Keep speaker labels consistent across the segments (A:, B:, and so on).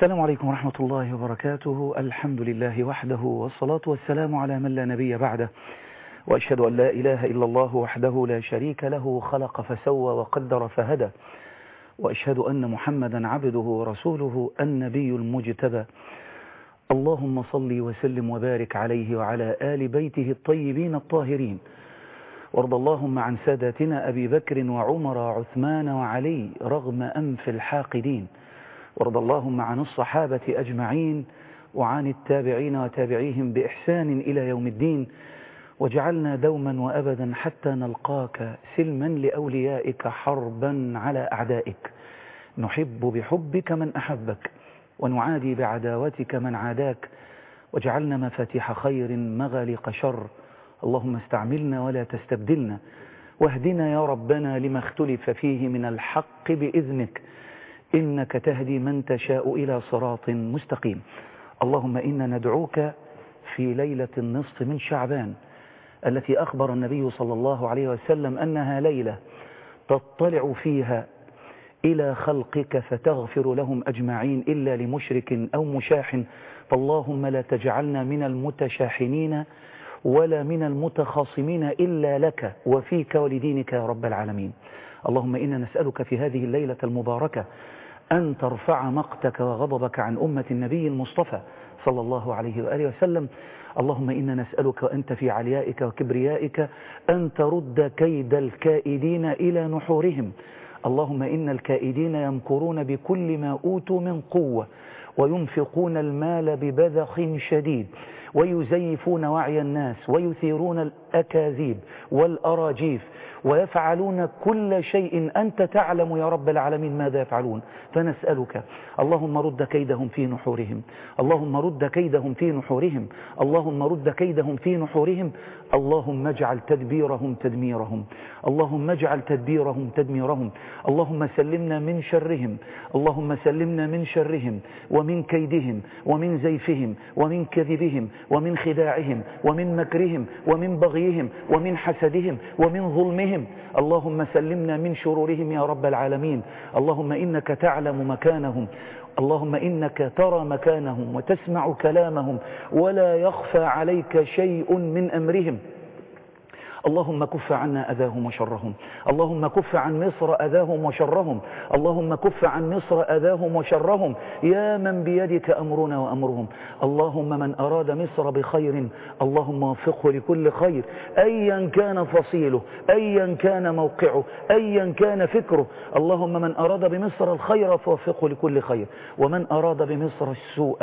A: السلام عليكم ورحمة الله وبركاته الحمد لله وحده والصلاة والسلام على من لا نبي بعده وأشهد أن لا إله إلا الله وحده لا شريك له خلق فسوى وقدر فهدى وأشهد أن محمدا عبده ورسوله النبي المجتبى اللهم صل وسلم وبارك عليه وعلى آل بيته الطيبين الطاهرين وارض اللهم عن ساداتنا أبي بكر وعمر وعثمان وعلي رغم أنف الحاقدين وارض اللهم عن الصحابة أجمعين وعن التابعين وتابعيهم بإحسان إلى يوم الدين وجعلنا دوما وأبدا حتى نلقاك سلما لأوليائك حربا على أعدائك نحب بحبك من أحبك ونعادي بعداوتك من عاداك وجعلنا مفاتيح خير مغالق شر اللهم استعملنا ولا تستبدلنا واهدنا يا ربنا لما اختلف فيه من الحق بإذنك إنك تهدي من تشاء إلى صراط مستقيم اللهم إنا ندعوك في ليلة النصف من شعبان التي أخبر النبي صلى الله عليه وسلم أنها ليلة تطلع فيها إلى خلقك فتغفر لهم أجمعين إلا لمشرك أو مشاح فاللهم لا تجعلنا من المتشاحنين ولا من المتخاصمين إلا لك وفيك ولدينك يا رب العالمين اللهم إنا نسألك في هذه الليلة المباركة أن ترفع مقتك وغضبك عن أمة النبي المصطفى صلى الله عليه وآله وسلم اللهم إنا نسألك وأنت في عليائك وكبريائك أن ترد كيد الكائدين إلى نحورهم اللهم إن الكائدين يمكرون بكل ما أوتوا من قوة وينفقون المال ببذخ شديد ويزيفون وعي الناس ويثيرون الأكاذيب والأراجيف ويفعلون كل شيء أنت تعلم يا رب العالمين ماذا يفعلون فنسألك اللهم رد كيدهم في نحورهم اللهم رد كيدهم في نحورهم اللهم رد كيدهم في نحورهم اللهم اجعل تدبيرهم تدميرهم اللهم اجعل تدبيرهم تدميرهم اللهم سلمنا من شرهم اللهم سلمنا من شرهم ومن كيدهم ومن زيفهم ومن كذبهم ومن خداعهم ومن مكرهم ومن بغيهم ومن حسدهم ومن ظلمهم اللهم سلمنا من شرورهم يا رب العالمين اللهم إنك تعلم مكانهم اللهم إنك ترى مكانهم وتسمع كلامهم ولا يخفى عليك شيء من أمرهم اللهم كف عنا أذاهم وشرهم اللهم كف عن مصر أذاهم وشرهم اللهم كف عن مصر أذاهم وشرهم يا من بيدك أمرنا وأمرهم اللهم من أراد مصر بخير اللهم وفقه لكل خير أيا كان فصيله أيا كان موقعه أيا كان فكره اللهم من أراد بمصر الخير فوفقه لكل خير ومن أراد بمصر السوء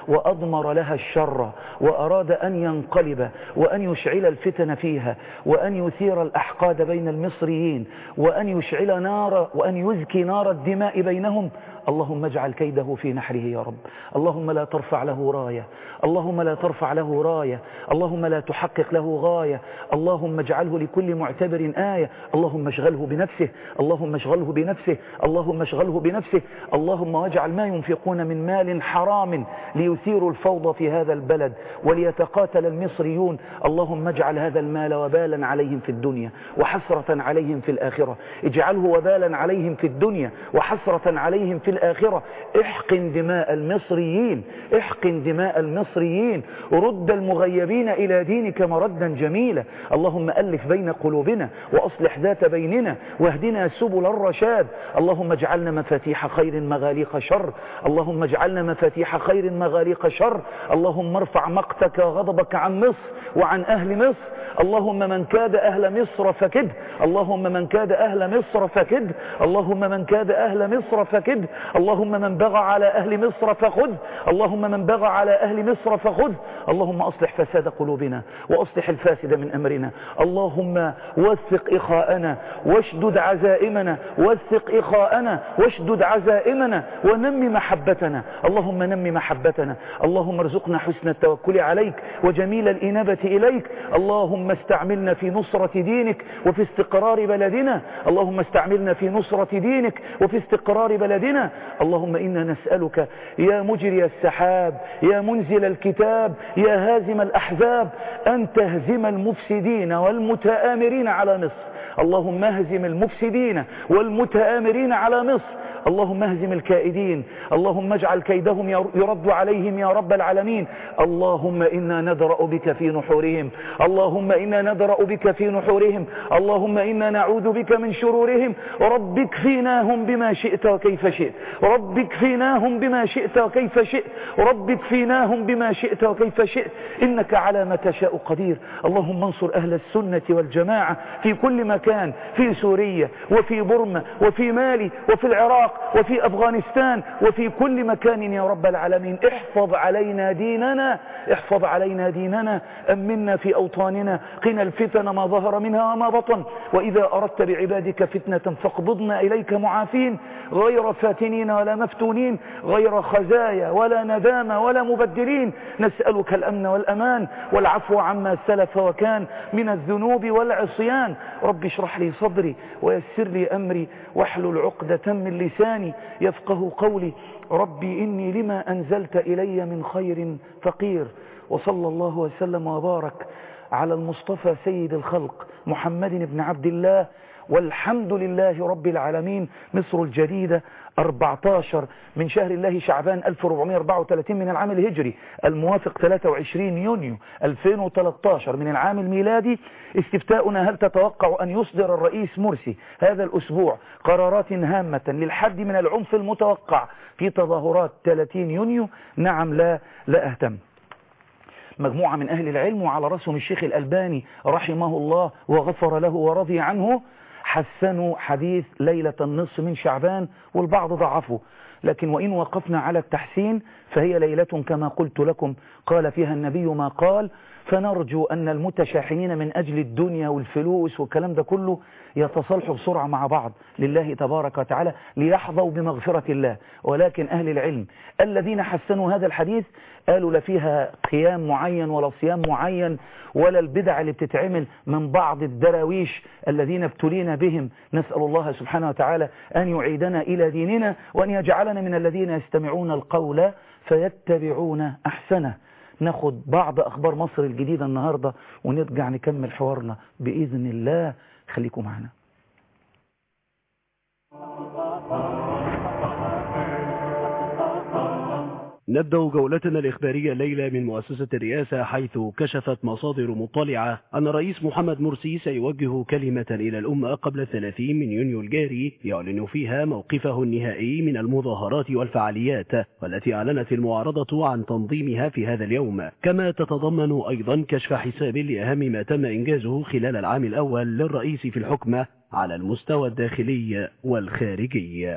A: وأضمر لها الشر وأراد أن ينقلب وأن يشعل الفتن فيها وأن يثير الأحقاد بين المصريين وأن يشعل نار وأن يزكي نار الدماء بينهم اللهم اجعل كيده في نحره يا رب اللهم لا ترفع له راية اللهم لا ترفع له راية اللهم لا تحقق له غاية اللهم اجعله لكل معتبر آية اللهم اشغله بنفسه اللهم اشغله بنفسه اللهم اشغله بنفسه اللهم واجعل ما ينفقون من مال حرام ليثيروا الفوضى في هذا البلد وليتقاتل المصريون اللهم اجعل هذا المال وبالا عليهم في الدنيا وحسرة عليهم في الآخرة اجعله وبالا عليهم في الدنيا وحسرة عليهم في الآخرة احقن دماء المصريين احقن دماء المصريين رد المغيبين إلى دينك مردا جميلا اللهم ألف بين قلوبنا وأصلح ذات بيننا واهدنا سبل الرشاد اللهم اجعلنا مفاتيح خير مغاليق شر اللهم اجعلنا مفاتيح خير مغاليق شر اللهم ارفع مقتك وغضبك عن مصر وعن أهل مصر اللهم من كاد أهل مصر فكد اللهم من كاد أهل مصر فكد اللهم من كاد أهل مصر فكد اللهم من بغى على أهل مصر فخذ اللهم من بغى على أهل مصر فخذ اللهم أصلح فساد قلوبنا وأصلح الفاسد من أمرنا اللهم وثق إخاءنا واشدد عزائمنا وثق إخاءنا واشدد عزائمنا ونمي محبتنا اللهم نمي محبتنا اللهم ارزقنا حسن التوكل عليك وجميل الإنابة إليك اللهم استعملنا في نصرة دينك وفي استقرار بلدنا اللهم استعملنا في نصرة دينك وفي استقرار بلدنا اللهم إنا نسألك يا مجري السحاب يا منزل الكتاب يا هازم الأحزاب أن تهزم المفسدين والمتآمرين على مصر اللهم اهزم المفسدين والمتآمرين على مصر اللهم اهزم الكائدين اللهم اجعل كيدهم يرد عليهم يا رب العالمين اللهم إنا ندرأ بك في نحورهم اللهم إنا ندرأ بك في نحورهم اللهم إنا نعوذ بك من شرورهم رب اكفيناهم بما شئت وكيف شئت رب اكفيناهم بما شئت وكيف شئت رب اكفيناهم بما شئت وكيف شئت إنك على ما تشاء قدير اللهم انصر أهل السنة والجماعة في كل مكان في سوريا وفي برما وفي مالي وفي العراق وفي أفغانستان وفي كل مكان يا رب العالمين احفظ علينا ديننا احفظ علينا ديننا أمنا في أوطاننا قنا الفتن ما ظهر منها وما بطن وإذا أردت بعبادك فتنة فاقبضنا إليك معافين غير فاتنين ولا مفتونين غير خزايا ولا ندامة ولا مبدلين نسألك الأمن والأمان والعفو عما سلف وكان من الذنوب والعصيان رب اشرح لي صدري ويسر لي أمري واحلل عقدة من لساني يفقه قولي ربي إني لما أنزلت إلي من خير فقير وصلى الله وسلم وبارك على المصطفى سيد الخلق محمد بن عبد الله والحمد لله رب العالمين مصر الجديدة 14 من شهر الله شعبان 1434 من العام الهجري الموافق 23 يونيو 2013 من العام الميلادي استفتاؤنا هل تتوقع أن يصدر الرئيس مرسي هذا الأسبوع قرارات هامة للحد من العنف المتوقع في تظاهرات 30 يونيو نعم لا لا أهتم مجموعة من أهل العلم وعلى رأسهم الشيخ الألباني رحمه الله وغفر له ورضي عنه حسنوا حديث ليلة النصف من شعبان والبعض ضعفه لكن وإن وقفنا على التحسين فهي ليلة كما قلت لكم قال فيها النبي ما قال فنرجو أن المتشاحنين من أجل الدنيا والفلوس والكلام ده كله يتصالحوا بسرعة مع بعض لله تبارك وتعالى ليحظوا بمغفرة الله ولكن أهل العلم الذين حسنوا هذا الحديث قالوا لا فيها قيام معين ولا صيام معين ولا البدع اللي بتتعمل من بعض الدراويش الذين ابتلينا بهم نسأل الله سبحانه وتعالى أن يعيدنا إلى ديننا وأن يجعلنا من الذين يستمعون القول فيتبعون أحسنه ناخد بعض أخبار مصر الجديدة النهاردة ونرجع نكمل حوارنا بإذن الله خليكم معنا
B: نبدأ جولتنا الإخبارية الليلة من مؤسسة الرئاسة حيث كشفت مصادر مطلعة أن الرئيس محمد مرسي سيوجه كلمة إلى الأمة قبل الثلاثين من يونيو الجاري يعلن فيها موقفه النهائي من المظاهرات والفعاليات والتي أعلنت المعارضة عن تنظيمها في هذا اليوم كما تتضمن أيضا كشف حساب لأهم ما تم إنجازه خلال العام الأول للرئيس في الحكم على المستوى الداخلي والخارجي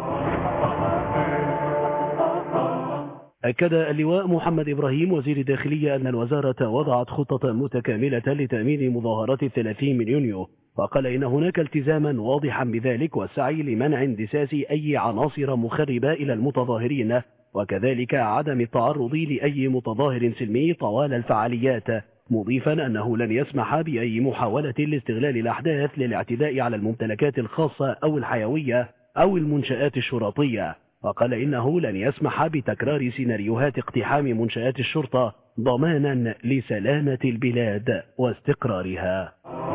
B: أكد اللواء محمد إبراهيم وزير الداخلية أن الوزارة وضعت خطة متكاملة لتأمين مظاهرات الثلاثين من يونيو وقال إن هناك التزاما واضحا بذلك والسعي لمنع اندساس أي عناصر مخربة إلى المتظاهرين وكذلك عدم التعرض لأي متظاهر سلمي طوال الفعاليات مضيفا أنه لن يسمح بأي محاولة لاستغلال الأحداث للاعتداء على الممتلكات الخاصة أو الحيوية أو المنشآت الشرطية وقال إنه لن يسمح بتكرار سيناريوهات اقتحام منشآت الشرطة ضمانا لسلامة البلاد واستقرارها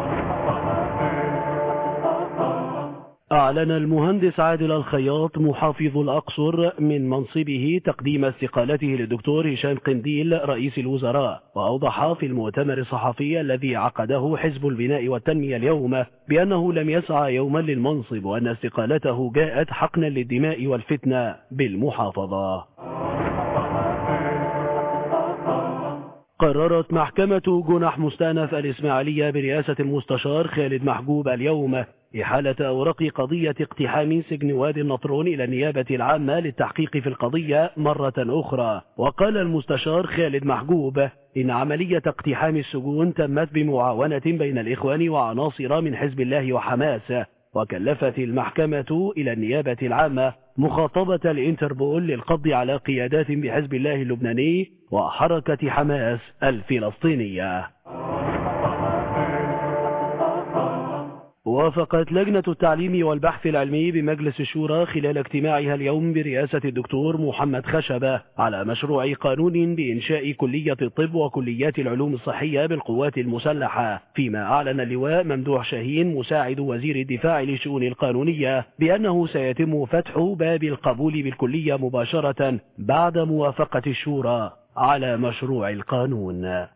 B: أعلن المهندس عادل الخياط محافظ الأقصر من منصبه تقديم استقالته للدكتور هشام قنديل رئيس الوزراء وأوضح في المؤتمر الصحفي الذي عقده حزب البناء والتنمية اليوم بأنه لم يسعى يوما للمنصب وأن استقالته جاءت حقنا للدماء والفتنة بالمحافظة قررت محكمة جنح مستأنف الإسماعيلية برئاسة المستشار خالد محجوب اليوم إحالة أوراق قضية اقتحام سجن وادي النطرون إلى النيابة العامة للتحقيق في القضية مرة أخرى وقال المستشار خالد محجوب إن عملية اقتحام السجون تمت بمعاونة بين الإخوان وعناصر من حزب الله وحماس وكلفت المحكمة إلى النيابة العامة مخاطبة الانتربول للقبض على قيادات بحزب الله اللبناني وحركة حماس الفلسطينية وافقت لجنة التعليم والبحث العلمي بمجلس الشورى خلال اجتماعها اليوم برئاسة الدكتور محمد خشبة على مشروع قانون بإنشاء كلية الطب وكليات العلوم الصحية بالقوات المسلحة فيما أعلن اللواء ممدوح شاهين مساعد وزير الدفاع للشؤون القانونية بأنه سيتم فتح باب القبول بالكلية مباشرة بعد موافقة الشورى على مشروع القانون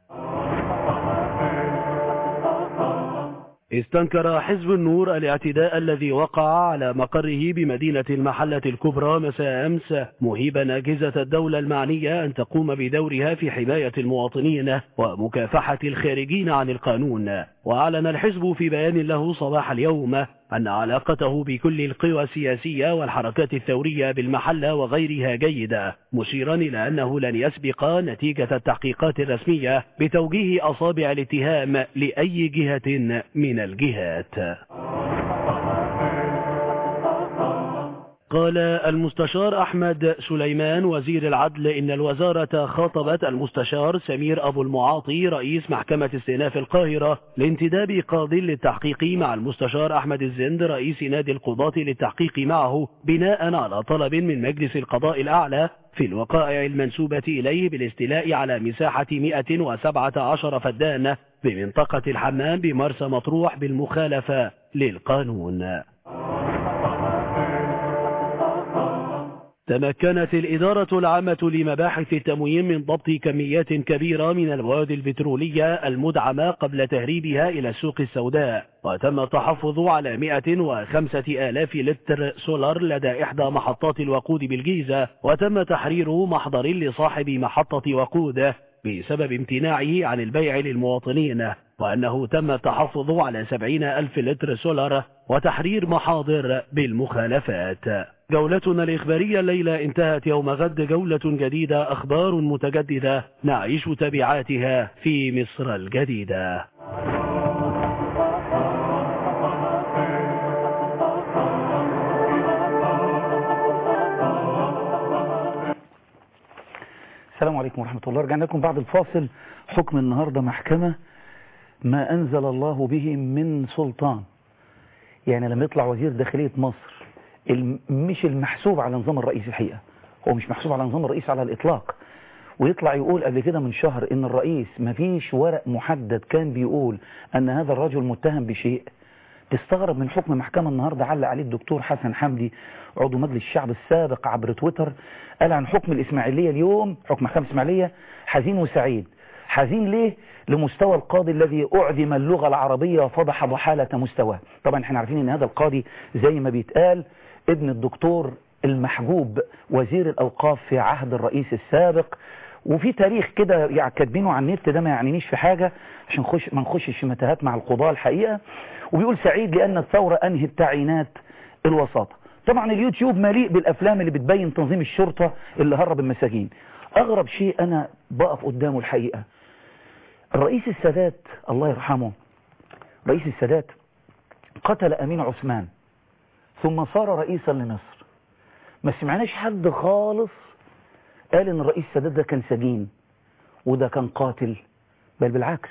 B: استنكر حزب النور الاعتداء الذي وقع على مقره بمدينة المحلة الكبرى مساء أمس مهيبا أجهزة الدولة المعنية أن تقوم بدورها في حماية المواطنين ومكافحة الخارجين عن القانون وأعلن الحزب في بيان له صباح اليوم أن علاقته بكل القوى السياسية والحركات الثورية بالمحلة وغيرها جيدة مشيرا إلى أنه لن يسبق نتيجة التحقيقات الرسمية بتوجيه أصابع الاتهام لأي جهة من الجهات قال المستشار أحمد سليمان وزير العدل إن الوزارة خاطبت المستشار سمير أبو المعاطي رئيس محكمة استئناف القاهرة لانتداب قاض للتحقيق مع المستشار أحمد الزند رئيس نادي القضاة للتحقيق معه بناء على طلب من مجلس القضاء الأعلى في الوقائع المنسوبة إليه بالاستيلاء على مساحة 117 فدان بمنطقة الحمام بمرسى مطروح بالمخالفة للقانون تمكنت الإدارة العامة لمباحث التموين من ضبط كميات كبيرة من المواد البترولية المدعمة قبل تهريبها إلى السوق السوداء وتم التحفظ على 105 آلاف لتر سولار لدى إحدى محطات الوقود بالجيزة وتم تحرير محضر لصاحب محطة وقود بسبب امتناعه عن البيع للمواطنين وأنه تم التحفظ على 70 ألف لتر سولار وتحرير محاضر بالمخالفات جولتنا الإخبارية الليلة انتهت يوم غد جولة جديدة أخبار متجددة نعيش تبعاتها في مصر الجديدة
A: السلام عليكم ورحمة الله رجعنا لكم بعد الفاصل حكم النهاردة محكمة ما أنزل الله به من سلطان يعني لما يطلع وزير داخلية مصر مش المحسوب على نظام الرئيس الحقيقة هو مش محسوب على نظام الرئيس على الإطلاق ويطلع يقول قبل كده من شهر ان الرئيس مفيش ورق محدد كان بيقول ان هذا الرجل متهم بشيء تستغرب من حكم محكمة النهاردة علق عليه الدكتور حسن حمدي عضو مجلس الشعب السابق عبر تويتر قال عن حكم الإسماعيلية اليوم حكم محكمة الإسماعيلية حزين وسعيد حزين ليه لمستوى القاضي الذي أعدم اللغة العربية وفضح ضحالة مستواه طبعا احنا عارفين ان هذا القاضي زي ما بيتقال ابن الدكتور المحجوب وزير الأوقاف في عهد الرئيس السابق وفي تاريخ كده يعني كاتبينه على النت ده ما يعنينيش في حاجة عشان نخش ما نخشش في متاهات مع القضاة الحقيقة وبيقول سعيد لأن الثورة أنهت تعيينات الوساطة طبعا اليوتيوب مليء بالأفلام اللي بتبين تنظيم الشرطة اللي هرب المساجين أغرب شيء أنا بقف قدامه الحقيقة الرئيس السادات الله يرحمه رئيس السادات قتل أمين عثمان ثم صار رئيسا لمصر ما سمعناش حد خالص قال ان الرئيس السادات ده كان سجين وده كان قاتل بل بالعكس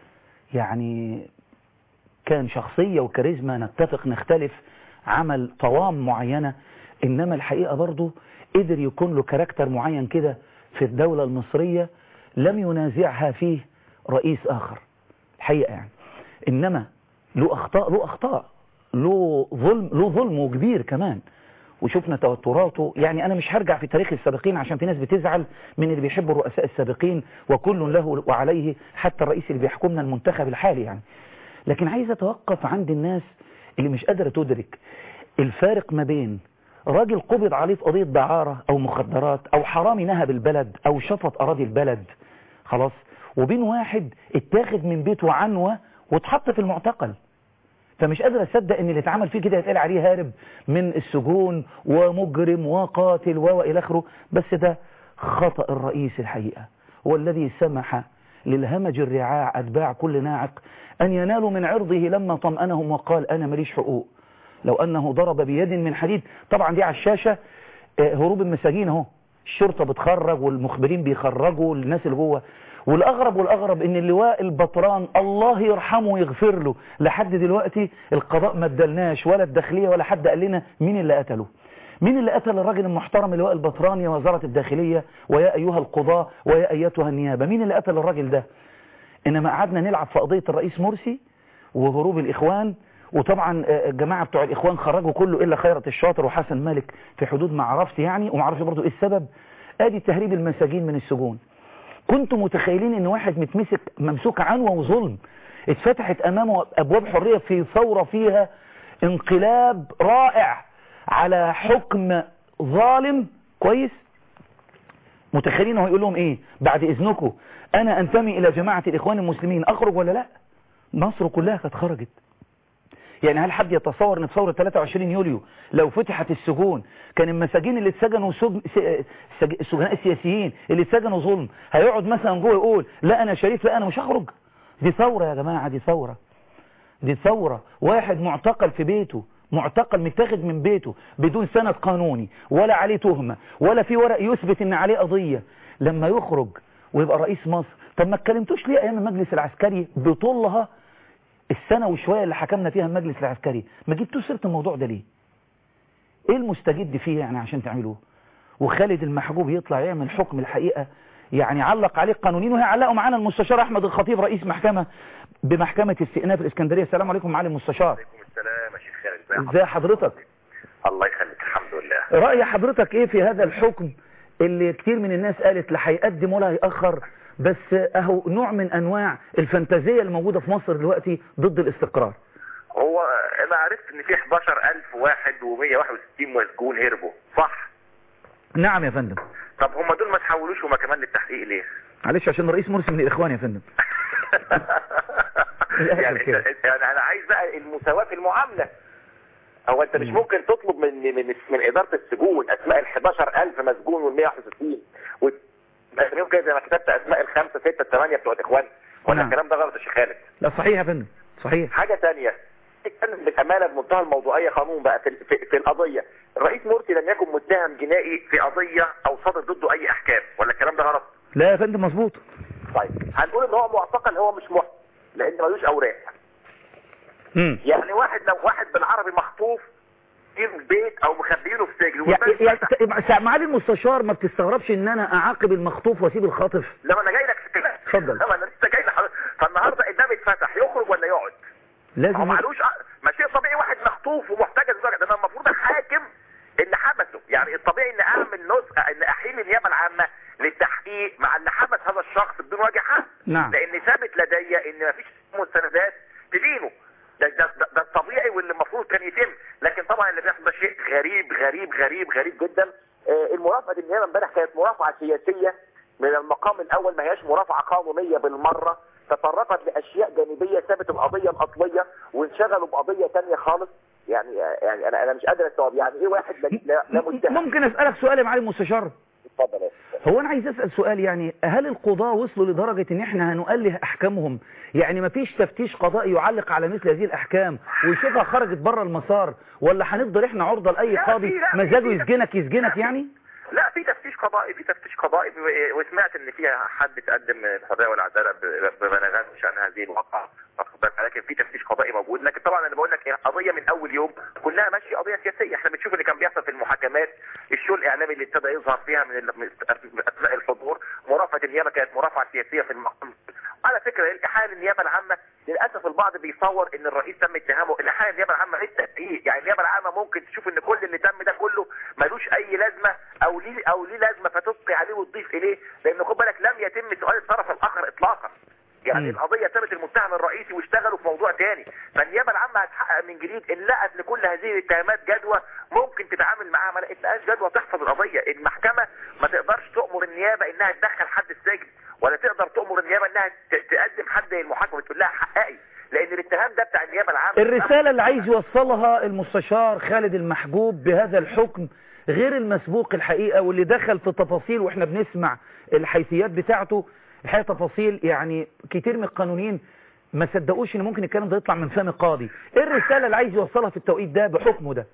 A: يعني كان شخصية وكاريزما نتفق نختلف عمل طوام معينة انما الحقيقة برضو قدر يكون له كاركتر معين كده في الدولة المصرية لم ينازعها فيه رئيس اخر الحقيقة يعني انما له اخطاء له اخطاء له ظلم له ظلمه كبير كمان وشفنا توتراته يعني أنا مش هرجع في تاريخ السابقين عشان في ناس بتزعل من اللي بيحبوا الرؤساء السابقين وكل له وعليه حتى الرئيس اللي بيحكمنا المنتخب الحالي يعني لكن عايز أتوقف عند الناس اللي مش قادرة تدرك الفارق ما بين راجل قبض عليه في قضية دعارة أو مخدرات أو حرامي نهب البلد أو شفط أراضي البلد خلاص وبين واحد اتاخد من بيته عنوة واتحط في المعتقل فمش قادر اصدق ان اللي اتعمل فيه كده يتقال عليه هارب من السجون ومجرم وقاتل والى اخره بس ده خطأ الرئيس الحقيقة هو الذي سمح للهمج الرعاع اتباع كل ناعق ان ينالوا من عرضه لما طمأنهم وقال انا ماليش حقوق لو انه ضرب بيد من حديد طبعا دي على الشاشة هروب المساجين اهو الشرطة بتخرج والمخبرين بيخرجوا الناس اللي جوه والاغرب والاغرب ان اللواء البطران الله يرحمه ويغفر له لحد دلوقتي القضاء ما ادلناش ولا الداخليه ولا حد قال لنا مين اللي قتله مين اللي قتل الراجل المحترم اللواء البطران يا وزاره الداخليه ويا ايها القضاه ويا ايتها النيابه مين اللي قتل الراجل ده انما قعدنا نلعب في قضيه الرئيس مرسي وهروب الاخوان وطبعا الجماعه بتوع الاخوان خرجوا كله الا خيرت الشاطر وحسن مالك في حدود ما عرفت يعني وما اعرفش برضه ايه السبب ادي تهريب المساجين من السجون كنتم متخيلين ان واحد متمسك ممسوك عنوة وظلم اتفتحت امامه ابواب حرية في ثورة فيها انقلاب رائع على حكم ظالم كويس متخيلين هو يقول لهم ايه بعد اذنكم انا انتمي الى جماعة الاخوان المسلمين اخرج ولا لا مصر كلها كانت خرجت يعني هل حد يتصور ان في ثوره 23 يوليو لو فتحت السجون كان المساجين اللي اتسجنوا سجن السجناء السياسيين اللي اتسجنوا ظلم هيقعد مثلا جوه يقول لا انا شريف لا انا مش هخرج دي ثوره يا جماعه دي ثوره دي ثوره واحد معتقل في بيته معتقل متاخد من بيته بدون سند قانوني ولا عليه تهمه ولا في ورق يثبت ان عليه قضيه لما يخرج ويبقى رئيس مصر طب ما اتكلمتوش ليه ايام المجلس العسكري بطولها السنة وشوية اللي حكمنا فيها المجلس العسكري ما جبتوش سيرة الموضوع ده ليه ايه المستجد فيه يعني عشان تعملوه وخالد المحجوب يطلع يعمل حكم الحقيقة يعني علق عليه قانونين وهي علقوا معانا المستشار احمد الخطيب رئيس محكمة بمحكمة استئناف الاسكندرية السلام عليكم معالي المستشار
C: وعليكم السلام يا شيخ خالد
A: ازي حضرتك
C: الله يخليك الحمد لله
A: رأي حضرتك ايه في هذا الحكم اللي كتير من الناس قالت لا هيقدم ولا هيأخر بس اهو نوع من انواع الفانتازية اللي موجودة في مصر دلوقتي ضد الاستقرار
C: هو انا عرفت ان في 11000 واحد و161 مسجون هربوا صح
A: نعم يا فندم
C: طب هم دول ما تحولوش هما كمان للتحقيق ليه
A: معلش عشان الرئيس مرسي من الاخوان يا فندم
C: يعني, يعني انا عايز بقى المساواة في المعاملة هو انت مش ممكن تطلب من من من اداره السجون اسماء ال 11000 مسجون وال 161 ممكن زي ما كتبت اسماء الخمسه سته الثمانيه بتوع الاخوان ولا
A: نعم.
C: الكلام ده غلط يا شيخ خالد
A: لا صحيح يا فندم صحيح
C: حاجه ثانيه اتكلم بالامانه بمنتهى الموضوعيه قانون بقى في, في, في القضيه الرئيس مرسي لم يكن متهم جنائي في قضيه او صدر ضده اي احكام ولا الكلام ده غلط
A: لا يا فندم مظبوط
C: طيب هنقول ان هو معتقل هو مش محكم لان ملوش اوراق
A: امم
C: يعني واحد لو واحد بالعربي مخطوف في البيت او مخبيينه في سجن
A: يعني
C: والباب
A: يعني
C: اتفتح.
A: ت- معالي المستشار ما بتستغربش ان انا اعاقب المخطوف واسيب الخاطف
C: لما انا جاي لك في الكلام
A: اتفضل.
C: لما انا لسه جاي لحضرتك فالنهارده الباب اتفتح يخرج ولا يقعد هو
A: لازم
C: معلوش ما شيء طبيعي واحد مخطوف ومحتجز لدرجه ده انا المفروض الحاكم اللي حبسه يعني الطبيعي ان اعمل نسخه ان احيل النيابه العامه للتحقيق مع اللي حبس هذا الشخص بدون وجه حق
A: نعم
C: لان ثابت لدي ان مفيش مستندات تدينه ده, ده, ده, ده الطبيعي واللي المفروض كان يتم لكن طبعا اللي بيحصل ده شيء غريب غريب غريب غريب جدا آه، المرافعه دي النيابه امبارح كانت مرافعه سياسيه من المقام الاول ما هياش مرافعه قانونيه بالمره تطرقت لاشياء جانبيه سابت القضيه الاصليه وانشغلوا بقضيه ثانيه خالص يعني يعني انا انا مش قادر استوعب يعني ايه واحد لا لا- لا متهم
A: ممكن اسالك سؤال يا معالي المستشار
C: اتفضل يا أستاذ.
A: هو انا عايز اسال سؤال يعني هل القضاة وصلوا لدرجة ان احنا هنؤله احكامهم يعني مفيش تفتيش قضائي يعلق على مثل هذه الاحكام ويشوفها خرجت بره المسار ولا هنفضل احنا عرضة لاي
C: لا،
A: قاضي
C: في- لا، في-
A: مزاجه
C: في-
A: يسجنك يسجنك يعني
C: لا في تفتيش قضائي في تفتيش قضائي و- وسمعت ان فيها حد تقدم الحريه والعداله ب- ببلاغات بشان هذه الواقعه واخد بالك؟ لكن في تفتيش قضائي موجود لكن طبعا انا بقول لك إيه، قضيه من اول يوم كلها ماشيه قضيه سياسيه احنا بنشوف اللي كان بيحصل في المحاكمات الشو الاعلامي اللي ابتدى يظهر فيها من ال- من اثناء الحضور مرافعه النيابه كانت مرافعه سياسيه في المقام على فكره الحال النيابه العامه للاسف البعض بيصور ان الرئيس تم اتهامه الحال النيابه العامه ليس تحقيق يعني النيابه العامه ممكن تشوف ان كل اللي تم ده كله ملوش اي لازمه او ليه او ليه لازمه فتبقي عليه وتضيف اليه لان خد بالك لم يتم سؤال الطرف الاخر اطلاقا يعني
A: مم.
C: القضيه ثبت المتهم الرئيسي واشتغلوا في موضوع تاني فالنيابه العامه هتحقق من جديد ان لقت لكل هذه الاتهامات جدوى ممكن تتعامل معاها ما لقيتلهاش جدوى تحفظ القضيه المحكمه ما تقدرش تامر النيابه انها تدخل حد السجن ولا تقدر تامر النيابه انها ت- تقدم حد للمحاكمه تقول لها حققي لان الاتهام ده بتاع النيابه العامه
A: الرسالة اللي عايز يوصلها المستشار خالد المحجوب بهذا الحكم غير المسبوق الحقيقة واللي دخل في تفاصيل واحنا بنسمع الحيثيات بتاعته الحقيقة تفاصيل يعني كتير من القانونيين ما صدقوش ان ممكن الكلام ده يطلع من فم قاضي ايه الرسالة اللي عايز يوصلها في التوقيت ده بحكمه ده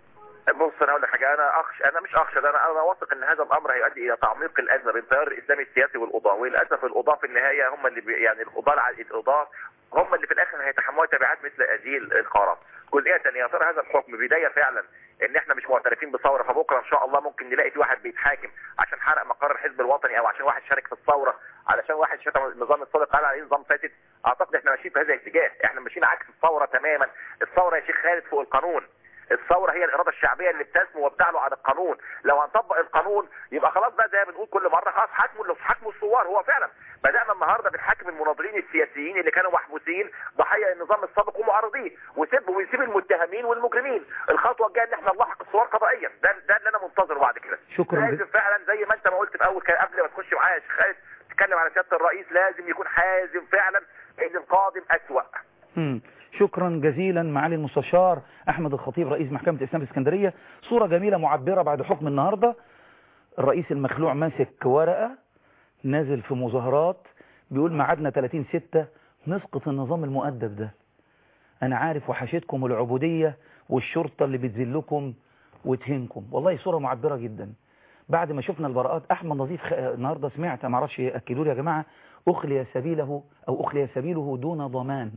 C: بص انا اقول لك حاجه انا اخش انا مش اخشى ده انا انا واثق ان هذا الامر هيؤدي الى تعميق الازمه بين التيار الاسلامي السياسي والقضاه وللاسف القضاه في النهايه هم اللي بي يعني القضاه الع- القضاه هم اللي في الاخر هيتحملوا تبعات مثل هذه القرارات. جزئيه ثانيه يا ترى هذا الحكم بدايه فعلا ان احنا مش معترفين بثوره فبكره ان شاء الله ممكن نلاقي في واحد بيتحاكم عشان حرق مقر الحزب الوطني او عشان واحد شارك في الثوره علشان واحد شتم النظام السابق قال عليه نظام فاسد اعتقد احنا ماشيين في هذا الاتجاه احنا ماشيين عكس الثوره تماما الثوره يا شيخ خالد فوق القانون الثوره هي الاراده الشعبيه اللي بتسمو وبتعلو عن القانون لو هنطبق القانون يبقى خلاص بقى زي ما بنقول كل مره خلاص حكموا اللي حكموا الثوار هو فعلا بدانا النهارده بنحاكم المناضلين السياسيين اللي كانوا محبوسين ضحايا النظام السابق ومعارضيه وسيب ونسيب المتهمين والمجرمين الخطوه الجايه ان احنا نلحق الثوار قضائيا ده ده اللي انا منتظره بعد كده
A: شكراً
C: لازم
A: جزيلا.
C: فعلا زي ما انت ما قلت في اول كلام قبل ما تخش معايا يا شيخ خالد تتكلم على سياده الرئيس لازم يكون حازم فعلا ان القادم اسوأ
A: مم. شكرا جزيلا معالي المستشار احمد الخطيب رئيس محكمة الاسلام الاسكندرية صورة جميلة معبرة بعد حكم النهاردة الرئيس المخلوع ماسك ورقة نازل في مظاهرات بيقول ميعادنا 30 6 نسقط النظام المؤدب ده انا عارف وحشتكم العبودية والشرطة اللي بتذلكم وتهينكم والله صورة معبرة جدا بعد ما شفنا البراءات احمد نظيف خ... النهارده سمعت ما اعرفش اكدوا لي يا جماعه اخلي سبيله او اخلي سبيله دون ضمان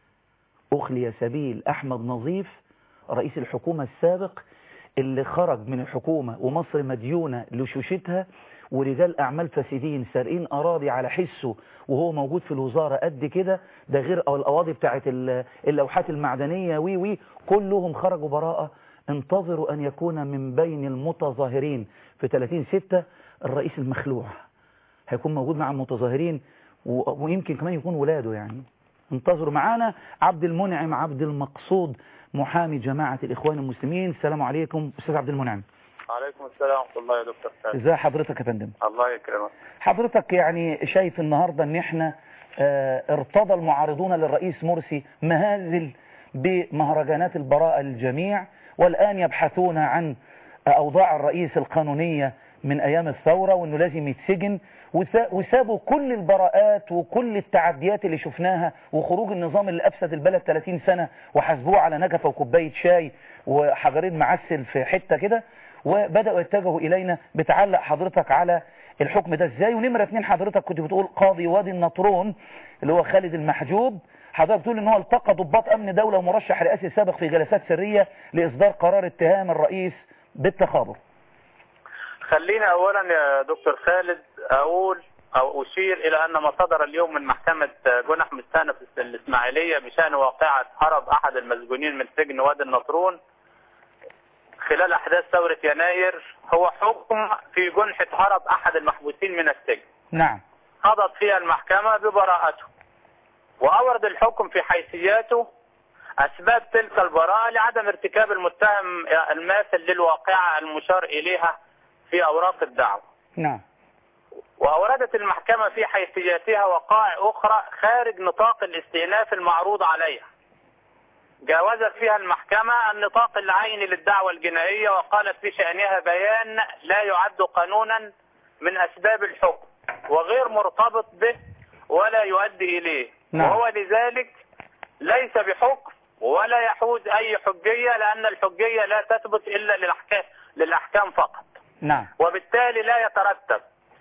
A: أخلي سبيل أحمد نظيف رئيس الحكومة السابق اللي خرج من الحكومة ومصر مديونة لشوشتها ورجال أعمال فاسدين سارقين أراضي على حسه وهو موجود في الوزارة قد كده ده غير أو الأواضي بتاعت ال- اللوحات المعدنية وي وي كلهم خرجوا براءة انتظروا أن يكون من بين المتظاهرين في 30 ستة الرئيس المخلوع هيكون موجود مع المتظاهرين و- ويمكن كمان يكون ولاده يعني انتظروا معانا عبد المنعم عبد المقصود محامي جماعة الإخوان المسلمين السلام عليكم أستاذ عبد المنعم
D: عليكم السلام ورحمة الله يا دكتور سعد
A: ازي حضرتك يا فندم
D: الله يكرمك
A: حضرتك يعني شايف النهاردة ان احنا اه ارتضى المعارضون للرئيس مرسي مهازل بمهرجانات البراءة للجميع والآن يبحثون عن أوضاع الرئيس القانونية من أيام الثورة وأنه لازم يتسجن وسا- وسابوا كل البراءات وكل التعديات اللي شفناها وخروج النظام اللي أفسد البلد 30 سنة وحاسبوه على نجفة وكوباية شاي وحجرين معسل في حتة كده وبدأوا يتجهوا إلينا بتعلق حضرتك على الحكم ده ازاي ونمرة اتنين حضرتك كنت بتقول قاضي وادي النطرون اللي هو خالد المحجوب حضرتك بتقول ان هو التقى ضباط امن دولة ومرشح رئاسي سابق في جلسات سرية لاصدار قرار اتهام الرئيس بالتخابر
D: خليني اولا يا دكتور خالد اقول او اشير الى ان ما صدر اليوم من محكمة جنح مستأنف الاسماعيلية بشأن واقعة هرب احد المسجونين من سجن وادي النطرون خلال احداث ثورة يناير هو حكم في جنحة هرب احد المحبوسين من السجن
A: نعم
D: قضت فيها المحكمة ببراءته وأورد الحكم في حيثياته أسباب تلك البراءة لعدم ارتكاب المتهم الماثل للواقعة المشار إليها في أوراق الدعوة
A: نعم
D: وأوردت المحكمة في حيثياتها وقائع أخرى خارج نطاق الاستئناف المعروض عليها جاوزت فيها المحكمة النطاق العيني للدعوة الجنائية وقالت في شأنها بيان لا يعد قانونا من أسباب الحكم وغير مرتبط به ولا يؤدي إليه
A: نعم.
D: وهو لذلك ليس بحكم ولا يحوز أي حجية لأن الحجية لا تثبت إلا للأحكام, للأحكام فقط
A: نعم
D: وبالتالي لا يترتب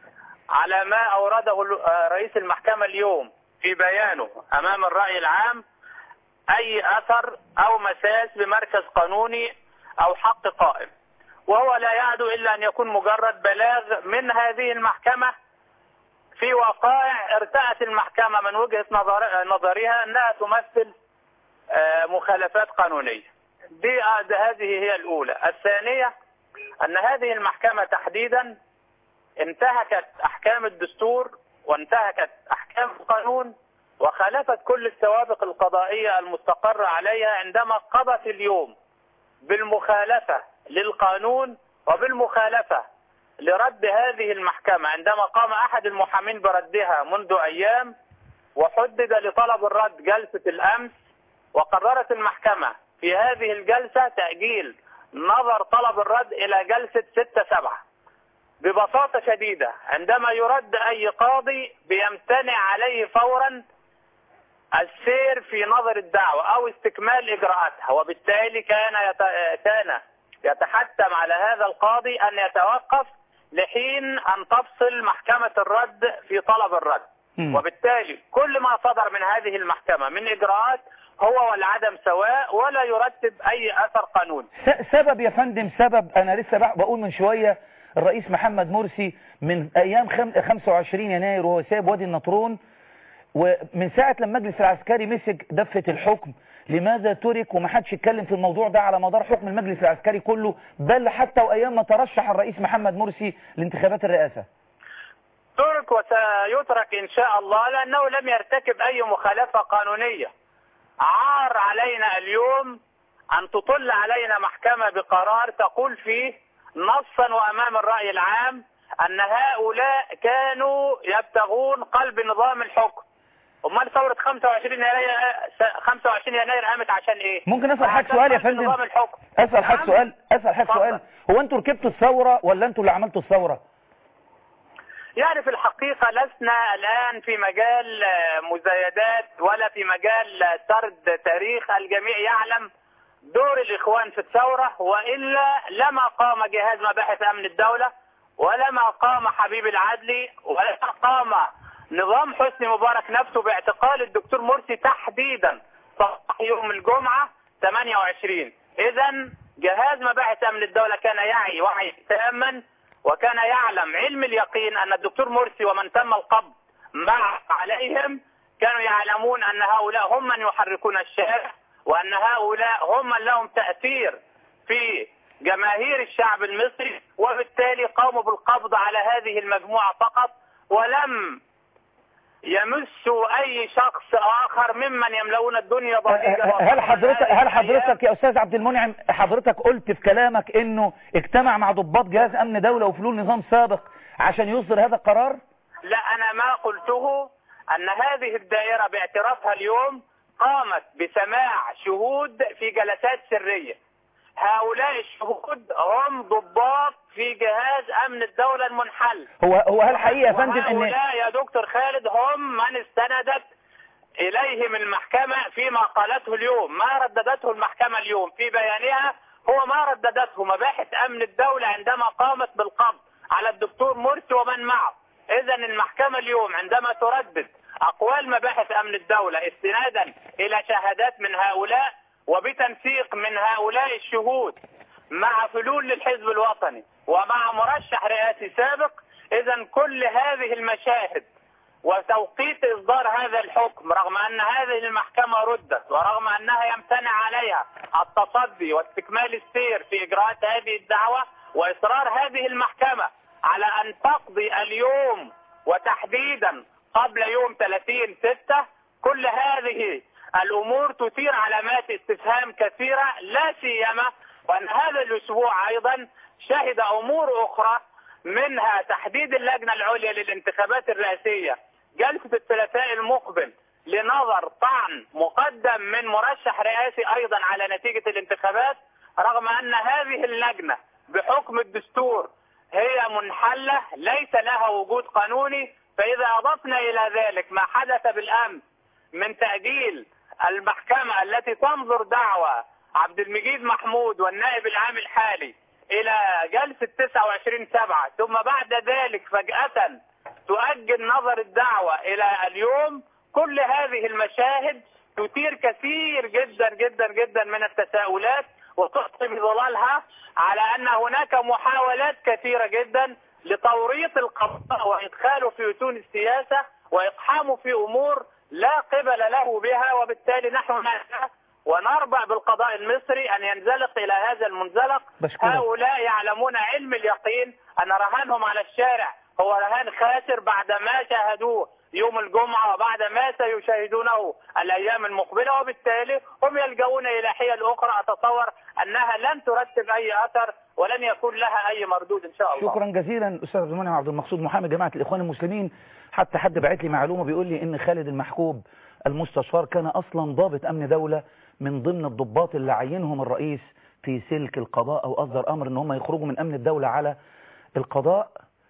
D: على ما أورده ال- آه، رئيس المحكمة اليوم في بيانه أمام الرأي العام أي أثر أو مساس بمركز قانوني أو حق قائم وهو لا يعدو إلا أن يكون مجرد بلاغ من هذه المحكمة في وقائع ارتأت المحكمة من وجهة نظر نظرها أنها تمثل آه، مخالفات قانونية دي آه، ده هذه هي الأولى الثانية أن هذه المحكمة تحديدا انتهكت أحكام الدستور وانتهكت أحكام القانون وخالفت كل السوابق القضائية المستقرة عليها عندما قضت اليوم بالمخالفة للقانون وبالمخالفة لرد هذه المحكمة عندما قام أحد المحامين بردها منذ أيام وحدد لطلب الرد جلسة الأمس وقررت المحكمة في هذه الجلسة تأجيل نظر طلب الرد إلى جلسة 6-7 ببساطة شديدة عندما يرد أي قاضي بيمتنع عليه فورا السير في نظر الدعوة أو استكمال إجراءاتها وبالتالي كان يت... كان يتحتم على هذا القاضي أن يتوقف لحين أن تفصل محكمة الرد في طلب الرد
A: مم.
D: وبالتالي كل ما صدر من هذه المحكمة من إجراءات هو والعدم سواء ولا يرتب أي أثر قانوني
A: س- سبب يا فندم سبب انا لسه بق- بقول من شوية الرئيس محمد مرسي من ايام خم- 25 يناير وهو سايب وادي النطرون ومن ساعة لما المجلس العسكري مسك دفة الحكم لماذا ترك ومحدش يتكلم في الموضوع ده على مدار حكم المجلس العسكري كله بل حتى وايام ما ترشح الرئيس محمد مرسي لانتخابات الرئاسة
D: ترك وسيترك إن شاء الله لأنه لم يرتكب أي مخالفة قانونية عار علينا اليوم أن تطل علينا محكمة بقرار تقول فيه نصا وأمام الرأي العام أن هؤلاء كانوا يبتغون قلب نظام الحكم أمال ثورة 25 يناير 25 يناير قامت عشان إيه؟
A: ممكن اسال حضرتك
D: عشان
A: سؤال يا
D: قلب
A: فندم
D: نظام الحكم
A: اسال حضرتك
D: نعم.
A: سؤال اسال حضرتك
D: اتفضل.
A: سؤال هو انتوا ركبتوا الثورة ولا انتوا اللي عملتوا الثورة
D: يعني في الحقيقة لسنا الآن في مجال آه، مزايدات ولا في مجال آه، سرد تاريخ الجميع يعلم دور الإخوان في الثورة وإلا لما قام جهاز مباحث أمن الدولة ولما قام حبيب العدلي ولما قام نظام حسني مبارك نفسه باعتقال الدكتور مرسي تحديدا صباح يوم الجمعة 28 إذا جهاز مباحث أمن الدولة كان يعي وعي تاما وكان يعلم علم اليقين أن الدكتور مرسي ومن تم القبض مع عليهم كانوا يعلمون أن هؤلاء هم من يحركون الشارع وأن هؤلاء هم من لهم تأثير في جماهير الشعب المصري وبالتالي قاموا بالقبض على هذه المجموعة فقط ولم يمسوا أي شخص آخر ممن يملؤون الدنيا ضجيجا
A: هل حضرتك
D: هذه
A: هل
D: الأيام.
A: حضرتك يا استاذ عبد المنعم حضرتك قلت في كلامك انه اجتمع مع ضباط جهاز امن دولة وفلول نظام سابق عشان يصدر هذا القرار
D: لا أنا ما قلته أن هذه الدائرة باعترافها اليوم قامت بسماع شهود في جلسات سرية هؤلاء الشهود هم ضباط في جهاز أمن الدولة المنحل
A: هو هو هل حقيقة يا فندم ان
D: وهؤلاء يا دكتور خالد هم من استندت إليهم المحكمة فيما قالته اليوم ما رددته المحكمة اليوم في بيانها هو ما رددته مباحث أمن الدولة عندما قامت بالقبض على الدكتور مرسي ومن معه إذا المحكمة اليوم عندما تردد أقوال مباحث أمن الدولة استنادا إلى شهادات من هؤلاء وبتنسيق من هؤلاء الشهود مع فلول للحزب الوطني ومع مرشح رئاسي سابق إذا كل هذه المشاهد وتوقيت إصدار هذا الحكم رغم أن هذه المحكمة ردت ورغم أنها يمتنع عليها التصدي واستكمال السير في إجراءات هذه الدعوة وإصرار هذه المحكمة على أن تقضي اليوم وتحديدا قبل يوم 30 ستة كل هذه الأمور تثير علامات استفهام كثيرة لا سيما وأن هذا الأسبوع أيضا شهد أمور أخرى منها تحديد اللجنة العليا للانتخابات الرئاسية جلسة الثلاثاء المقبل لنظر طعن مقدم من مرشح رئاسي أيضا على نتيجة الانتخابات رغم أن هذه اللجنة بحكم الدستور هي منحلة ليس لها وجود قانوني فإذا أضفنا إلى ذلك ما حدث بالأمس من تأجيل المحكمة التي تنظر دعوى عبد المجيد محمود والنائب العام الحالي إلى جلسة 29 سبعة ثم بعد ذلك فجأة تؤجل نظر الدعوة إلى اليوم كل هذه المشاهد تثير كثير جدا جدا جدا من التساؤلات وتعطي بظلالها على أن هناك محاولات كثيرة جدا لتوريط القضاء وإدخاله في أتون السياسة وإقحامه في أمور لا قبل له بها وبالتالي نحن نأسى ونربع بالقضاء المصري أن ينزلق إلى هذا المنزلق
A: بشكرك.
D: هؤلاء يعلمون علم اليقين أن رهانهم على الشارع هو رهان خاسر بعد ما شاهدوه يوم الجمعة وبعد ما سيشاهدونه الأيام المقبلة وبالتالي هم يلجؤون إلى حيل أخرى أتصور أنها لن ترتب أي أثر ولن يكون لها أي مردود إن شاء الله
A: شكرا جزيلا استاذ عبد المنعم عبد المقصود محامي جماعة الاخوان المسلمين حتى حد بعت لي معلومة بيقول لي ان خالد المحكوب المستشار كان اصلا ضابط امن دولة من ضمن الضباط اللي عينهم الرئيس في سلك القضاء او اصدر امر ان هم يخرجوا من امن الدولة على القضاء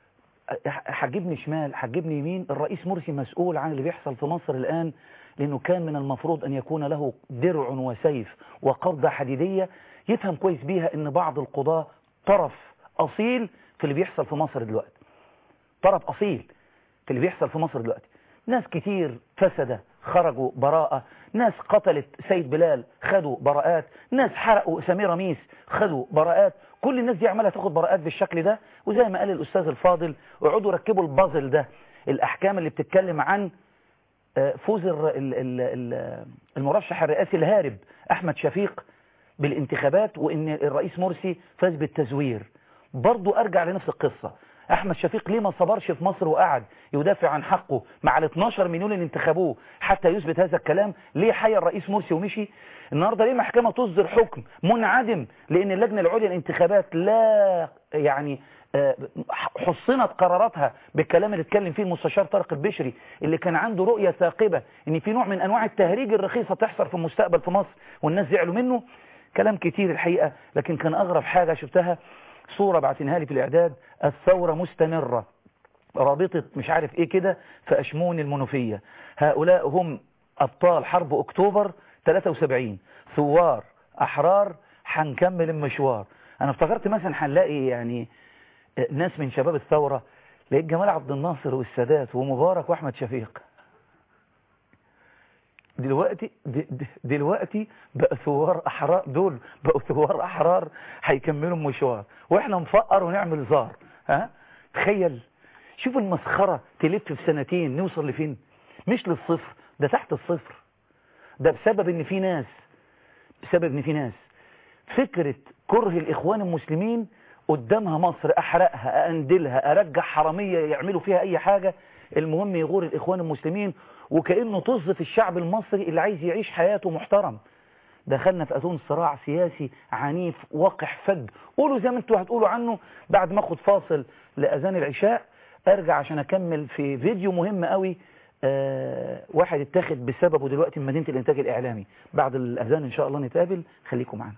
A: هتجيبني شمال هتجيبني يمين الرئيس مرسي مسؤول عن اللي بيحصل في مصر الآن لأنه كان من المفروض أن يكون له درع وسيف وقبضة حديدية يفهم كويس بيها أن بعض القضاة طرف أصيل في اللي بيحصل في مصر دلوقتي طرف أصيل في اللي بيحصل في مصر دلوقتي ناس كتير فسد خرجوا براءة ناس قتلت سيد بلال خدوا براءات ناس حرقوا سميرة ميس خدوا براءات كل الناس دي عمالة تاخد براءات بالشكل ده وزي ما قال الأستاذ الفاضل اقعدوا ركبوا البازل ده الأحكام اللي بتتكلم عن فوز المرشح الرئاسي الهارب أحمد شفيق بالانتخابات وإن الرئيس مرسي فاز بالتزوير برضو أرجع لنفس القصة احمد شفيق ليه ما صبرش في مصر وقعد يدافع عن حقه مع ال 12 مليون اللي انتخبوه حتى يثبت هذا الكلام ليه حي الرئيس مرسي ومشي النهارده ليه محكمه تصدر حكم منعدم لان اللجنه العليا للانتخابات لا يعني حصنت قراراتها بالكلام اللي اتكلم فيه المستشار طارق البشري اللي كان عنده رؤيه ثاقبه ان في نوع من انواع التهريج الرخيصه تحصل في المستقبل في مصر والناس زعلوا منه كلام كتير الحقيقه لكن كان اغرب حاجه شفتها صورة بعتنها لي في الإعداد الثورة مستمرة رابطة مش عارف ايه كده في أشمون المنوفية هؤلاء هم أبطال حرب أكتوبر 73 ثوار أحرار هنكمل المشوار أنا افتكرت مثلا هنلاقي يعني ناس من شباب الثورة لقيت جمال عبد الناصر والسادات ومبارك وأحمد شفيق دلوقتي دلوقتي بقى ثوار احرار دول بقوا ثوار احرار هيكملوا المشوار واحنا نفقر ونعمل زار ها تخيل شوف المسخره تلف في سنتين نوصل لفين مش للصفر ده تحت الصفر ده بسبب ان في ناس بسبب ان في ناس فكره كره الاخوان المسلمين قدامها مصر احرقها اندلها ارجع حراميه يعملوا فيها اي حاجه المهم يغور الاخوان المسلمين وكأنه طز في الشعب المصري اللي عايز يعيش حياته محترم دخلنا في أتون صراع سياسي عنيف وقح فج قولوا زي ما انتوا هتقولوا عنه بعد ما اخد فاصل لأذان العشاء ارجع عشان اكمل في فيديو مهم قوي آه واحد اتاخد بسببه دلوقتي من مدينة الانتاج الاعلامي بعد الاذان ان شاء الله نتقابل خليكم معنا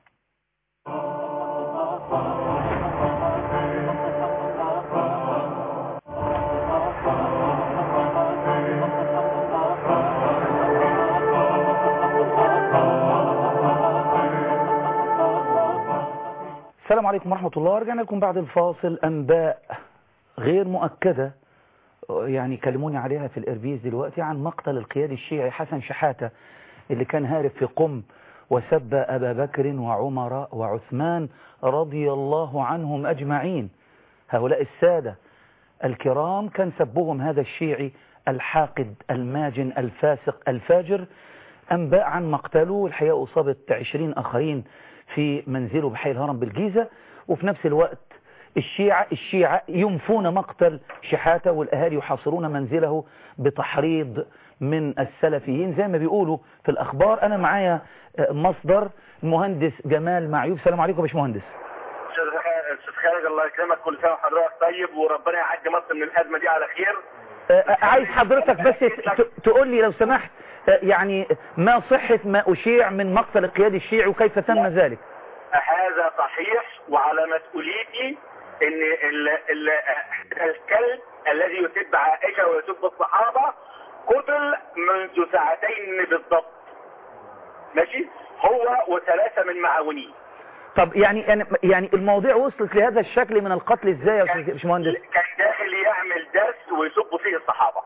A: السلام عليكم ورحمة الله رجعنا لكم بعد الفاصل أنباء غير مؤكدة يعني كلموني عليها في الإربيز دلوقتي عن مقتل القيادي الشيعي حسن شحاتة اللي كان هارب في قم وسب أبا بكر وعمر وعثمان رضي الله عنهم أجمعين هؤلاء السادة الكرام كان سبهم هذا الشيعي الحاقد الماجن الفاسق الفاجر أنباء عن مقتله الحقيقة أصابت عشرين آخرين في منزله بحي الهرم بالجيزة وفي نفس الوقت الشيعة الشيعة ينفون مقتل شحاتة والأهالي يحاصرون منزله بتحريض من السلفيين زي ما بيقولوا في الأخبار أنا معايا مصدر المهندس جمال معيوب السلام عليكم يا باشمهندس
E: استاذ خالد الله يكرمك كل سنه وحضرتك طيب وربنا يعدي مصر من الازمه دي على خير
A: عايز حضرتك بس تقول لي لو سمحت يعني ما صحة ما أشيع من مقتل القيادي الشيعي وكيف تم ذلك
E: هذا صحيح وعلى مسؤوليتي ان ال ال الكلب الذي يسب عائشة ويسب الصحابة قتل منذ ساعتين بالضبط ماشي هو وثلاثة من معاونيه
A: طب يعني يعني المواضيع وصلت لهذا الشكل من القتل ازاي يا باشمهندس
E: كان داخل يعمل درس ويسب فيه الصحابة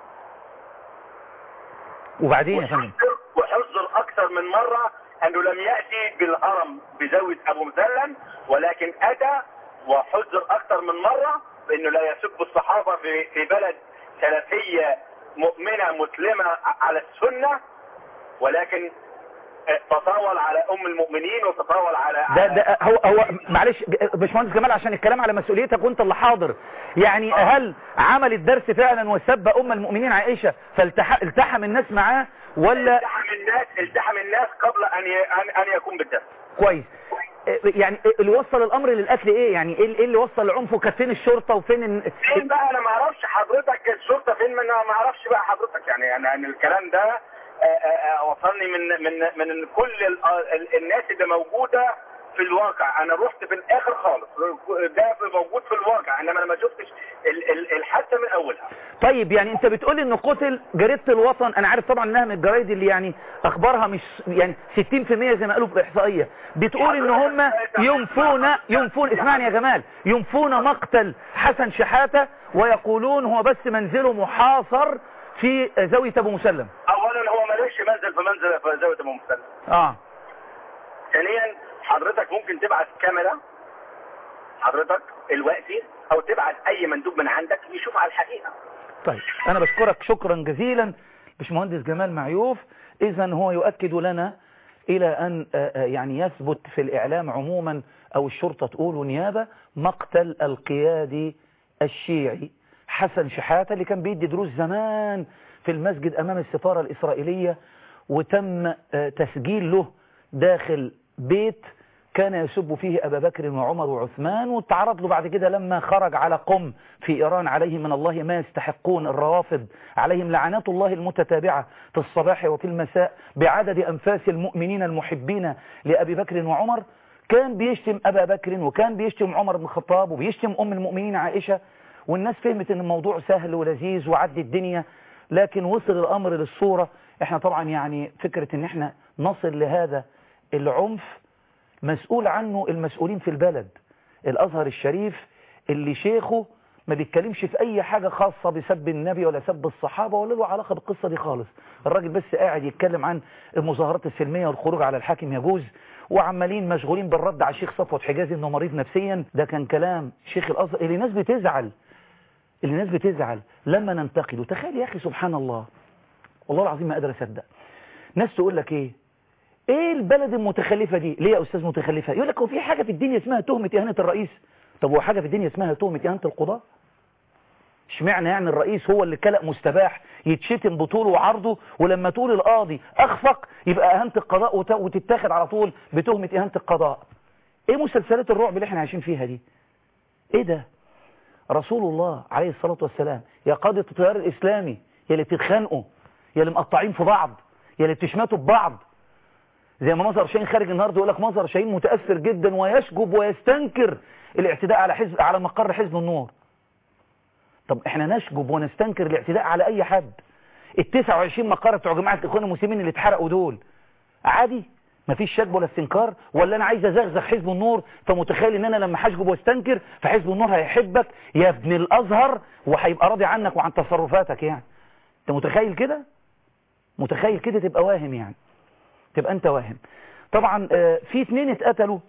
A: وبعدين يا فندم
E: وحذر اكثر من مرة انه لم يأتي بالهرم بزاوية ابو مثلث ولكن اتى وحذر اكثر من مرة بانه لا يسب الصحابة في, في بلد سلفية مؤمنة مسلمة على السنة ولكن تطاول على ام المؤمنين وتطاول على
A: ده ده هو هو معلش باشمهندس جمال عشان الكلام على مسؤوليتك وانت اللي حاضر يعني هل عمل الدرس فعلا وسب ام المؤمنين عائشه فالتحم الناس معاه ولا
E: التحم الناس التحم الناس قبل ان ان, أن يكون بالدرس
A: كويس يعني اللي وصل الامر للقتل ايه يعني ايه اللي وصل العنف وكانت فين الشرطه وفين ال...
E: فين بقى انا ما اعرفش حضرتك الشرطه فين من ما اعرفش بقى حضرتك يعني يعني الكلام ده وصلني من من من كل ال ال الناس اللي موجودة في الواقع انا رحت في الاخر خالص ده موجود في الواقع انما انا ما شفتش ال- ال- الحادثه من اولها
A: طيب يعني انت بتقول انه قتل جريدة الوطن انا عارف طبعا انها من الجرايد اللي يعني اخبارها مش يعني 60% زي ما قالوا في الاحصائية بتقول ان هم ينفون ينفون اسمعني يا جمال ينفون مقتل حسن شحاتة ويقولون هو بس منزله محاصر في زاوية ابو مسلم
E: اولا هو مالكش منزل في منزل في زاويه ابو مسلم
A: اه
E: ثانيا حضرتك ممكن تبعت كاميرا حضرتك الوقتي او تبعت اي مندوب من عندك يشوف على الحقيقه
A: طيب انا بشكرك شكرا جزيلا باشمهندس جمال معيوف اذا هو يؤكد لنا الى ان آه، آه، يعني يثبت في الاعلام عموما او الشرطة تقول ونيابة مقتل القيادي الشيعي حسن شحاتة اللي كان بيدي دروس زمان في المسجد امام السفارة الاسرائيلية وتم آه، تسجيل له داخل بيت كان يسب فيه أبا بكر وعمر وعثمان وتعرض له بعد كده لما خرج على قم في إيران عليهم من الله ما يستحقون الروافض عليهم لعنات الله المتتابعة في الصباح وفي المساء بعدد أنفاس المؤمنين المحبين لأبي بكر وعمر كان بيشتم أبا بكر وكان بيشتم عمر بن الخطاب وبيشتم أم المؤمنين عائشة والناس فهمت ان الموضوع سهل ولذيذ وعدي الدنيا لكن وصل الأمر للصورة احنا طبعا يعني فكرة ان احنا نصل لهذا العنف مسؤول عنه المسؤولين في البلد الأزهر الشريف اللي شيخه ما بيتكلمش في أي حاجة خاصة بسب النبي ولا سب الصحابة ولا له علاقة بالقصة دي خالص الراجل بس قاعد يتكلم عن المظاهرات السلمية والخروج على الحاكم يجوز وعمالين مشغولين بالرد على الشيخ صفوت حجازي انه مريض نفسيا ده كان كلام شيخ الأزهر اللي الناس بتزعل اللي الناس بتزعل لما ننتقده تخيل يا أخي سبحان الله والله العظيم ما قادر أصدق ناس تقول لك ايه ايه البلد المتخلفة دي ليه يا استاذ متخلفة يقول لك هو في حاجة في الدنيا اسمها تهمة اهانة الرئيس طب هو حاجة في الدنيا اسمها تهمة اهانة القضاء اشمعنى يعني الرئيس هو اللي كلق مستباح يتشتم بطوله وعرضه ولما تقول القاضي اخفق يبقى اهانة القضاء وت- وتتاخد على طول بتهمة اهانة القضاء ايه مسلسلات الرعب اللي احنا عايشين فيها دي ايه ده رسول الله عليه الصلاة والسلام يا قادة التيار الاسلامي يا اللي بتتخانقوا يا اللي مقطعين في بعض يا اللي بتشمتوا ببعض زي ما مظهر شاهين خارج النهارده يقول لك مظهر شاهين متأثر جدا ويشجب ويستنكر الاعتداء على حزب على مقر حزب النور طب احنا نشجب ونستنكر الاعتداء على اي حد ال 29 مقر بتوع جماعه الاخوان المسلمين اللي اتحرقوا دول عادي مفيش شجب ولا استنكار ولا انا عايز ازغزغ حزب النور فمتخيل ان انا لما هشجب واستنكر فحزب النور هيحبك يا ابن الازهر وهيبقى راضي عنك وعن تصرفاتك يعني انت متخيل كده متخيل كده تبقى واهم يعني تبقى انت واهم طبعا آه، في اتنين اتقتلوا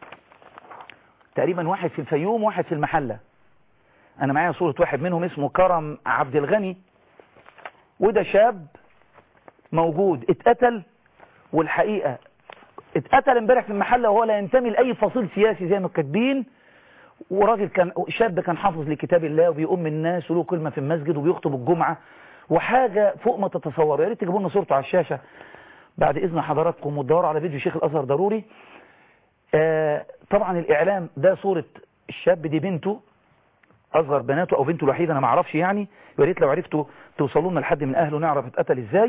A: تقريبا واحد في الفيوم واحد في المحلة انا معايا صورة واحد منهم اسمه كرم عبد الغني وده شاب موجود اتقتل والحقيقة اتقتل امبارح في المحلة وهو لا ينتمي لأي فصيل سياسي زي ما كاتبين وراجل كان شاب كان حافظ لكتاب الله وبيقوم الناس وله كلمة في المسجد وبيخطب الجمعة وحاجة فوق ما تتصوروا يا ريت تجيبوا لنا صورته على الشاشة بعد إذن حضراتكم وتدوروا على فيديو شيخ الأزهر ضروري آه طبعا الإعلام ده صورة الشاب دي بنته أصغر بناته أو بنته الوحيدة أنا ما اعرفش يعني يا ريت لو عرفتوا توصلوا لنا لحد من أهله نعرف اتقتل إزاي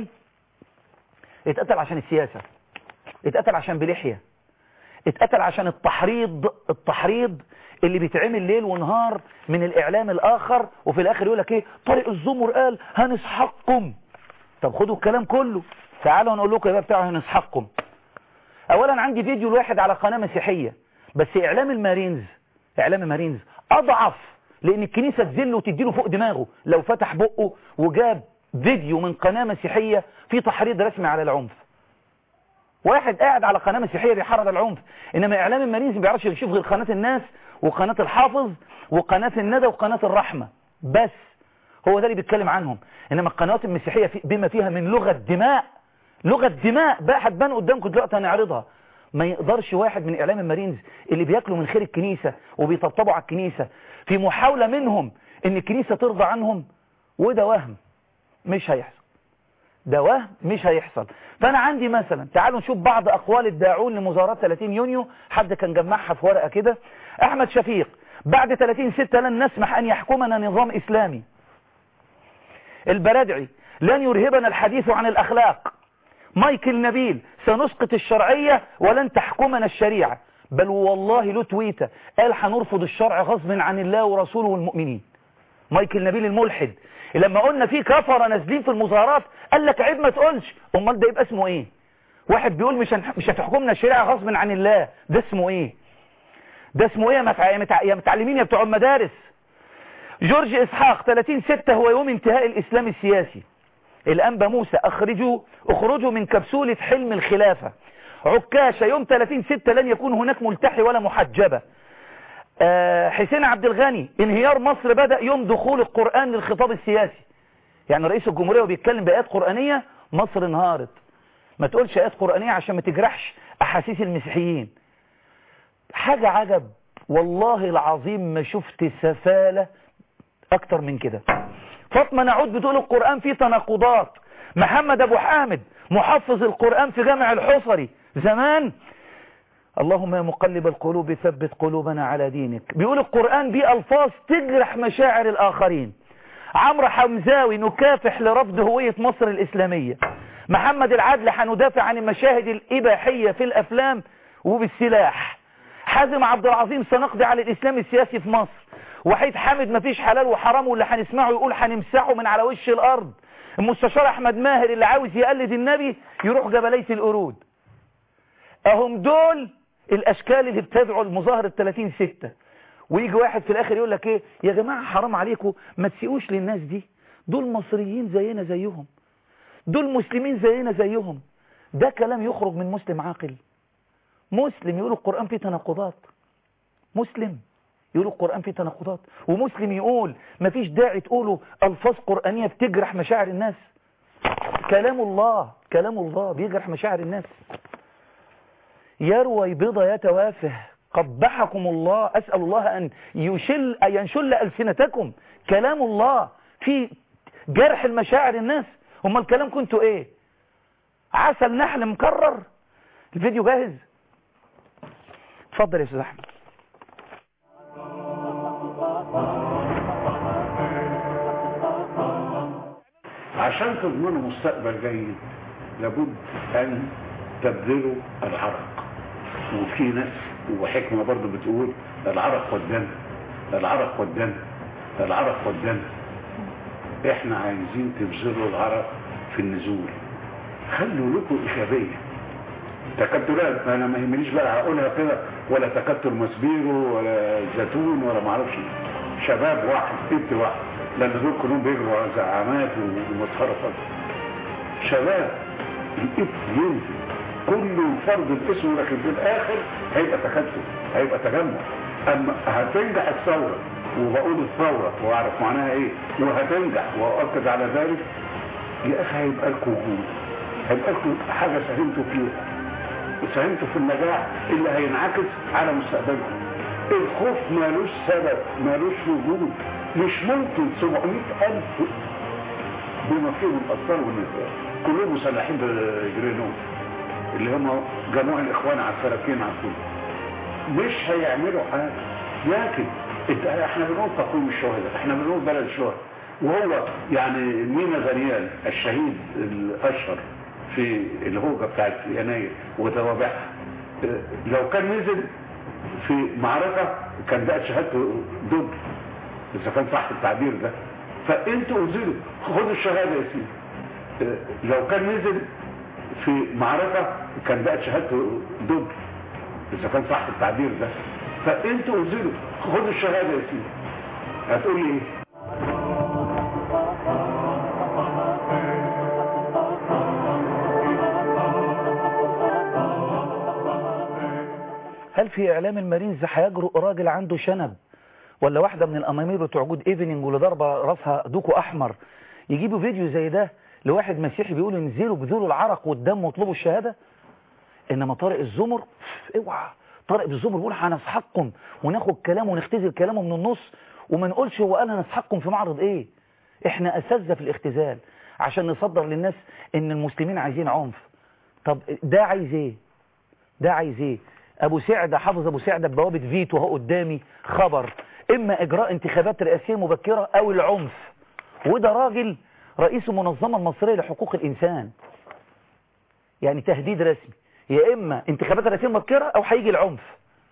A: اتقتل عشان السياسة اتقتل عشان بلحية اتقتل عشان التحريض التحريض اللي بيتعمل ليل ونهار من الإعلام الآخر وفي الآخر يقول لك إيه طارق الزمر قال هنسحقكم طب خدوا الكلام كله تعالوا نقول لكم يا بقى بتاعه هنسحقكم اولا عندي فيديو الواحد على قناة مسيحية بس اعلام المارينز اعلام المارينز اضعف لان الكنيسة تذل وتديله فوق دماغه لو فتح بقه وجاب فيديو من قناة مسيحية في تحريض رسمي على العنف واحد قاعد على قناة مسيحية بيحرض العنف انما اعلام المارينز ما بيعرفش يشوف غير قناة الناس وقناة الحافظ وقناة الندى وقناة الرحمة بس هو ده اللي بيتكلم عنهم انما القنوات المسيحية في بما فيها من لغة دماء لغة دماء بقى هتبان قدامكم دلوقتي هنعرضها ما يقدرش واحد من اعلام المارينز اللي بياكلوا من خير الكنيسة وبيطبطبوا على الكنيسة في محاولة منهم ان الكنيسة ترضى عنهم وده وهم مش هيحصل ده وهم مش هيحصل فانا عندي مثلا تعالوا نشوف بعض اقوال الداعون لمظاهرات 30 يونيو حد كان جمعها في ورقة كده احمد شفيق بعد 30 ستة لن نسمح ان يحكمنا نظام اسلامي البرادعي لن يرهبنا الحديث عن الاخلاق مايكل نبيل سنسقط الشرعية ولن تحكمنا الشريعة بل والله له تويته قال هنرفض الشرع غصب عن الله ورسوله والمؤمنين مايكل نبيل الملحد لما قلنا في كفره نازلين في المظاهرات قال لك عيب ما تقولش امال ده يبقى اسمه ايه واحد بيقول مش هنح- مش هتحكمنا الشريعه غصب عن الله ده اسمه ايه ده اسمه ايه يا متع- يا متع- يا متعلمين يا بتوع المدارس جورج اسحاق 30 6 هو يوم انتهاء الاسلام السياسي الانبا موسى اخرجوا اخرجوا من كبسولة حلم الخلافة عكاشة يوم 30 6 لن يكون هناك ملتحي ولا محجبة آه، حسين عبد الغني انهيار مصر بدأ يوم دخول القرآن للخطاب السياسي يعني رئيس الجمهورية وبيتكلم بآيات قرآنية مصر انهارت ما تقولش آيات قرآنية عشان ما تجرحش أحاسيس المسيحيين حاجة عجب والله العظيم ما شفت سفالة أكتر من كده فاطمة نعود بتقول القرآن فيه تناقضات محمد أبو حامد محفظ القرآن في جامع الحصري زمان اللهم يا مقلب القلوب ثبت قلوبنا على دينك بيقول القرآن بيه ألفاظ تجرح مشاعر الآخرين عمرو حمزاوي نكافح لرفض هوية مصر الإسلامية محمد العدل هندافع عن المشاهد الإباحية في الأفلام وبالسلاح حازم عبد العظيم سنقضي على الإسلام السياسي في مصر وحيد حامد مفيش حلال وحرام واللي هنسمعه يقول هنمسحه من على وش الأرض المستشار أحمد ماهر اللي عاوز يقلد النبي يروح جبلية القرود اهم دول الاشكال اللي بتدعو المظاهرة 30 ستة ويجي واحد في الاخر يقول لك ايه يا جماعة حرام عليكم ما تسيقوش للناس دي دول مصريين زينا زيهم دول مسلمين زينا زيهم ده كلام يخرج من مسلم عاقل مسلم يقول القرآن فيه تناقضات مسلم يقول القرآن فيه تناقضات ومسلم يقول مفيش داعي تقولوا ألفاظ قرآنية بتجرح مشاعر الناس كلام الله كلام الله بيجرح مشاعر الناس يروي بضا يتوافه قبحكم الله أسأل الله أن يشل أن ينشل ألسنتكم كلام الله في جرح المشاعر الناس هم الكلام كنتوا ايه عسل نحل مكرر الفيديو جاهز اتفضل يا استاذ احمد
F: عشان تضمنوا مستقبل جيد لابد ان تبذلوا العرق وفي ناس وحكمة برضو بتقول العرق والدم العرق والدم العرق والدم احنا عايزين تبذلوا العرق في النزول خلوا لكم ايجابيه تكتلات انا ما يهمنيش بقى هقولها كده ولا تكتل مسبيرو ولا زيتون ولا معرفش شباب واحد بنت واحد لان دول كلهم بيجروا على زعامات ومسخره خالص شباب الابن ينزل كل فرد الاسم لكن في الاخر هيبقى تكتل هيبقى تجمع اما هتنجح الثوره وبقول الثوره واعرف معناها ايه وهتنجح واؤكد على ذلك يا اخي هيبقى لكم وجود هيبقى لكم حاجه ساهمتوا فيها ساهمتوا في النجاح اللي هينعكس على مستقبلكم الخوف مالوش سبب مالوش وجود مش ممكن 700 ألف بما فيهم الأطفال والنساء كلهم مسلحين بجرينون اللي هم جموع الإخوان على السلاكين على الكل مش هيعملوا حاجة لكن انت احنا بنقول تقويم الشهداء احنا بنقول بلد الشهداء وهو يعني مينا غنيان الشهيد الاشهر في الهوجة بتاعت يناير وتوابعها اه، لو كان نزل في معركة كان بقت شهادته ضد اذا كان صح التعبير ده فانتوا انزلوا خدوا الشهادة يا سيدي اه، لو كان نزل في معركة كان بقت شهادته ضد اذا كان صح التعبير ده فانتوا انزلوا خدوا الشهادة يا سيدي هتقول لي ايه
A: هل في اعلام المارينز هيجرؤ راجل عنده شنب ولا واحدة من الامامير بتوع جود ايفنينج واللي ضربة راسها دوكو احمر يجيبوا فيديو زي ده لواحد مسيحي بيقول انزلوا بذلوا العرق والدم واطلبوا الشهادة انما طارق الزمر اوعى طارق الزمر بيقول هنسحقكم وناخد كلامه ونختزل كلامه من النص وما نقولش هو قال هنسحقكم في معرض ايه احنا اساتذه في الاختزال عشان نصدر للناس ان المسلمين عايزين عنف طب ده عايز ايه ده عايز ايه ابو سعدة حافظ ابو سعدة ببوابة فيتو اهو قدامي خبر اما اجراء انتخابات رئاسية مبكرة او العنف وده راجل رئيس المنظمة المصرية لحقوق الانسان يعني تهديد رسمي يا اما انتخابات رئاسية مبكرة او هيجي العنف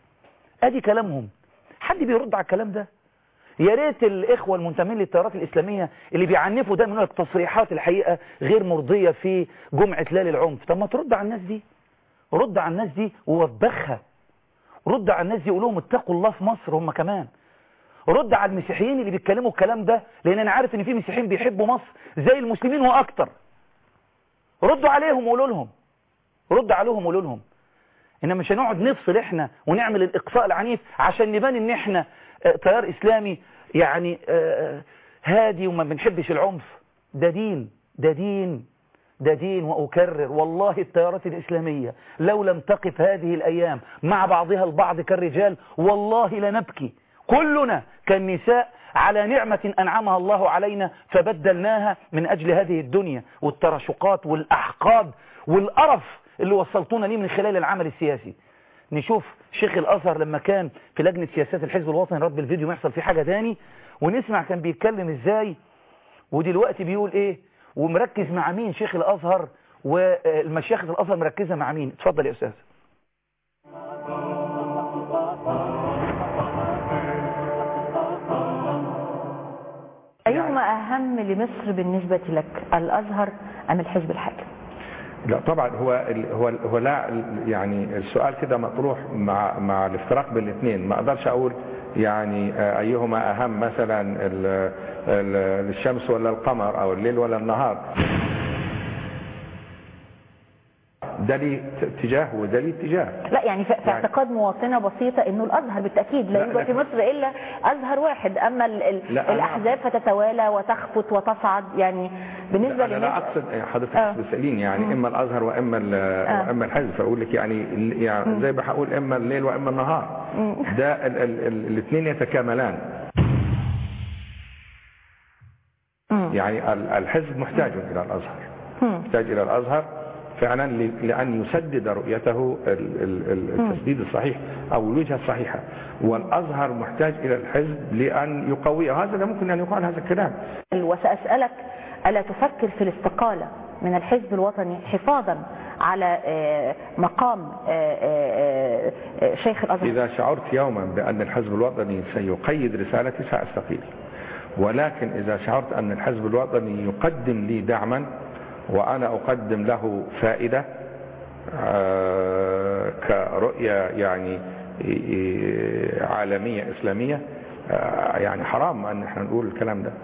A: ادي كلامهم حد بيرد على الكلام ده يا ريت الاخوه المنتمين للتيارات الاسلاميه اللي بيعنفوا ده من التصريحات الحقيقه غير مرضيه في جمعه ليل العنف طب ما ترد على الناس دي رد على الناس دي ووبخها رد على الناس دي قول لهم اتقوا الله في مصر هم كمان رد على المسيحيين اللي بيتكلموا الكلام ده لان انا عارف ان في مسيحيين بيحبوا مصر زي المسلمين واكتر ردوا عليهم وقولوا لهم رد عليهم وقولوا لهم انما مش هنقعد نفصل احنا ونعمل الاقصاء العنيف عشان نبان ان احنا آه، تيار اسلامي يعني آه، هادي وما بنحبش العنف ده دين ده دين ده دين وأكرر والله التيارات الإسلامية لو لم تقف هذه الأيام مع بعضها البعض كالرجال والله لنبكي كلنا كالنساء على نعمة أنعمها الله علينا فبدلناها من أجل هذه الدنيا والترشقات والأحقاد والقرف اللي وصلتونا ليه من خلال العمل السياسي نشوف شيخ الأزهر لما كان في لجنة سياسات الحزب الوطني رب الفيديو ما يحصل فيه حاجة تاني ونسمع كان بيتكلم ازاي ودلوقتي بيقول ايه ومركز مع مين شيخ الأزهر والمشايخ الأزهر مركزة مع مين اتفضل يا أستاذ
G: أيهما أهم لمصر بالنسبة لك الأزهر أم الحزب الحاكم
H: لا طبعا هو ال هو ال هو لا يعني السؤال كده مطروح مع مع الافتراق بين الاثنين ما اقدرش اقول يعني آه، ايهما اهم مثلا ال- ال- الشمس ولا القمر او الليل ولا النهار ده ليه اتجاه وده ليه اتجاه
G: لا يعني في في
H: يعني-
G: اعتقاد مواطنة بسيطة انه الازهر بالتأكيد لا
H: لا،
G: يوجد في
H: لكن-
G: مصر الا ازهر واحد اما ال ال
H: لا، أنا-
G: الاحزاب فتتوالى وتخفت وتصعد يعني بالنسبة
H: انا لا
G: للناس
H: اقصد حضرتك
G: آه.
H: بتساليني يعني اما الازهر واما ال-
G: آه.
H: واما الحزب فاقول لك يعني ال- يعني زي ما هقول اما الليل واما النهار ده الاثنين يتكاملان
G: مم.
H: يعني ال- الحزب محتاج الى الازهر
G: مم.
H: محتاج الى الازهر فعلا ل- لان يسدد رؤيته ال- ال- ال- التسديد الصحيح او الوجهه الصحيحه والازهر محتاج الى الحزب لان يقويه هذا لا ممكن ان يقال هذا الكلام
G: وسأسألك ألا تفكر في الاستقالة من الحزب الوطني حفاظا على آه، مقام آه، آه، آه، شيخ الأزهر
H: إذا شعرت يوما بأن الحزب الوطني سيقيد رسالتي سأستقيل ولكن إذا شعرت أن الحزب الوطني يقدم لي دعما وأنا أقدم له فائدة آه، كرؤية يعني آه، عالمية إسلامية آه، يعني حرام أن احنا نقول الكلام ده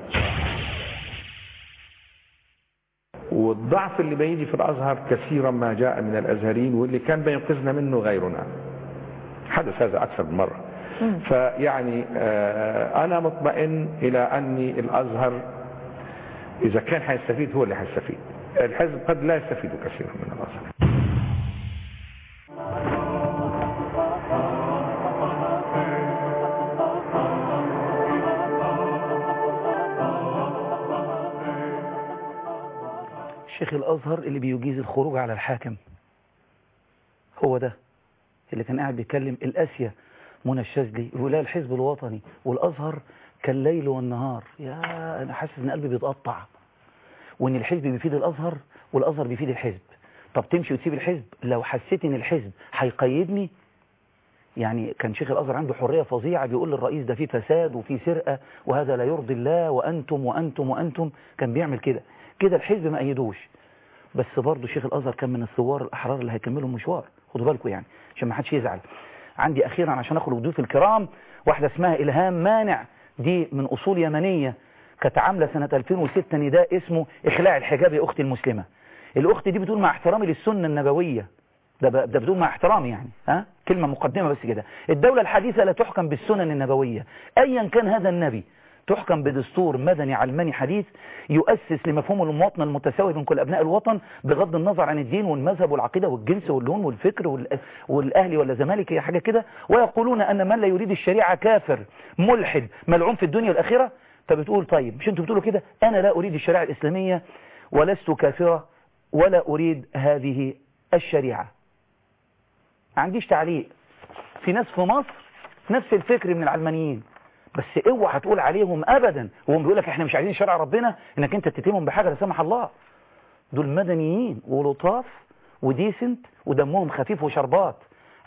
H: والضعف اللي بيجي في الأزهر كثيرا ما جاء من الأزهريين واللي كان بينقذنا منه غيرنا حدث هذا أكثر من مرة فيعني آه، أنا مطمئن إلى أني الأزهر إذا كان حيستفيد هو اللي حيستفيد الحزب قد لا يستفيد كثيرا من الأزهر
A: شيخ الأزهر اللي بيجيز الخروج على الحاكم هو ده اللي كان قاعد بيتكلم الأسيا منى الشاذلي يقول لها الحزب الوطني والأزهر كالليل والنهار يا أنا حاسس إن قلبي بيتقطع وإن الحزب بيفيد الأزهر والأزهر بيفيد الحزب طب تمشي وتسيب الحزب لو حسيت إن الحزب هيقيدني يعني كان شيخ الأزهر عنده حرية فظيعة بيقول للرئيس ده فيه فساد وفيه سرقة وهذا لا يرضي الله وأنتم وأنتم وأنتم كان بيعمل كده كده الحزب ما أيدوش بس برضه شيخ الأزهر كان من الثوار الأحرار اللي هيكملوا المشوار خدوا بالكم يعني عشان ما حدش يزعل عندي أخيرا عشان أخرج ضيوف الكرام واحدة اسمها إلهام مانع دي من أصول يمنية كانت عاملة سنة 2006 نداء اسمه إخلاع الحجاب يا أختي المسلمة الأخت دي بتقول مع احترامي للسنة النبوية ده ب- ده بدون مع احترامي يعني ها كلمة مقدمة بس كده الدولة الحديثة لا تحكم بالسنن النبوية أيا كان هذا النبي تحكم بدستور مدني علماني حديث يؤسس لمفهوم المواطنة المتساوي بين كل أبناء الوطن بغض النظر عن الدين والمذهب والعقيدة والجنس واللون والفكر وال- والأهلي ولا زمالك هي حاجة كده ويقولون أن من لا يريد الشريعة كافر ملحد ملعون في الدنيا والآخرة فبتقول طيب مش انتوا بتقولوا كده أنا لا أريد الشريعة الإسلامية ولست كافرة ولا أريد هذه الشريعة ما عنديش تعليق في ناس في مصر نفس الفكر من العلمانيين بس اوعى تقول عليهم ابدا وهم بيقول لك احنا مش عايزين شرع ربنا انك انت تتهمهم بحاجه لا سمح الله دول مدنيين ولطاف وديسنت ودمهم خفيف وشربات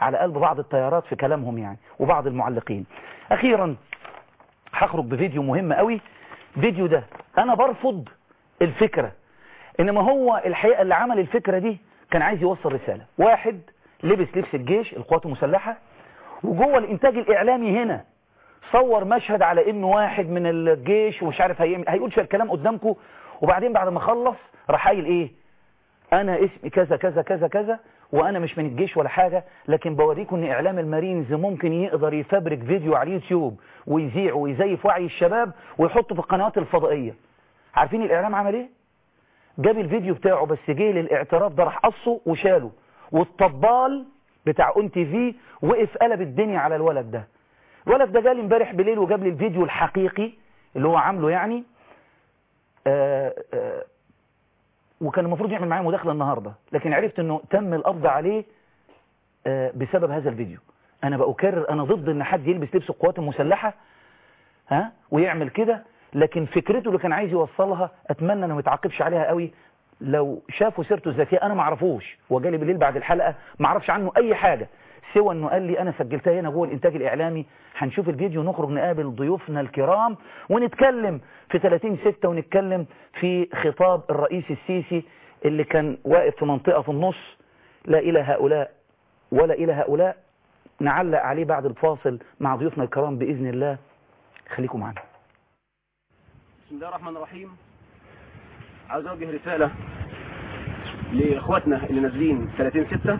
A: على قلب بعض التيارات في كلامهم يعني وبعض المعلقين اخيرا هخرج بفيديو مهم قوي فيديو ده انا برفض الفكرة انما هو الحقيقة اللي عمل الفكرة دي كان عايز يوصل رسالة واحد لبس لبس الجيش القوات المسلحة وجوه الانتاج الاعلامي هنا صور مشهد على انه واحد من الجيش ومش عارف هيعمل هيقول شويه كلام قدامكم وبعدين بعد ما خلص راح قايل ايه انا اسمي كذا كذا كذا كذا وانا مش من الجيش ولا حاجة لكن بوريكم ان اعلام المارينز ممكن يقدر يفبرك فيديو على اليوتيوب ويذيع ويزيف وعي الشباب ويحطه في القنوات الفضائية عارفين الاعلام عمل ايه جاب الفيديو بتاعه بس جه للاعتراف ده راح قصه وشاله والطبال بتاع اون تي في وقف قلب الدنيا على الولد ده الولد ده جالي امبارح بالليل وجاب لي الفيديو الحقيقي اللي هو عامله يعني آآ آآ وكان المفروض يعمل معايا مداخله النهارده لكن عرفت انه تم القبض عليه بسبب هذا الفيديو انا بأكرر انا ضد ان حد يلبس لبس القوات المسلحه ها ويعمل كده لكن فكرته اللي كان عايز يوصلها اتمنى انه ما يتعاقبش عليها قوي لو شافوا سيرته الذاتيه انا ما اعرفوش هو جالي بالليل بعد الحلقه ما اعرفش عنه اي حاجه سوى انه قال لي انا سجلتها هنا جوه الانتاج الاعلامي هنشوف الفيديو نخرج نقابل ضيوفنا الكرام ونتكلم في 30 6 ونتكلم في خطاب الرئيس السيسي اللي كان واقف في منطقة في النص لا إلى هؤلاء ولا إلى هؤلاء نعلق عليه بعد الفاصل مع ضيوفنا الكرام بإذن الله خليكم معنا
I: بسم الله الرحمن الرحيم عاوز اوجه رسالة لاخواتنا اللي نازلين 30 6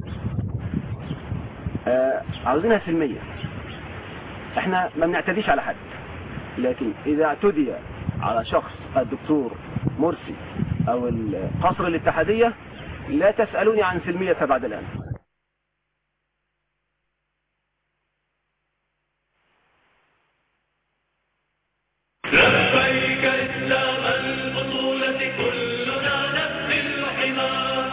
I: آه عاوزينها سلمية احنا ما بنعتديش على حد لكن اذا اعتدي على شخص الدكتور مرسي او قصر الاتحادية لا تسألوني عن سلمية بعد الان
J: لبيك إسلام البطولة كلنا نبني الحمار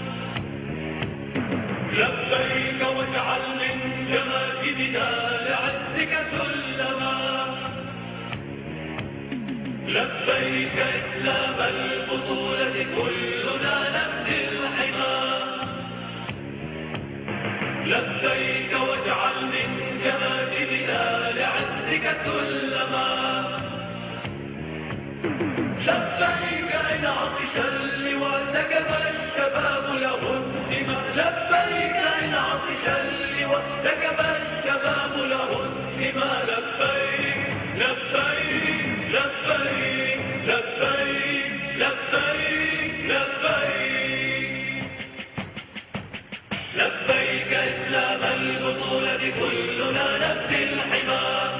J: لبيك واجعل من جماجدنا لعزك سلما لبيك إسلام البطولة كلنا نبني الحمار لبيك واجعل من جماجدنا لعزك سلما لبيك إن عطش اللواء سكب الشباب له الدماء لبيك إن عطش اللواء سكب الشباب له الدماء لبيك لبيك لبيك لبيك لبيك لبيك لبيك إسلام البطولة كلنا نبني الحمار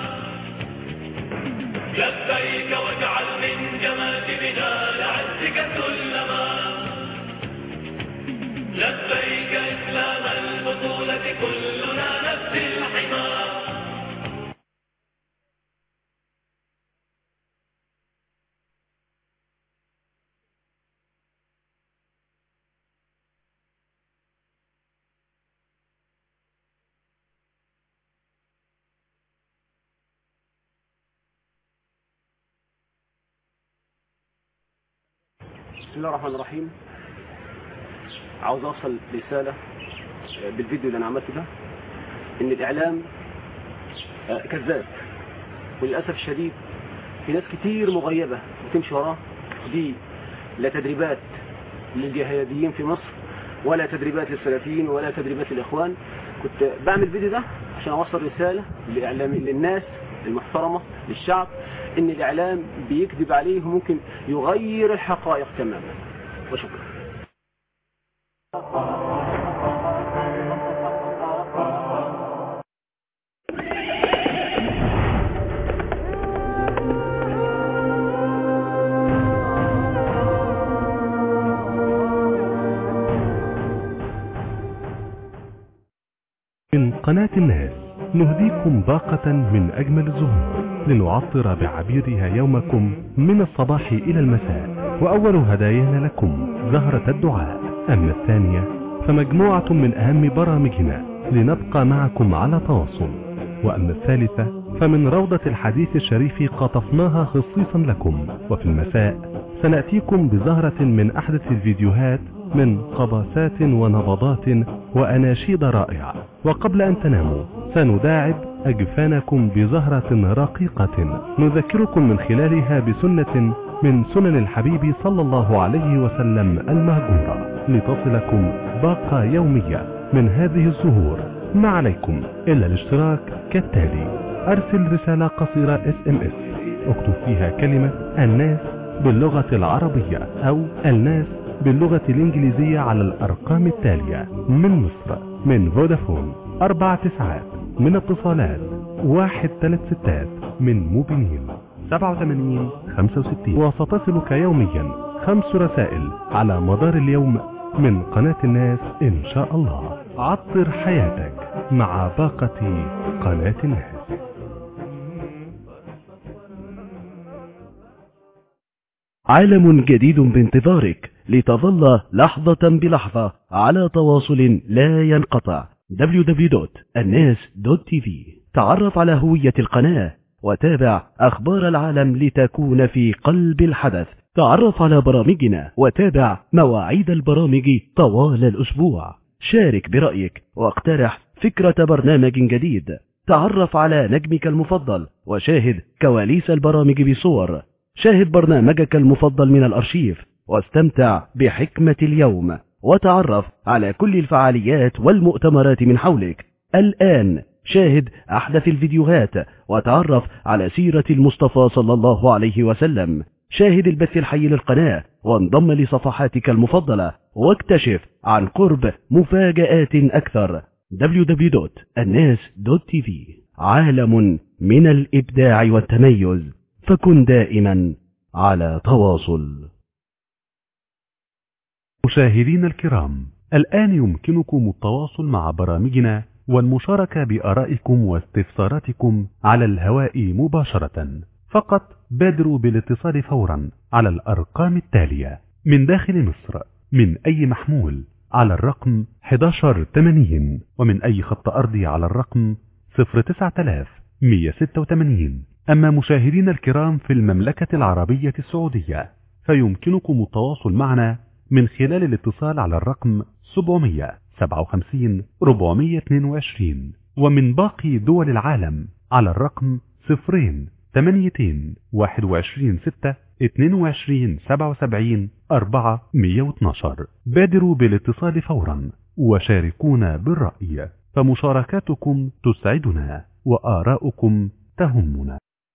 J: لبيك واجعل من جماجمنا لعزك سلما لبيك إسلام البطولة كلنا نبني الحمار
I: بسم الله الرحمن الرحيم عاوز اوصل رسالة بالفيديو اللي انا عملته ده ان الاعلام كذاب وللأسف الشديد في ناس كتير مغيبة بتمشي وراه دي لا تدريبات للجهاديين في مصر ولا تدريبات للسلفيين ولا تدريبات للإخوان كنت بعمل فيديو ده عشان أوصل رسالة للإعلام للناس المحترمة للشعب ان الاعلام بيكذب عليه وممكن يغير الحقائق تماما وشكرا
K: من قناة الناس نهديكم باقة من أجمل الزهور لنعطر بعبيرها يومكم من الصباح إلى المساء وأول هدايانا لكم زهرة الدعاء أما الثانية فمجموعة من أهم برامجنا لنبقى معكم على تواصل وأما الثالثة فمن روضة الحديث الشريف قطفناها خصيصا لكم وفي المساء سنأتيكم بزهرة من أحدث الفيديوهات من قباسات ونبضات وأناشيد رائعة وقبل أن تناموا سنداعب أجفانكم بزهرة رقيقة نذكركم من خلالها بسنة من سنن الحبيب صلى الله عليه وسلم المهجورة لتصلكم باقة يومية من هذه الزهور ما عليكم إلا الاشتراك كالتالي أرسل رسالة قصيرة اس ام اس اكتب فيها كلمة الناس باللغة العربية أو الناس باللغة الإنجليزية على الأرقام التالية من مصر من فودافون أربع تسعات من اتصالات واحد ثلاث ستات من موبينيل 87 65 وستصلك يوميا خمس رسائل على مدار اليوم من قناة الناس إن شاء الله عطر حياتك مع باقة قناة الناس
B: عالم جديد بانتظارك لتظل لحظة بلحظة على تواصل لا ينقطع www.الناس.tv تعرف على هوية القناة وتابع أخبار العالم لتكون في قلب الحدث تعرف على برامجنا وتابع مواعيد البرامج طوال الأسبوع شارك برأيك واقترح فكرة برنامج جديد تعرف على نجمك المفضل وشاهد كواليس البرامج بصور شاهد برنامجك المفضل من الأرشيف واستمتع بحكمة اليوم وتعرف على كل الفعاليات والمؤتمرات من حولك الآن شاهد أحدث الفيديوهات وتعرف على سيرة المصطفى صلى الله عليه وسلم شاهد البث الحي للقناة وانضم لصفحاتك المفضلة واكتشف عن قرب مفاجآت أكثر www.الناس.tv عالم من الإبداع والتميز فكن دائما على تواصل
K: مشاهدين الكرام الآن يمكنكم التواصل مع برامجنا والمشاركة بآرائكم واستفساراتكم على الهواء مباشرة فقط بادروا بالاتصال فورا على الأرقام التالية من داخل مصر من أي محمول على الرقم 1180 ومن أي خط أرضي على الرقم 09186 أما مشاهدين الكرام في المملكة العربية السعودية فيمكنكم التواصل معنا من خلال الاتصال على الرقم 757 422 ومن باقي دول العالم على الرقم 0 8 21 6 22 77 4 112 بادروا بالاتصال فورا وشاركونا بالرأي فمشاركاتكم تسعدنا وآراؤكم تهمنا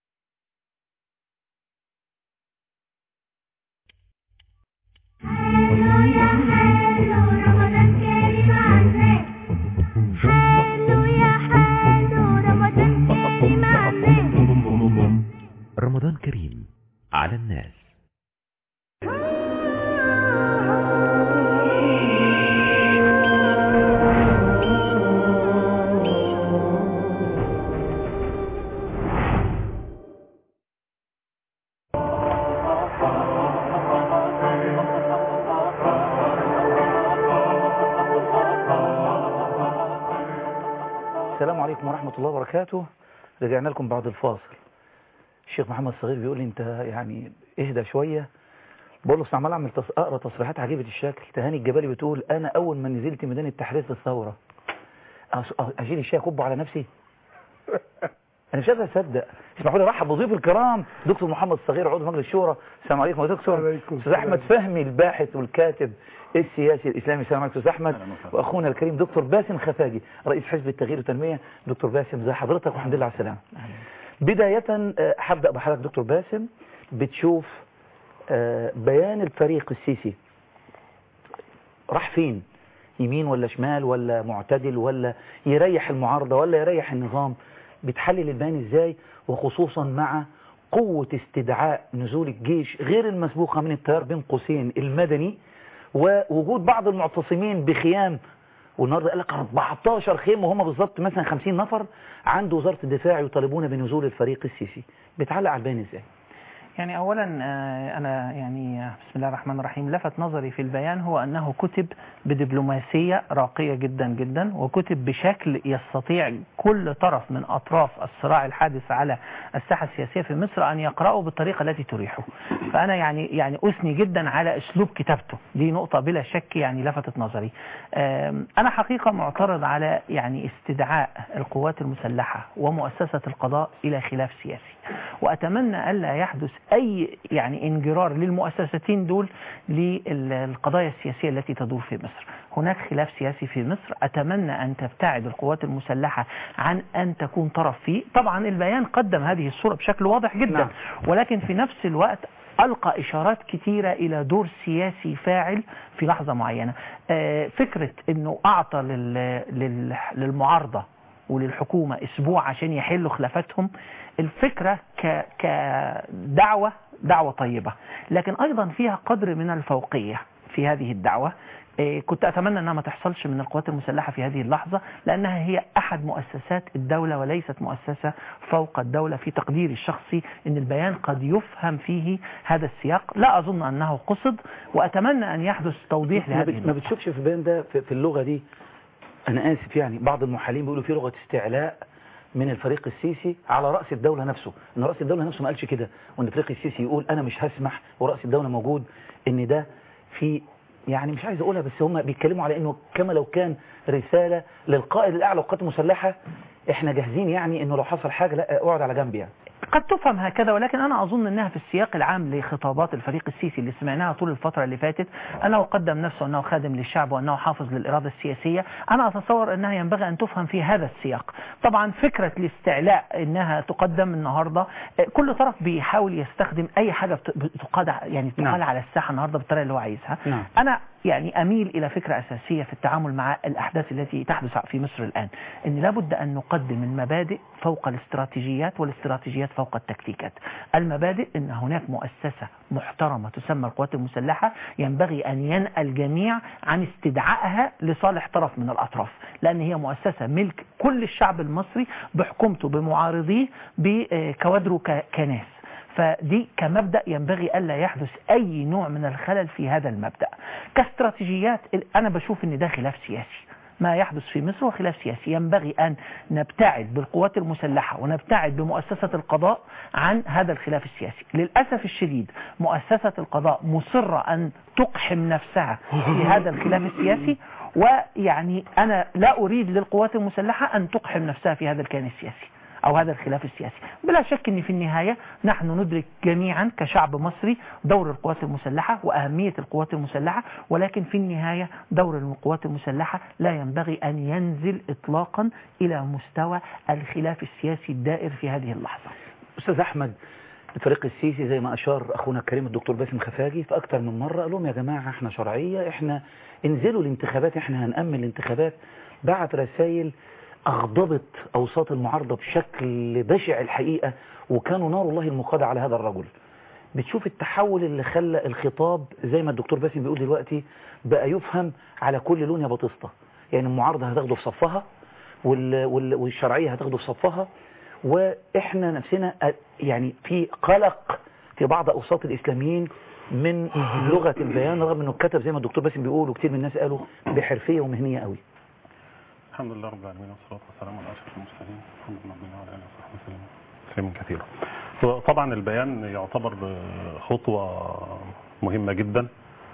L: رمضان كريم على الناس
A: السلام عليكم ورحمة الله وبركاته رجعنا لكم بعد الفاصل الشيخ محمد صغير بيقول لي انت يعني اهدى شوية بقول له أصل عمال اعمل تص... اقرا تصريحات عجيبة الشكل تهاني الجبالي بتقول انا اول ما نزلت ميدان التحرير في الثورة أص... اشيل الشاي اكبه على نفسي انا مش قادر اصدق اسمحوا لي ارحب بضيوف الكرام دكتور محمد صغير عضو مجلس الشورى السلام عليكم يا دكتور استاذ احمد فهمي الباحث والكاتب السياسي الاسلامي السلام عليكم استاذ احمد واخونا الكريم دكتور باسم خفاجي رئيس حزب التغيير والتنميه دكتور باسم زي حضرتك والحمد لله على السلامه بدايه آه، هبدا بحضرتك دكتور باسم بتشوف آه، بيان الفريق السيسي راح فين يمين ولا شمال ولا معتدل ولا يريح المعارضه ولا يريح النظام بتحلل البيان ازاي وخصوصا مع قوة استدعاء نزول الجيش غير المسبوقة من التيار بين قوسين المدني ووجود بعض المعتصمين بخيام والنهارده قال لك 14 خيمة وهم بالظبط مثلا 50 نفر عند وزارة الدفاع يطالبون بنزول الفريق السيسي بتعلق على البيان ازاي؟
M: يعني اولا آه، انا يعني آه، بسم الله الرحمن الرحيم لفت نظري في البيان هو انه كتب بدبلوماسيه راقيه جدا جدا وكتب بشكل يستطيع كل طرف من اطراف الصراع الحادث على الساحه السياسيه في مصر ان يقراه بالطريقه التي تريحه فانا يعني يعني اثني جدا على اسلوب كتابته دي نقطه بلا شك يعني لفتت نظري آم، انا حقيقه معترض على يعني استدعاء القوات المسلحه ومؤسسه القضاء الى خلاف سياسي واتمنى الا يحدث اي يعني انجرار للمؤسستين دول للقضايا السياسيه التي تدور في مصر هناك خلاف سياسي في مصر اتمنى ان تبتعد القوات المسلحه عن ان تكون طرف فيه طبعا البيان قدم هذه الصوره بشكل واضح جدا
A: نعم.
M: ولكن في نفس الوقت ألقى إشارات كتيرة إلى دور سياسي فاعل في لحظة معينة آه، فكرة أنه أعطى لل- لل- للمعارضة وللحكومة أسبوع عشان يحلوا خلافاتهم الفكرة ك- كدعوة دعوة طيبة لكن أيضا فيها قدر من الفوقية في هذه الدعوة إيه، كنت أتمنى أنها ما تحصلش من القوات المسلحة في هذه اللحظة لأنها هي أحد مؤسسات الدولة وليست مؤسسة فوق الدولة في تقديري الشخصي أن البيان قد يفهم فيه هذا السياق لا أظن أنه قصد وأتمنى أن يحدث توضيح
A: ما,
M: لهذه
A: بت... ما
M: النقطة.
A: بتشوفش في البيان ده في, في اللغة دي أنا آسف يعني بعض المحللين بيقولوا في لغة استعلاء من الفريق السيسي على رأس الدولة نفسه إن رأس الدولة نفسه ما قالش كده وإن الفريق السيسي يقول أنا مش هسمح ورأس الدولة موجود إن ده في يعني مش عايز أقولها بس هم بيتكلموا على إنه كما لو كان رسالة للقائد الأعلى للقوات المسلحة إحنا جاهزين يعني إنه لو حصل حاجة لا اقعد على جنب يعني
M: قد تفهم هكذا ولكن أنا أظن أنها في السياق العام لخطابات الفريق السيسي اللي سمعناها طول الفترة اللي فاتت أنه قدم نفسه أنه خادم للشعب وأنه حافظ للإرادة السياسية أنا أتصور أنها ينبغي أن تفهم في هذا السياق طبعا فكرة الاستعلاء أنها تقدم النهاردة آه، كل طرف بيحاول يستخدم أي حاجة بت- بتقاد يعني تقال
A: نعم.
M: على الساحة النهاردة بالطريقة اللي هو عايزها
A: نعم.
M: أنا يعني أميل إلى فكرة أساسية في التعامل مع الأحداث التي تحدث في مصر الآن أن لابد أن نقدم المبادئ فوق الاستراتيجيات والاستراتيجيات فوق التكتيكات المبادئ أن هناك مؤسسة محترمة تسمى القوات المسلحة ينبغي أن ينأى الجميع عن استدعائها لصالح طرف من الأطراف لأن هي مؤسسة ملك كل الشعب المصري بحكومته بمعارضيه بكوادره ك- كناس فدي كمبدأ ينبغي ألا يحدث أي نوع من الخلل في هذا المبدأ كاستراتيجيات أنا بشوف أن ده خلاف سياسي ما يحدث في مصر هو خلاف سياسي ينبغي أن نبتعد بالقوات المسلحة ونبتعد بمؤسسة القضاء عن هذا الخلاف السياسي للأسف الشديد مؤسسة القضاء مصرة أن تقحم نفسها في هذا الخلاف السياسي ويعني أنا لا أريد للقوات المسلحة أن تقحم نفسها في هذا الكيان السياسي أو هذا الخلاف السياسي بلا شك أن في النهاية نحن ندرك جميعا كشعب مصري دور القوات المسلحة وأهمية القوات المسلحة ولكن في النهاية دور القوات المسلحة لا ينبغي أن ينزل إطلاقا إلى مستوى الخلاف السياسي الدائر في هذه اللحظة
A: أستاذ أحمد الفريق السيسي زي ما أشار أخونا الكريم الدكتور باسم خفاجي في أكتر من مرة قال لهم يا جماعة احنا شرعية احنا انزلوا الانتخابات احنا هنأمن الانتخابات بعت رسائل أغضبت أوساط المعارضة بشكل بشع الحقيقة وكانوا نار الله المقادة على هذا الرجل بتشوف التحول اللي خلى الخطاب زي ما الدكتور باسم بيقول دلوقتي بقى يفهم على كل لون يا بطسطة يعني المعارضة هتاخده في صفها وال... وال... والشرعية هتاخده في صفها واحنا نفسنا يعني في قلق في بعض اوساط الاسلاميين من لغة البيان رغم انه اتكتب زي ما الدكتور باسم بيقول وكتير من الناس قالوا بحرفية ومهنية قوي
N: الحمد لله رب العالمين والصلاة والسلام على أشرف المرسلين محمد بن عبد الله وعلى آله وصحبه وسلم تسليما كثيرا. طبعا البيان يعتبر خطوة مهمة جدا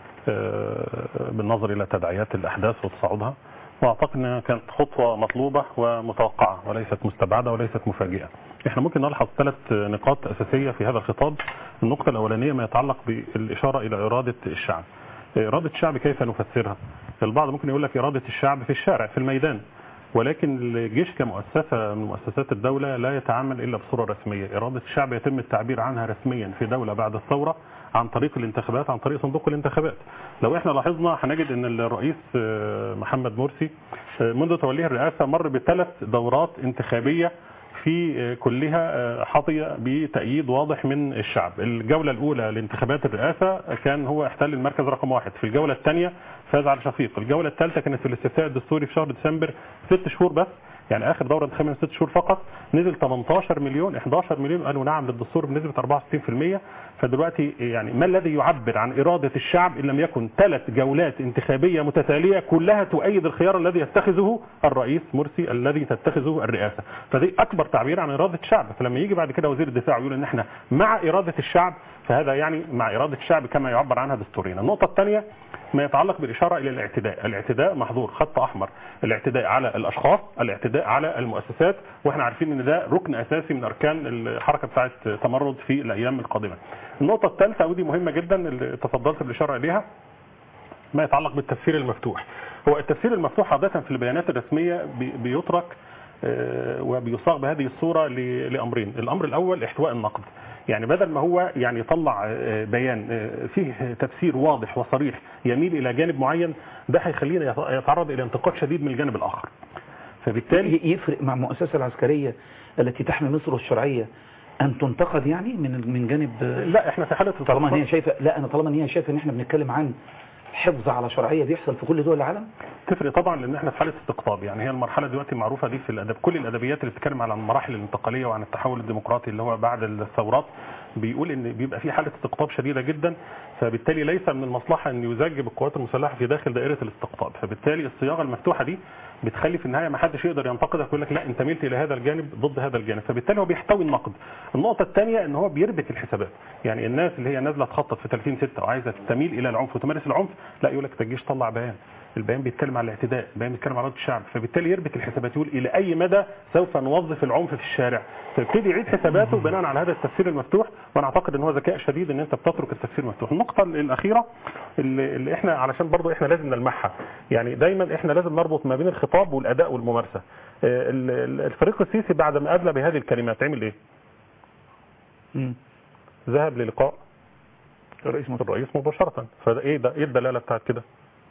N: بالنظر إلى تداعيات الأحداث وتصاعدها واعتقد انها كانت خطوه مطلوبه ومتوقعه وليست مستبعده وليست مفاجئه. احنا ممكن نلحظ ثلاث نقاط اساسيه في هذا الخطاب. النقطه الاولانيه ما يتعلق بالاشاره الى اراده الشعب. اراده الشعب كيف نفسرها؟ البعض ممكن يقول لك اراده الشعب في الشارع في الميدان. ولكن الجيش كمؤسسه من مؤسسات الدوله لا يتعامل الا بصوره رسميه، اراده الشعب يتم التعبير عنها رسميا في دوله بعد الثوره عن طريق الانتخابات عن طريق صندوق الانتخابات لو احنا لاحظنا هنجد ان الرئيس محمد مرسي منذ توليه الرئاسة مر بثلاث دورات انتخابية في كلها حظي بتأييد واضح من الشعب الجولة الأولى لانتخابات الرئاسة كان هو احتل المركز رقم واحد في الجولة الثانية فاز على شفيق الجولة الثالثة كانت في الاستفتاء الدستوري في شهر ديسمبر ست شهور بس يعني اخر دوره انتخابيه من ست شهور فقط نزل 18 مليون 11 مليون قالوا نعم للدستور بنسبه 64% فدلوقتي يعني ما الذي يعبر عن اراده الشعب ان لم يكن ثلاث جولات انتخابيه متتاليه كلها تؤيد الخيار الذي يتخذه الرئيس مرسي الذي تتخذه الرئاسه فدي اكبر تعبير عن اراده الشعب فلما يجي بعد كده وزير الدفاع يقول ان احنا مع اراده الشعب فهذا يعني مع اراده الشعب كما يعبر عنها دستوريا النقطه الثانيه ما يتعلق بالاشاره الى الاعتداء الاعتداء محظور خط احمر الاعتداء على الاشخاص الاعتداء على المؤسسات واحنا عارفين ان ده ركن اساسي من اركان الحركه بتاعه تمرد في الايام القادمه النقطه الثالثه ودي مهمه جدا اللي تفضلت بالاشاره اليها ما يتعلق بالتفسير المفتوح هو التفسير المفتوح عاده في البيانات الرسميه بي- بيترك آه، وبيصاغ بهذه الصوره ل- لامرين الامر الاول احتواء النقد يعني بدل ما هو يعني يطلع آه، بيان آه، فيه تفسير واضح وصريح يميل الى جانب معين ده هيخلينا يت- يتعرض الى انتقاد شديد من الجانب الاخر فبالتالي
A: ي- يفرق مع المؤسسة العسكرية التي تحمي مصر والشرعية أن تنتقد يعني من من جانب
N: لا احنا في حاله
A: طالما ان هي شايفه لا انا طالما ان هي شايفه ان احنا بنتكلم عن حفظ على شرعيه بيحصل في كل دول العالم
N: تفرق طبعا لان احنا في حاله استقطاب يعني هي المرحله دلوقتي معروفه دي في الادب كل الادبيات اللي بتتكلم على المراحل الانتقاليه وعن التحول الديمقراطي اللي هو بعد الثورات بيقول ان بيبقى في حاله استقطاب شديده جدا فبالتالي ليس من المصلحه ان يزجب القوات المسلحه في داخل دائره الاستقطاب فبالتالي الصياغه المفتوحه دي بتخلي في النهايه ما حدش يقدر ينتقدك ويقول لك لا انت ميلت الى هذا الجانب ضد هذا الجانب فبالتالي هو بيحتوي النقد النقطه الثانيه ان هو بيربك الحسابات يعني الناس اللي هي نازله تخطط في 30 6 وعايزه تميل الى العنف وتمارس العنف لا يقول لك تجيش طلع بيان البيان بيتكلم على الاعتداء البيان بيتكلم على رد الشعب فبالتالي يربك الحسابات يقول الى اي مدى سوف نوظف العنف في الشارع فيبتدي يعيد حساباته بناء على هذا التفسير المفتوح وانا اعتقد ان هو ذكاء شديد ان انت بتترك التفسير المفتوح النقطه الاخيره اللي, اللي احنا علشان برضه احنا لازم نلمحها يعني دايما احنا لازم نربط ما بين الخطاب والاداء والممارسه آه، ال- ال- الفريق السيسي بعد ما ادلى بهذه الكلمات عمل ايه ذهب للقاء
A: الرئيس
N: الرئيس مباشره فده ايه ده ايه الدلاله بتاعت كده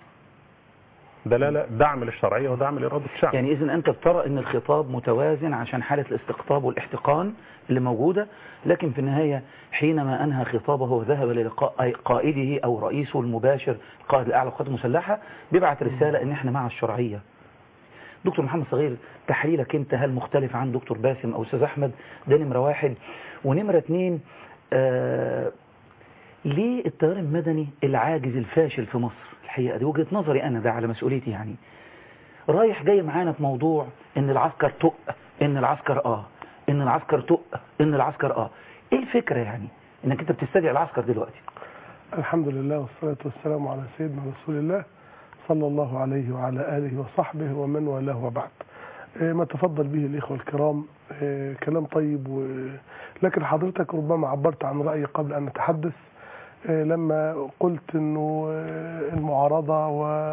N: دلاله دعم للشرعيه ودعم لاراده الشعب
A: يعني اذا انت بترى ان الخطاب متوازن عشان حاله الاستقطاب والاحتقان اللي موجوده لكن في النهايه حينما انهى خطابه وذهب للقاء أي قائده او رئيسه المباشر القائد الاعلى للقوات المسلحه بيبعت رساله ان احنا مع الشرعيه دكتور محمد صغير تحليلك انت هل مختلف عن دكتور باسم او استاذ احمد ده نمره واحد ونمره اتنين آه ليه التيار المدني العاجز الفاشل في مصر الحقيقه دي وجهه نظري انا ده على مسؤوليتي يعني رايح جاي معانا في موضوع ان العسكر تق ان العسكر اه ان العسكر تق ان العسكر اه ايه الفكره يعني انك انت بتستدعي العسكر دلوقتي
O: الحمد لله والصلاة والسلام على سيدنا رسول الله صلى الله عليه وعلى آله وصحبه ومن والاه وبعد آه، ما تفضل به الإخوة الكرام آه، كلام طيب و... لكن حضرتك ربما عبرت عن رأيي قبل أن أتحدث آه، لما قلت أنه آه، المعارضة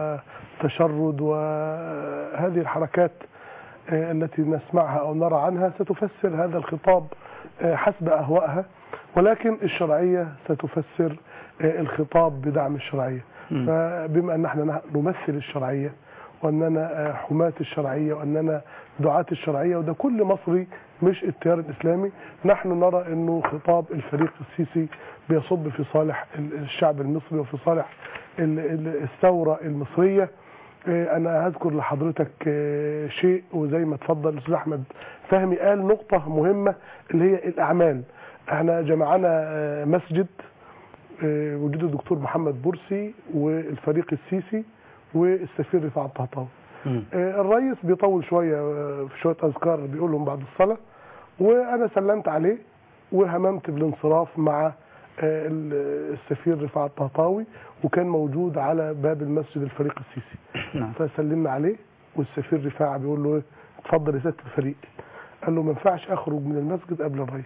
O: وتشرد وهذه الحركات آه، التي نسمعها أو نرى عنها ستفسر هذا الخطاب آه، حسب أهوائها ولكن الشرعية ستفسر آه، الخطاب بدعم الشرعية فبما أن احنا نمثل الشرعية وأننا آه، حماة الشرعية وأننا دعاة الشرعية وده كل مصري مش التيار الإسلامي نحن نرى أنه خطاب الفريق السيسي بيصب في صالح ال- الشعب المصري وفي صالح ال- ال- الثورة المصرية آه، أنا هذكر لحضرتك آه، شيء وزي ما اتفضل الأستاذ أحمد فهمي قال نقطة مهمة اللي هي الأعمال احنا جمعنا آه، مسجد آه، وجود الدكتور محمد برسي والفريق السيسي والسفير رفاعة الطهطاوي آه، الرئيس بيطول شوية آه، في شوية أذكار بيقولهم بعد الصلاة وأنا سلمت عليه وهممت بالانصراف مع آه، ال- السفير رفاعة الطهطاوي وكان موجود على باب المسجد الفريق السيسي
A: نعم.
O: فسلمنا عليه والسفير رفاعة بيقول له ايه اتفضل يا سيادة الفريق قال له ما ينفعش اخرج من المسجد قبل الرئيس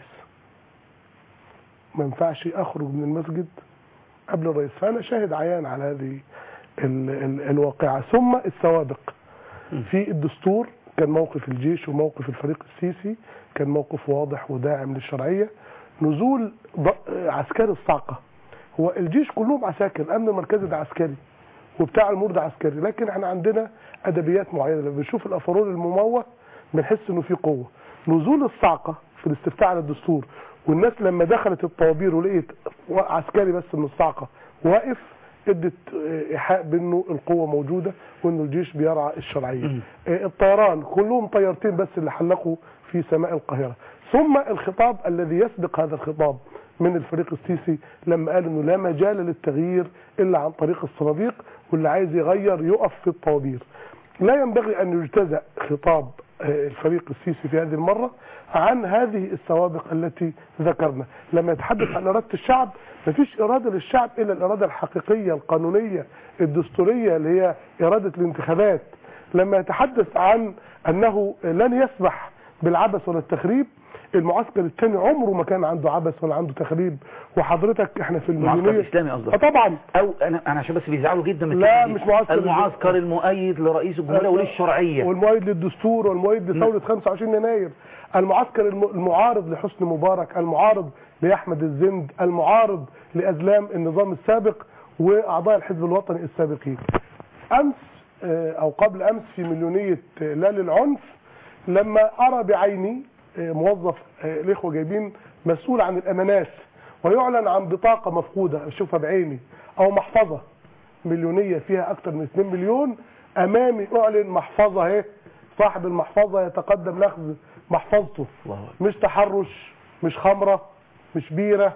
O: ما ينفعش اخرج من المسجد قبل الرئيس فانا شاهد عيان على هذه ال ال الواقعة ثم السوابق في الدستور كان موقف الجيش وموقف الفريق السيسي كان موقف واضح وداعم للشرعية نزول ض- عسكري الصاعقة هو الجيش كلهم عساكر الامن المركزي ده عسكري وبتاع المور ده عسكري لكن احنا عندنا ادبيات معينه لما بنشوف الافرول المموه بنحس انه في قوه نزول الصاعقه في الاستفتاء على الدستور والناس لما دخلت الطوابير ولقيت عسكري بس من الصاعقه واقف ادت آه، ايحاء بانه القوه موجوده وانه الجيش بيرعى الشرعيه آه، الطيران كلهم طيارتين بس اللي حلقوا في سماء القاهره ثم الخطاب الذي يسبق هذا الخطاب من الفريق السيسي لما قال انه لا مجال للتغيير الا عن طريق الصناديق واللي عايز يغير يقف في الطوابير لا ينبغي ان يجتزأ خطاب آه، الفريق السيسي في هذه المرة عن هذه السوابق التي ذكرنا لما يتحدث عن إرادة الشعب مفيش إرادة للشعب إلا الإرادة الحقيقية القانونية الدستورية اللي هي إرادة الانتخابات لما يتحدث عن أنه لن يسمح بالعبث ولا التخريب المعسكر الثاني عمره ما كان عنده عبث ولا عنده تخريب وحضرتك احنا في
A: المعسكر
O: المليونية
A: الاسلامي قصدك
O: آه طبعا
A: او انا انا عشان بس بيزعلوا جدا من
O: لا
A: الكلمة دي.
O: مش معسكر
A: المعسكر المؤيد لرئيس الجمهوريه وللشرعيه
O: والمؤيد للدستور والمؤيد لثورة 25 يناير المعسكر الم- المعارض لحسني مبارك المعارض لأحمد الزند المعارض لأزلام النظام السابق وأعضاء الحزب الوطني السابقين أمس آه، أو قبل أمس في مليونية آه، لا للعنف لما أرى بعيني آه، موظف آه، الإخوة جايبين مسؤول عن الأمانات ويعلن عن بطاقة مفقودة أشوفها بعيني أو محفظة مليونية فيها أكثر من 2 مليون أمامي أعلن محفظة اهي صاحب المحفظة يتقدم لأخذ محفظته مش تحرش مش خمرة مش بيرة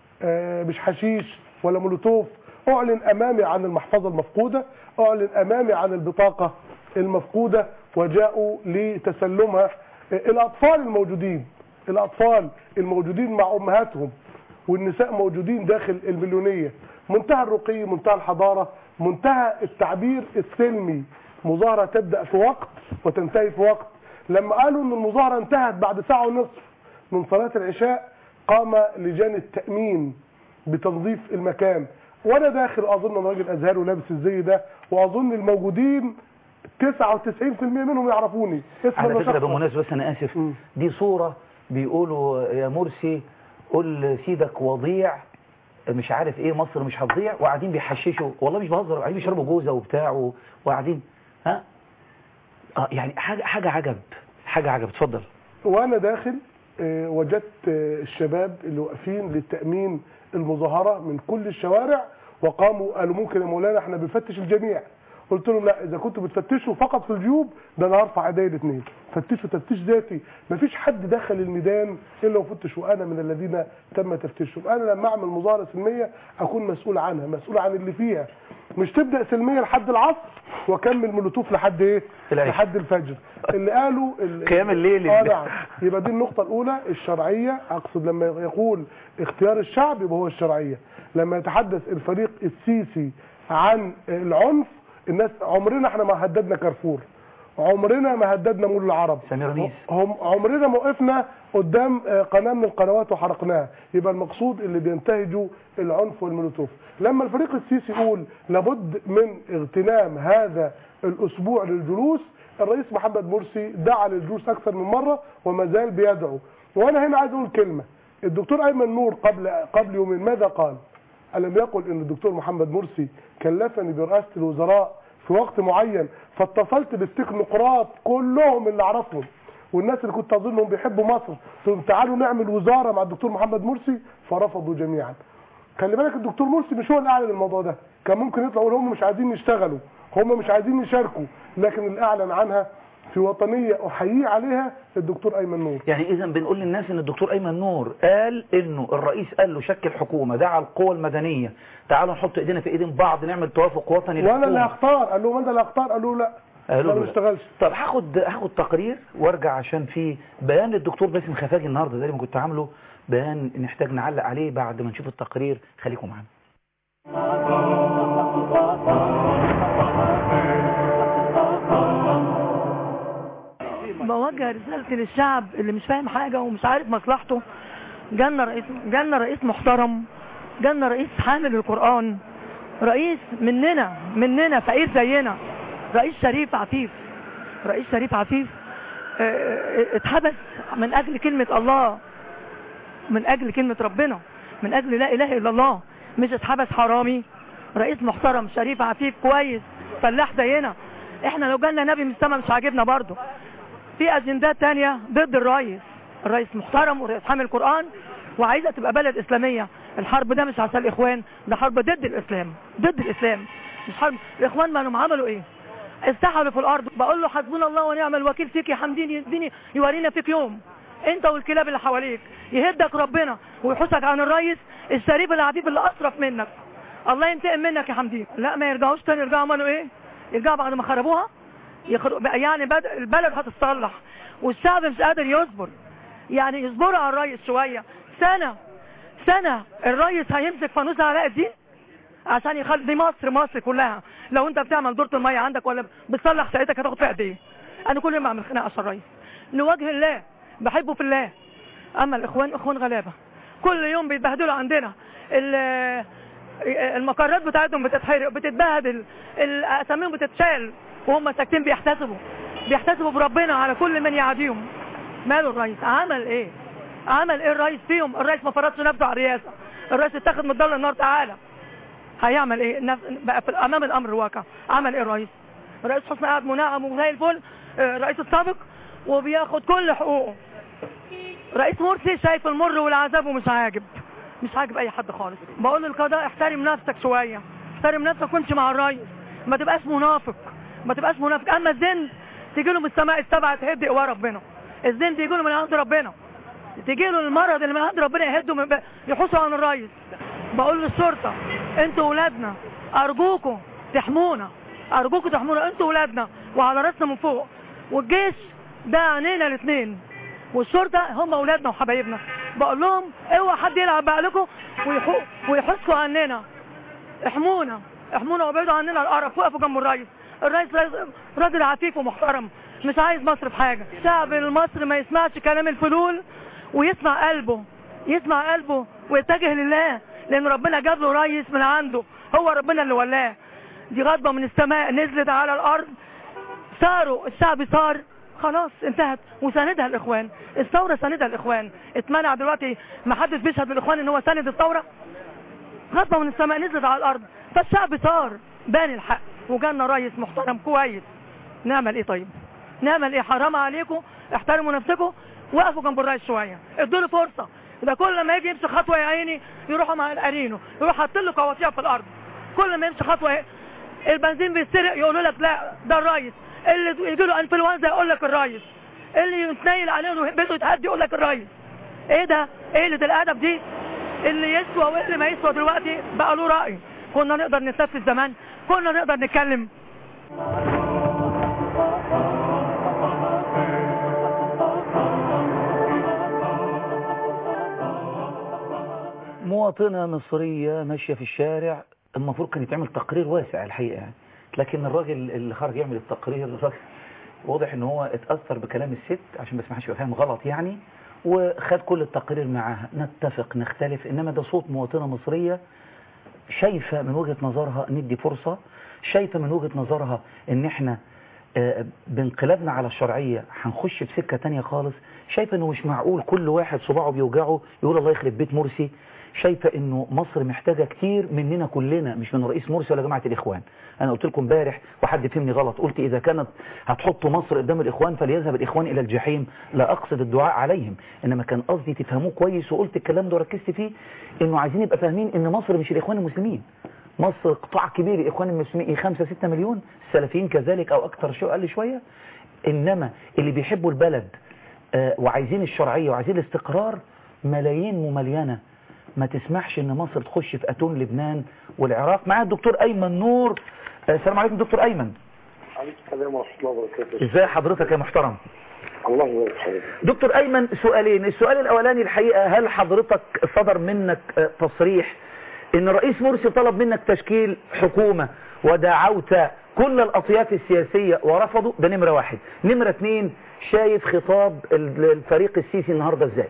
O: آه، مش حشيش ولا مولوتوف أعلن أمامي عن المحفظة المفقودة أعلن أمامي عن البطاقة المفقودة وجاءوا لتسلمها آه، الأطفال الموجودين الأطفال الموجودين مع أمهاتهم والنساء موجودين داخل المليونية منتهى الرقي منتهى الحضارة منتهى التعبير السلمي مظاهرة تبدأ في وقت وتنتهي في وقت لما قالوا ان المظاهرة انتهت بعد ساعة ونصف من صلاة العشاء قام لجان التأمين بتنظيف المكان وانا داخل اظن انا راجل ازهري ولابس الزي ده واظن الموجودين 99% منهم يعرفوني اسم
A: على فكره
O: الشخص.
A: بالمناسبه بس انا اسف دي صوره بيقولوا يا مرسي قول سيدك وضيع مش عارف ايه مصر مش هتضيع وقاعدين بيحششوا والله مش بهزر قاعدين بيشربوا جوزه وبتاع و- وقاعدين ها اه يعني حاجه حاجه عجب حاجه عجب اتفضل
O: وانا داخل آه، وجدت آه، الشباب اللي واقفين للتامين المظاهره من كل الشوارع وقاموا قالوا ممكن يا مولانا احنا بنفتش الجميع قلت لهم لا اذا كنتوا بتفتشوا فقط في الجيوب ده انا هرفع ايدي الاثنين فتشوا تفتيش ذاتي مفيش حد دخل الميدان الا وفتش وانا من الذين تم تفتيشهم انا لما اعمل مظاهره سلميه اكون مسؤول عنها مسؤول عن اللي فيها مش تبدا سلميه لحد العصر واكمل مولوتوف لحد ايه
A: العشاء.
O: لحد الفجر اللي قالوا ال-
A: قيام الليل
O: اه
A: اللي-
O: نعم يبقى دي النقطة الأولى الشرعية أقصد لما يقول اختيار الشعب يبقى هو الشرعية لما يتحدث الفريق السيسي عن العنف الناس عمرنا احنا ما هددنا كارفور عمرنا ما هددنا مول العرب
A: سمير نيس.
O: هم عمرنا ما وقفنا قدام آه، قناة من القنوات وحرقناها يبقى المقصود اللي بينتهجوا العنف والمولوتوف لما الفريق السيسي يقول لابد من اغتنام هذا الأسبوع للجلوس الرئيس محمد مرسي دعا للجلوس أكثر من مرة وما زال بيدعو وأنا هنا عايز أقول كلمة الدكتور أيمن نور قبل قبل يومين ماذا قال؟ ألم يقل أن الدكتور محمد مرسي كلفني برئاسة الوزراء في وقت معين فاتصلت بالتكنوقراط كلهم اللي أعرفهم والناس اللي كنت أظنهم بيحبوا مصر قلت لهم تعالوا نعمل وزارة مع الدكتور محمد مرسي فرفضوا جميعا خلي بالك الدكتور مرسي مش هو اللي اعلن الموضوع ده كان ممكن يطلع يقول هم مش عايزين يشتغلوا هم مش عايزين يشاركوا لكن اللي اعلن عنها في وطنيه احييه عليها الدكتور ايمن نور
A: يعني اذا بنقول للناس ان الدكتور ايمن نور قال انه الرئيس قال له شكل حكومه دعا القوى المدنيه تعالوا نحط ايدينا في ايدين بعض نعمل توافق وطني
O: وانا اللي
A: للحكومة.
O: هختار قال لهم انا اللي هختار قالوا لا
A: قالوا
O: انا
A: له
O: ما
A: لا.
O: اشتغلش
A: طب هاخد هاخد تقرير وارجع عشان في بيان للدكتور باسم خفاجي النهارده زي ما كنت عامله بيان نحتاج نعلق عليه بعد ما نشوف التقرير خليكم معانا
P: بوجه رسالتي للشعب اللي مش فاهم حاجة ومش عارف مصلحته جالنا رئيس جالنا رئيس محترم جالنا رئيس حامل القرآن رئيس مننا مننا فقير زينا رئيس شريف عفيف رئيس شريف عفيف اه، اه، اتحبس من أجل كلمة الله من أجل كلمة ربنا من أجل لا إله إلا الله مش اتحبس حرامي رئيس محترم شريف عفيف كويس فلاح زينا احنا لو جالنا نبي من السما مش عاجبنا برضه في اجندات تانية ضد الرئيس الرئيس محترم ورئيس حامل القرآن وعايزة تبقى بلد اسلامية الحرب ده مش عشان الاخوان ده حرب ضد الاسلام ضد الاسلام مش حرب الاخوان ما لهم عملوا ايه استحلوا في الارض بقول له حسبنا الله ونعم الوكيل فيك يا حمدين يديني يورينا فيك يوم انت والكلاب اللي حواليك يهدك ربنا ويحوسك عن الريس الشريف العفيف اللي اصرف منك الله ينتقم منك يا حمدين لا ما يرجعوش تاني يرجعوا عملوا ايه يرجعوا بعد ما خربوها يخرب يعني بد... البلد هتتصلح والشعب مش قادر يصبر يعني يصبروا على الريس شويه سنه سنه الريس هيمسك فانوس علاء الدين عشان يخلي دي مصر مصر كلها لو انت بتعمل دورة المية عندك ولا بتصلح شقتك هتاخد فيها قد ايه انا كل يوم اعمل خناقه عشان الريس لوجه الله بحبه في الله اما الاخوان اخوان غلابه كل يوم بيتبهدلوا عندنا ال- المقرات بتاعتهم بتتحرق بتتبهدل ال- اساميهم بتتشال وهم ساكتين بيحتسبوا بيحتسبوا بربنا على كل من يعاديهم ماله الرئيس عمل ايه عمل ايه الرئيس فيهم الرئيس ما فرضش نفسه على الرئاسه الرئيس اتخذ من ضل النار تعالى هيعمل ايه نف- بقى في امام الامر الواقع عمل ايه الرئيس الرئيس حسني قاعد منعم وزي الفل آه، الرئيس السابق وبياخد كل حقوقه رئيس مرسي شايف المر والعذاب ومش عاجب مش عاجب اي حد خالص بقول للقضاء احترم نفسك شويه احترم نفسك وامشي مع الرئيس ما تبقاش منافق ما تبقاش منافق اما الزند تيجي له من السماء السبعه تهد قوى ربنا الزند يجي له من عند ربنا تيجي له المرض اللي من عند ربنا يهده من يحوسوا عن الرئيس بقول للشرطه انتوا ولادنا ارجوكم تحمونا ارجوكم تحمونا انتوا ولادنا وعلى راسنا من فوق والجيش ده عينينا الاثنين والشرطه هم اولادنا وحبايبنا بقول لهم اوعى حد يلعب بعقلكم ويحو- ويحسوا عننا احمونا احمونا وابعدوا عننا القرف وقفوا جنب الرئيس الرئيس رئيس- راجل عفيف ومحترم مش عايز مصر في حاجه الشعب المصري ما يسمعش كلام الفلول ويسمع قلبه يسمع قلبه ويتجه لله لان ربنا جاب له رئيس من عنده هو ربنا اللي ولاه دي غضبه من السماء نزلت على الارض صاروا الشعب صار خلاص انتهت وساندها الاخوان الثوره ساندها الاخوان اتمنع دلوقتي ما حدش بيشهد بالاخوان ان هو ساند الثوره غضبه من السماء نزلت على الارض فالشعب صار بان الحق وجالنا رئيس محترم كويس نعمل ايه طيب نعمل ايه حرام عليكم احترموا نفسكم وقفوا جنب الرئيس شويه ادوا له فرصه ده كل ما يجي يمشي خطوه يا عيني يروحوا مع قرينه يروح حاطين له قواطيع في الارض كل ما يمشي خطوه البنزين بيتسرق يقولوا لك لا ده الرئيس اللي يجي له انفلونزا يقول لك الرئيس اللي يتنيل عليه بيته يتهدي يقول لك الرئيس ايه ده ايه اللي الادب دي اللي يسوى واللي ما يسوى دلوقتي بقى له راي كنا نقدر نتنفس زمان كنا نقدر نتكلم
A: مواطنة مصرية ماشية في الشارع المفروض كان يتعمل تقرير واسع الحقيقة يعني لكن الراجل اللي خرج يعمل التقرير الراجل واضح ان هو اتأثر بكلام الست عشان بس ما حدش يبقى فاهم غلط يعني وخد كل التقرير معاها نتفق نختلف انما ده صوت مواطنة مصرية شايفة من وجهة نظرها ندي فرصة شايفة من وجهة نظرها ان احنا آه، بانقلابنا على الشرعية هنخش في سكة تانية خالص شايفة انه مش معقول كل واحد صباعه بيوجعه يقول الله يخرب بيت مرسي شايفة انه مصر محتاجة كتير مننا كلنا مش من رئيس مرسي ولا جماعة الاخوان انا قلت لكم امبارح وحد فهمني غلط قلت اذا كانت هتحطوا مصر قدام الاخوان فليذهب الاخوان الى الجحيم لا اقصد الدعاء عليهم انما كان قصدي تفهموه كويس وقلت الكلام ده وركزت فيه انه عايزين يبقى فاهمين ان مصر مش الاخوان المسلمين مصر قطاع كبير الاخوان المسلمين إيه 5 6 مليون السلفيين كذلك او اكثر شو اقل شويه انما اللي بيحبوا البلد آه، وعايزين الشرعيه وعايزين الاستقرار ملايين مملينه ما تسمحش ان مصر تخش في اتون لبنان والعراق معايا الدكتور ايمن نور آه، السلام عليكم دكتور ايمن
Q: عليكم السلام ورحمة الله وبركاته
A: ازاي حضرتك يا محترم
Q: الله يبارك حضرتك
A: دكتور ايمن سؤالين السؤال الاولاني الحقيقه هل حضرتك صدر منك آه، تصريح ان رئيس مرسي طلب منك تشكيل حكومه ودعوت كل الاطياف السياسيه ورفضوا ده نمره واحد نمره اتنين شايف خطاب ال- الفريق السيسي النهارده ازاي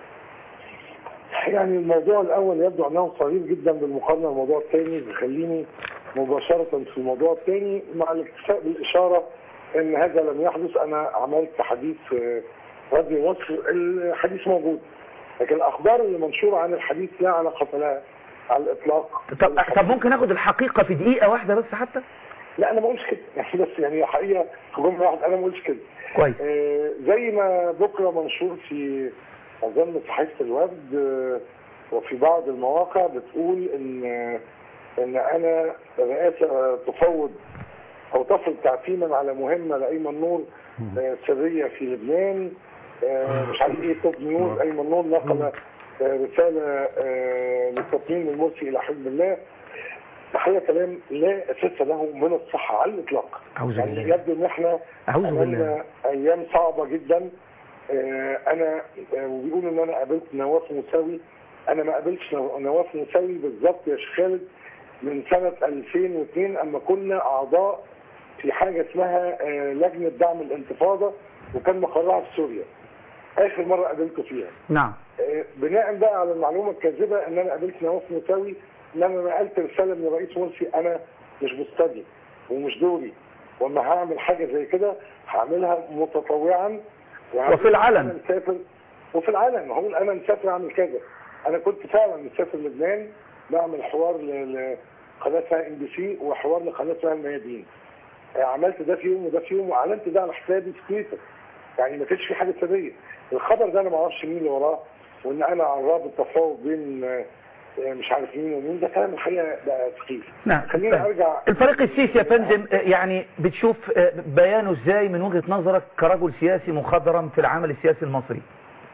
Q: يعني الموضوع الأول يبدو أنه صغير جدا بالمقارنة بالموضوع الثاني بيخليني مباشرة في الموضوع الثاني مع الاكتفاء بالإشارة أن هذا لم يحدث أنا عملت حديث في راديو مصر الحديث موجود لكن الأخبار اللي منشورة عن الحديث لا علاقة لها على الإطلاق
A: طب, طب ممكن اخد الحقيقه في دقيقه واحده بس حتى
Q: لا أنا ما قلتش كده يعني بس يعني حقيقة في جملة واحدة أنا ما قلتش كده
A: كويس
Q: آه، زي ما بكرة منشور في أظن صحيفة الوفد آه، وفي بعض المواقع بتقول ان ان انا الرئاسه تفوض او تفرض تعتيما على مهمه لايمن نور آه، سريه في لبنان آه، مش عارف ايه توب نيوز ايمن نور نقل آه، رساله آه، للتطمين المرسي الى حزب الله الحقيقه كلام لا اساس له من الصحه على الاطلاق
A: أعوذ
Q: يعني
A: بالله.
Q: يبدو ان احنا
A: أعوذ بالله.
Q: عملنا ايام صعبه جدا آه، انا آه، وبيقولوا ان انا قابلت نواف مساوي انا ما قابلتش نو- نواف مساوي بالظبط يا شيخ خالد من سنه 2002 اما كنا اعضاء في حاجه اسمها آه، لجنه دعم الانتفاضه وكان مقرها في سوريا اخر مره قابلته فيها
A: نعم
Q: آه، بناء بقى على المعلومه الكاذبه ان انا قابلت نواف مساوي ان انا نقلت رساله من الرئيس مرسي انا مش مستدي ومش دوري واما هعمل حاجه زي كده هعملها متطوعا وهعمل-
A: وفي العلن.
Q: أنا مسافر وفي العلن هقول انا مسافر اعمل كذا انا كنت فعلا مسافر لبنان بعمل حوار ل- لقناه اسمها ام بي سي وحوار لقناه اسمها الميادين آه، عملت ده في يوم وده في يوم واعلنت ده على حسابي في تويتر يعني ما كانش في حاجه سريه الخبر ده انا ما اعرفش مين اللي وراه وان انا عراب التفاوض بين آه، آه، مش عارف مين ومين ده كلام الحقيقه بقى سخيف
A: نعم
Q: خليني ارجع
A: الفريق السيسي يا فندم آه، يعني بتشوف آه، بيانه ازاي من وجهة نظرك كرجل سياسي مخضرم في العمل السياسي المصري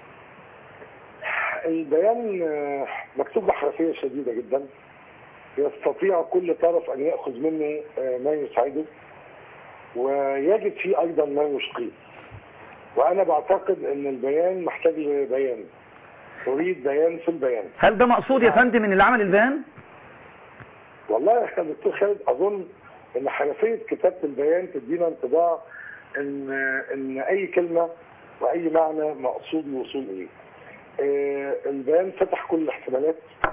Q: البيان آه، مكتوب بحرفيه شديده جدا يستطيع كل طرف ان ياخذ منه آه، ما يسعده ويجد فيه ايضا ما يشقيه وانا بعتقد ان البيان محتاج لبيان اريد بيان في البيان
A: هل ده مقصود يا فندم من اللي عمل البيان
Q: والله يا دكتور خالد اظن ان حنفيه كتابه البيان تدينا انطباع ان ان اي كلمه واي معنى مقصود الوصول اليه. آه، البيان فتح كل الاحتمالات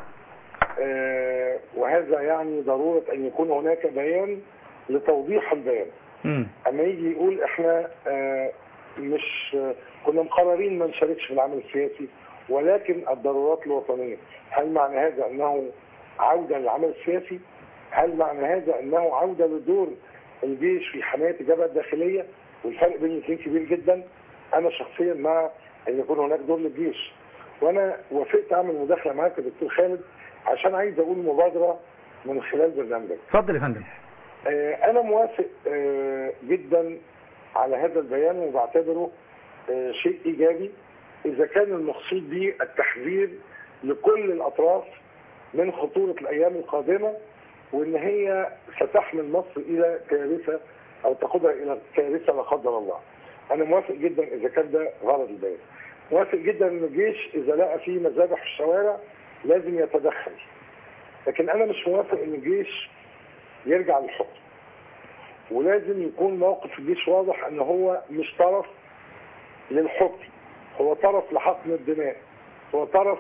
Q: آه، وهذا يعني ضروره ان يكون هناك بيان لتوضيح البيان.
A: مم.
Q: اما يجي يقول احنا آه، مش آه، كنا مقررين ما نشاركش في العمل السياسي ولكن الضرورات الوطنيه هل معنى هذا انه عوده للعمل السياسي هل معنى هذا انه عوده لدور الجيش في حمايه الجبهه الداخليه والفرق بين الاثنين كبير جدا انا شخصيا مع ان يكون هناك دور للجيش وانا وافقت اعمل مداخله معاك يا دكتور خالد عشان عايز اقول مبادره من خلال برنامجك
A: اتفضل يا فندم
Q: آه، انا موافق آه، جدا على هذا البيان وبعتبره آه، شيء ايجابي اذا كان المقصود به التحذير لكل الاطراف من خطوره الايام القادمه وان هي ستحمل مصر الى كارثه او تقودها الى كارثه لا قدر الله. انا موافق جدا اذا كان ده غرض البيان. موافق جدا ان الجيش اذا لقى فيه مذابح في الشوارع لازم يتدخل. لكن انا مش موافق ان الجيش يرجع للحكم. ولازم يكون موقف الجيش واضح ان هو مش طرف للحكم هو طرف لحقن الدماء هو طرف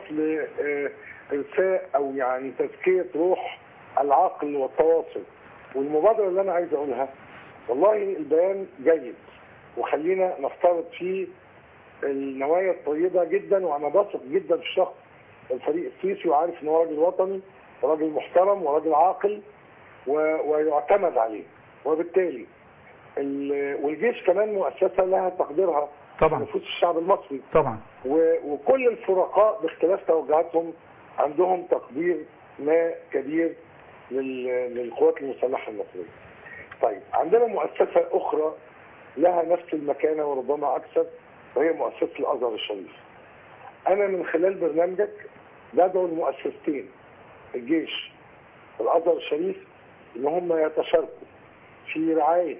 Q: لإرساء او يعني تزكية روح العقل والتواصل والمبادرة اللي انا عايز اقولها والله البيان جيد وخلينا نفترض فيه النوايا الطيبة جدا وانا بثق جدا في شخص الفريق السيسي وعارف ان هو راجل وطني وراجل محترم وراجل عاقل و- ويعتمد عليه وبالتالي ال- والجيش كمان مؤسسة لها تقديرها
A: طبعا.
Q: في نفوس الشعب المصري
A: طبعا
Q: و- وكل الفرقاء باختلاف توجهاتهم عندهم تقدير ما كبير لل- للقوات المسلحة المصرية طيب عندنا مؤسسة أخرى لها نفس المكانة وربما أكثر وهي مؤسسة الأزهر الشريف أنا من خلال برنامجك بدعو المؤسستين الجيش والأزهر الشريف إن هم يتشاركوا في رعاية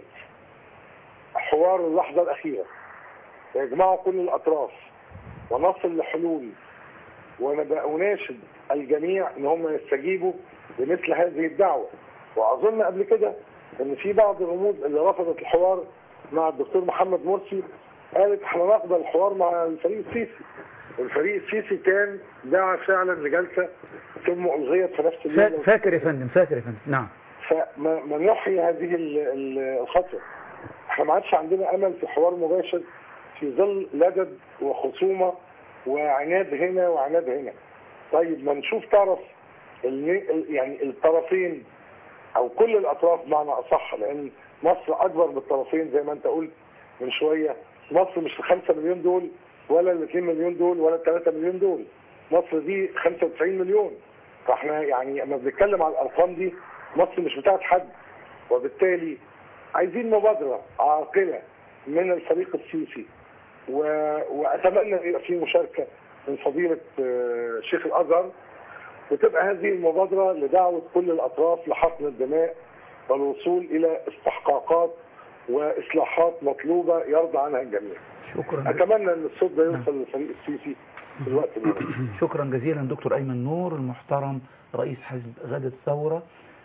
Q: حوار اللحظة الأخيرة ويجمعوا كل الأطراف ونصل لحلول وأنا بأناشد الجميع إن هم يستجيبوا لمثل هذه الدعوة وأظن قبل كده إن في بعض الرموز اللي رفضت الحوار مع الدكتور محمد مرسي قالت احنا نقبل الحوار مع الفريق السيسي والفريق السيسي كان دعا فعلا لجلسة ثم ألغيت في نفس اليوم
A: فا- فاكر يا فندم فاكر يا فندم نعم
Q: فما ما نحيي هذه ال- ال- الخطوة احنا ما عادش عندنا امل في حوار مباشر في ظل لدد وخصومة وعناد هنا وعناد هنا طيب ما نشوف طرف ال- يعني الطرفين او كل الاطراف بمعنى اصح لان مصر اكبر من الطرفين زي ما انت قلت من شوية مصر مش الخمسة مليون دول ولا الاثنين مليون دول ولا الثلاثة مليون دول مصر دي 95 مليون فاحنا يعني لما بنتكلم على الارقام دي مصر مش بتاعت حد وبالتالي عايزين مبادره عاقله من الفريق السيسي و... واتمنى ان يبقى في مشاركه من فضيله آه، شيخ الازهر وتبقى هذه المبادره لدعوه كل الاطراف لحقن الدماء والوصول الى استحقاقات واصلاحات مطلوبه يرضى عنها الجميع.
A: شكرا
Q: اتمنى ان الصوت ده يوصل للفريق السيسي في الوقت المناسب.
A: شكرا جزيلا دكتور أيمن نور المحترم رئيس حزب غد الثورة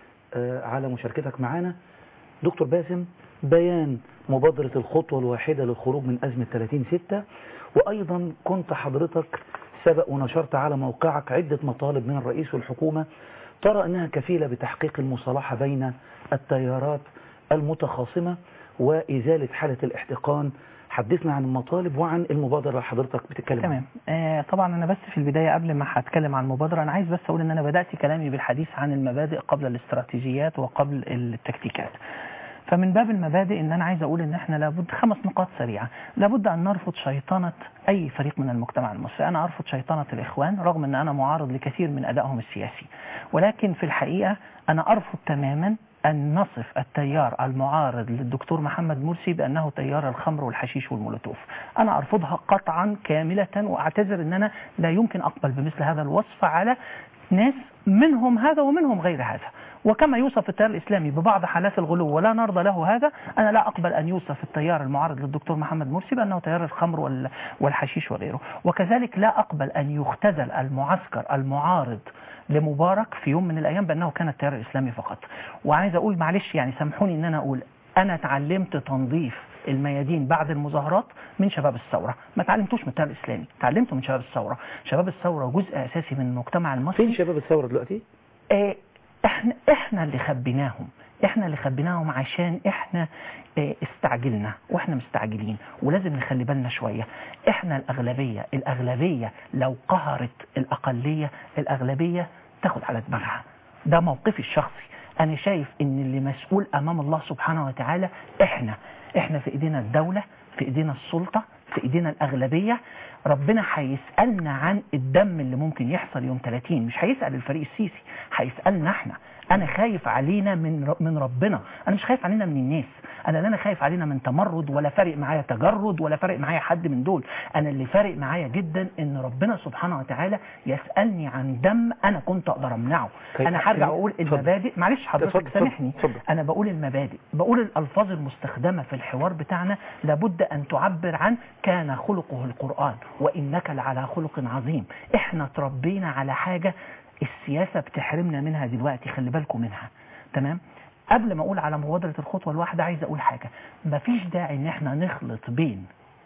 A: آه، على مشاركتك معنا دكتور باسم بيان مبادرة الخطوة الواحدة للخروج من أزمة 30 ستة وأيضا كنت حضرتك سبق ونشرت على موقعك عدة مطالب من الرئيس والحكومة ترى أنها كفيلة بتحقيق المصالحة بين التيارات المتخاصمة وإزالة حالة الاحتقان حدثنا عن المطالب وعن المبادرة اللي حضرتك بتتكلم
M: تمام آه طبعا انا بس في البدايه قبل ما هتكلم عن المبادره انا عايز بس اقول ان انا بدات كلامي بالحديث عن المبادئ قبل الاستراتيجيات وقبل التكتيكات فمن باب المبادئ ان انا عايز اقول ان احنا لابد خمس نقاط سريعه لابد ان نرفض شيطنه اي فريق من المجتمع المصري انا ارفض شيطنه الاخوان رغم ان انا معارض لكثير من ادائهم السياسي ولكن في الحقيقه انا ارفض تماما أن نصف التيار المعارض للدكتور محمد مرسي بأنه تيار الخمر والحشيش والمولوتوف أنا أرفضها قطعا كاملة وأعتذر أن أنا لا يمكن أقبل بمثل هذا الوصف على ناس منهم هذا ومنهم غير هذا وكما يوصف التيار الإسلامي ببعض حالات الغلو ولا نرضى له هذا أنا لا أقبل أن يوصف التيار المعارض للدكتور محمد مرسي بأنه تيار الخمر وال- والحشيش وغيره وكذلك لا أقبل أن يختزل المعسكر المعارض لمبارك في يوم من الأيام بأنه كان التيار الإسلامي فقط وعايز أقول معلش يعني سامحوني أن أنا أقول أنا تعلمت تنظيف الميادين بعد المظاهرات من شباب الثورة ما تعلمتوش من التيار الإسلامي تعلمته من شباب الثورة شباب الثورة جزء أساسي من المجتمع المصري
A: فين شباب الثورة دلوقتي؟
M: آه، احنا احنا اللي خبيناهم احنا اللي خبيناهم عشان احنا آه، استعجلنا واحنا مستعجلين ولازم نخلي بالنا شوية احنا الاغلبية الاغلبية لو قهرت الاقلية الاغلبية تاخد على دماغها ده موقفي الشخصي انا شايف ان اللي مسؤول امام الله سبحانه وتعالى احنا احنا في ايدينا الدولة في ايدينا السلطة في ايدينا الاغلبية ربنا هيسألنا عن الدم اللي ممكن يحصل يوم 30 مش هيسأل الفريق السيسي هيسألنا احنا انا خايف علينا من من ربنا انا مش خايف علينا من الناس انا لا انا خايف علينا من تمرد ولا فارق معايا تجرد ولا فارق معايا حد من دول انا اللي فارق معايا جدا ان ربنا سبحانه وتعالى يسألني عن دم انا كنت اقدر امنعه
A: طيب،
M: انا هرجع اقول
A: اتفضل.
M: المبادئ معلش حضرتك
A: اتفضل،
M: سامحني
A: اتفضل.
M: انا بقول المبادئ بقول الالفاظ المستخدمه في الحوار بتاعنا لابد ان تعبر عن كان خلقه القران وانك لعلى خلق عظيم احنا تربينا على حاجه السياسه بتحرمنا منها دلوقتي خلي بالكم منها تمام قبل ما اقول على مبادره الخطوه الواحده عايز اقول حاجه مفيش داعي ان احنا نخلط بين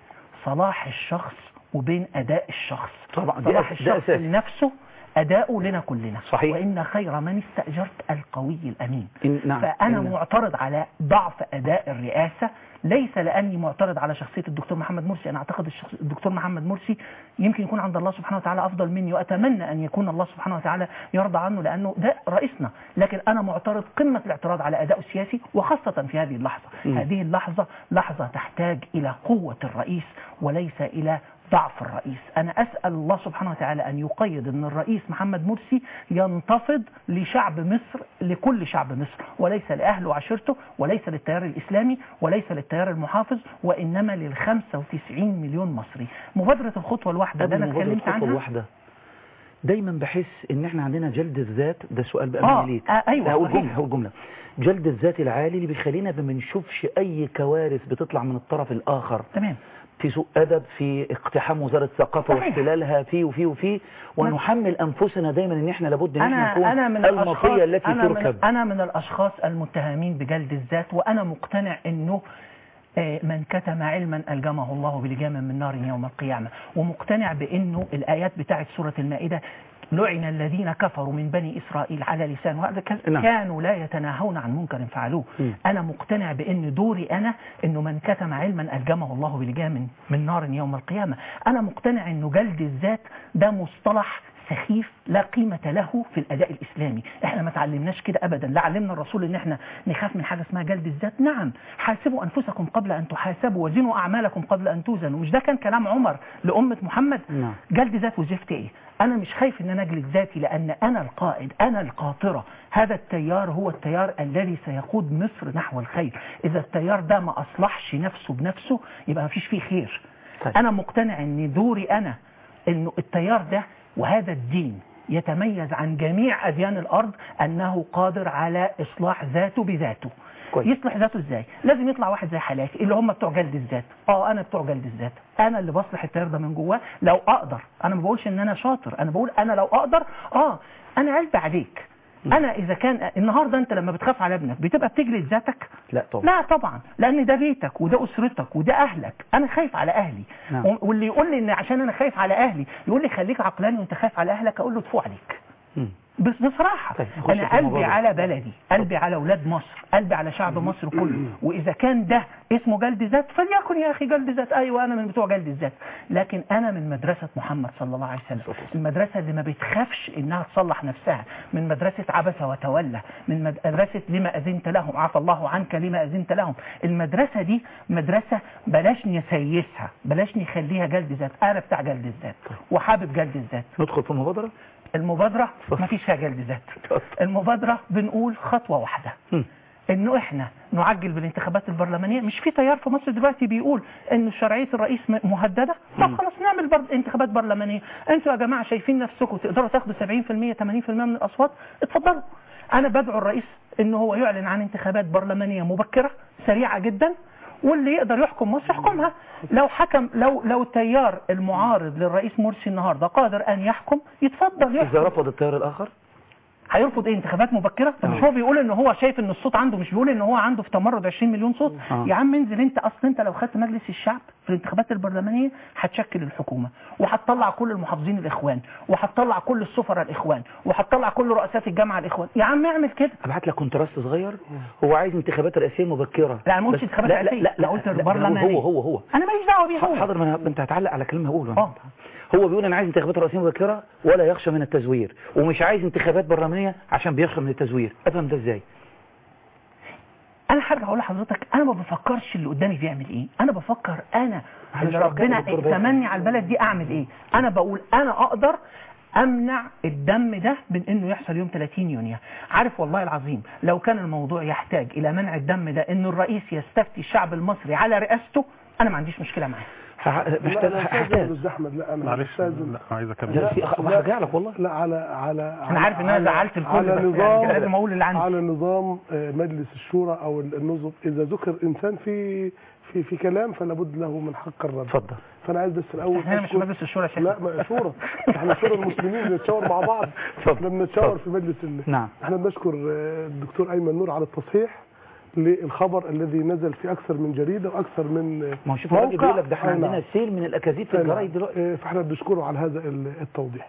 M: صلاح الشخص وبين اداء الشخص
A: طبعا ده
M: صلاح
A: أس- ده
M: الشخص
A: أساسي.
M: لنفسه أداؤه لنا كلنا
A: صحيح.
M: وإن خير من استأجرت القوي الأمين
A: إن- نعم.
M: فأنا
A: إن-
M: معترض على ضعف أداء الرئاسة ليس لأني معترض على شخصية الدكتور محمد مرسي أنا أعتقد الشخص الدكتور محمد مرسي يمكن يكون عند الله سبحانه وتعالى أفضل مني وأتمنى أن يكون الله سبحانه وتعالى يرضى عنه لأنه ده رئيسنا لكن أنا معترض قمة الاعتراض على أداء السياسي وخاصة في هذه اللحظة
A: مم.
M: هذه اللحظة لحظة تحتاج إلى قوة الرئيس وليس إلى ضعف الرئيس أنا أسأل الله سبحانه وتعالى أن يقيد أن الرئيس محمد مرسي ينتفض لشعب مصر لكل شعب مصر وليس لأهله وعشيرته وليس للتيار الإسلامي وليس للتيار المحافظ وإنما لل 95 مليون مصري مبادرة الخطوة الواحدة اللي
A: قبل
M: أنا
A: مبادرة
M: اتكلمت
A: الخطوة
M: عنها
A: الواحدة دايما بحس ان احنا عندنا جلد الذات ده سؤال بقى
M: آه،
A: مني ليك
M: آه، أيوة،
A: هقول
M: صحيح.
A: جمله هقول جمله جلد الذات العالي اللي بيخلينا ما بنشوفش اي كوارث بتطلع من الطرف الاخر
M: تمام
A: في سوء ادب في اقتحام وزاره الثقافه
M: صحيح.
A: واحتلالها في وفي وفي ونحمل انفسنا دايما ان احنا لابد ان احنا
M: أنا
A: نكون
M: أنا من الأشخاص
A: المطيه التي
M: أنا
A: تركب
M: من أنا من الأشخاص المتهمين بجلد الذات وأنا مقتنع إنه آه، من كتم علما ألجمه الله بلجام من نار يوم القيامة ومقتنع بأنه الآيات بتاعت سورة المائدة لعن الذين كفروا من بني إسرائيل على لسان وهذا ك-
A: نعم.
M: كانوا لا يتناهون عن منكر فعلوه
A: مم.
M: أنا مقتنع بأن دوري أنا أنه من كتم علما ألجمه الله بلجام من نار يوم القيامة أنا مقتنع أنه جلد الذات ده مصطلح سخيف لا قيمة له في الأداء الإسلامي احنا ما تعلمناش كده أبدا لا علمنا الرسول ان احنا نخاف من حاجة اسمها جلد الذات نعم حاسبوا أنفسكم قبل أن تحاسبوا وزنوا أعمالكم قبل أن توزنوا مش ده كان كلام عمر لأمة محمد
A: نعم
M: جلد ذات وزفت ايه انا مش خايف ان انا اجلد ذاتي لان انا القائد انا القاطرة هذا التيار هو التيار الذي سيقود مصر نحو الخير اذا التيار ده ما اصلحش نفسه بنفسه يبقى ما فيش فيه خير
A: طيب.
M: انا مقتنع ان دوري انا انه التيار ده وهذا الدين يتميز عن جميع اديان الارض انه قادر على اصلاح ذاته بذاته
A: كويس.
M: يصلح ذاته ازاي لازم يطلع واحد زي حالاتي اللي هم بتوع جلد الذات اه انا بتوع جلد الذات انا اللي بصلح التيار ده من جواه لو اقدر انا ما بقولش ان انا شاطر انا بقول انا لو اقدر اه انا قلبي عليك انا اذا كان النهارده انت لما بتخاف على ابنك بتبقى بتجلد ذاتك
A: لا طبعا
M: لا طبعا لان ده بيتك وده اسرتك وده اهلك انا خايف على اهلي
A: نعم.
M: و- واللي يقول لي ان عشان انا خايف على اهلي يقول لي خليك عقلاني وانت خايف على اهلك اقول له تفو عليك
A: مم.
M: بس بصراحة
A: طيب، نخش
M: أنا
A: في الموضوع
M: قلبي
A: ده.
M: على بلدي قلبي على أولاد مصر قلبي على شعب مصر كله وإذا كان ده اسمه جلد ذات فليكن يا أخي جلد ذات أيوة أنا من بتوع جلد الذات لكن أنا من مدرسة محمد صلى الله عليه وسلم المدرسة اللي ما بتخافش إنها تصلح نفسها من مدرسة عبس وتولى من مدرسة لما أذنت لهم عفى الله عنك لما أذنت لهم المدرسة دي مدرسة بلاش نسيسها بلاش نخليها جلد ذات أنا بتاع جلد الذات وحابب جلد الذات
A: ندخل في المبادرة
M: المبادرة ما فيش فيها جلد ذات المبادرة بنقول خطوة واحدة
A: مم.
M: انه احنا نعجل بالانتخابات البرلمانية مش في تيار في مصر دلوقتي بيقول ان شرعية الرئيس م- مهددة طب خلاص نعمل بر... انتخابات برلمانية انتوا يا جماعة شايفين نفسكم تقدروا تاخدوا 70% 80% من الاصوات اتفضلوا انا بدعو الرئيس ان هو يعلن عن انتخابات برلمانية مبكرة سريعة جدا واللي يقدر يحكم مصر يحكمها لو حكم لو لو التيار المعارض للرئيس مرسي النهارده قادر ان يحكم يتفضل يحكم
A: إذا رفض التيار الآخر
M: هيرفض ايه انتخابات مبكره طب مش
A: آه.
M: هو بيقول ان هو شايف ان الصوت عنده مش بيقول ان هو عنده في تمرد 20 مليون صوت
A: آه.
M: يا عم انزل انت اصل انت لو خدت مجلس الشعب في الانتخابات البرلمانيه هتشكل الحكومه وهتطلع كل المحافظين الاخوان وهتطلع كل السفراء الاخوان وهتطلع كل رؤسات الجامعه الاخوان يا عم اعمل كده
A: ابعت لك كونتراست صغير هو عايز انتخابات رئاسيه مبكره
M: لا، أنا ما قلتش
A: بس-
M: انتخابات
A: لا لا
M: رئاسية.
A: لا,
M: أنا
A: لا,
M: قلت
A: لا, لا
M: البرلمانية.
A: هو هو هو
M: انا ماليش دعوه بيها هو.
A: حاضر ما أنا- انت هتعلق على كلام هقوله
M: اه
A: هو بيقول انا عايز انتخابات رئاسيه مبكره ولا يخشى من التزوير ومش عايز انتخابات برلمانيه عشان بيخشى من التزوير افهم ده ازاي
M: انا هرجع اقول لحضرتك انا ما بفكرش اللي قدامي بيعمل ايه انا بفكر انا
A: معلش
M: اللي
A: بقى
M: ربنا
A: دكتور باسم.
M: ائتمني على البلد دي اعمل ايه انا بقول انا اقدر امنع الدم ده من انه يحصل يوم 30 يونيو عارف والله العظيم لو كان الموضوع يحتاج الى منع الدم ده ان الرئيس يستفتي الشعب المصري على رئاسته انا ما عنديش مشكله معاه
A: محتاج
O: لا
A: هحتاج
O: أستاذن أستاذ احمد لا انا
N: معلش
O: أستاذن.
N: لا عايز اكمل
A: لا، في- هرجع لك والله
O: لا على على
M: أنا عارف إن أنا
O: على-
M: زعلت الكل،
O: على
M: بس يعني
O: نظام
M: كان لازم أقول اللي عندي.
O: على نظام آه، مجلس الشورى او النظم اذا ذكر انسان في في في كلام فلا بد له من حق الرد
A: اتفضل
O: فانا عايز بس الاول
M: احنا هنا مش
O: أشكر-
M: مجلس الشورى يا شيخ.
O: لا ما شورى احنا شورى المسلمين بنتشاور مع بعض احنا بنتشاور في مجلس ال...
A: نعم
O: احنا بنشكر آه، الدكتور ايمن نور على التصحيح للخبر الذي نزل في اكثر من جريده واكثر من آه،
A: ما هو شوف الراجل
O: موقع.
A: بيقول لك ده احنا
O: آه،
A: عندنا
O: نعم.
A: سيل من الاكاذيب في
O: آه،
A: الجرايد
O: نعم.
A: دلوقتي
O: آه، فاحنا بنشكره على هذا ال- التوضيح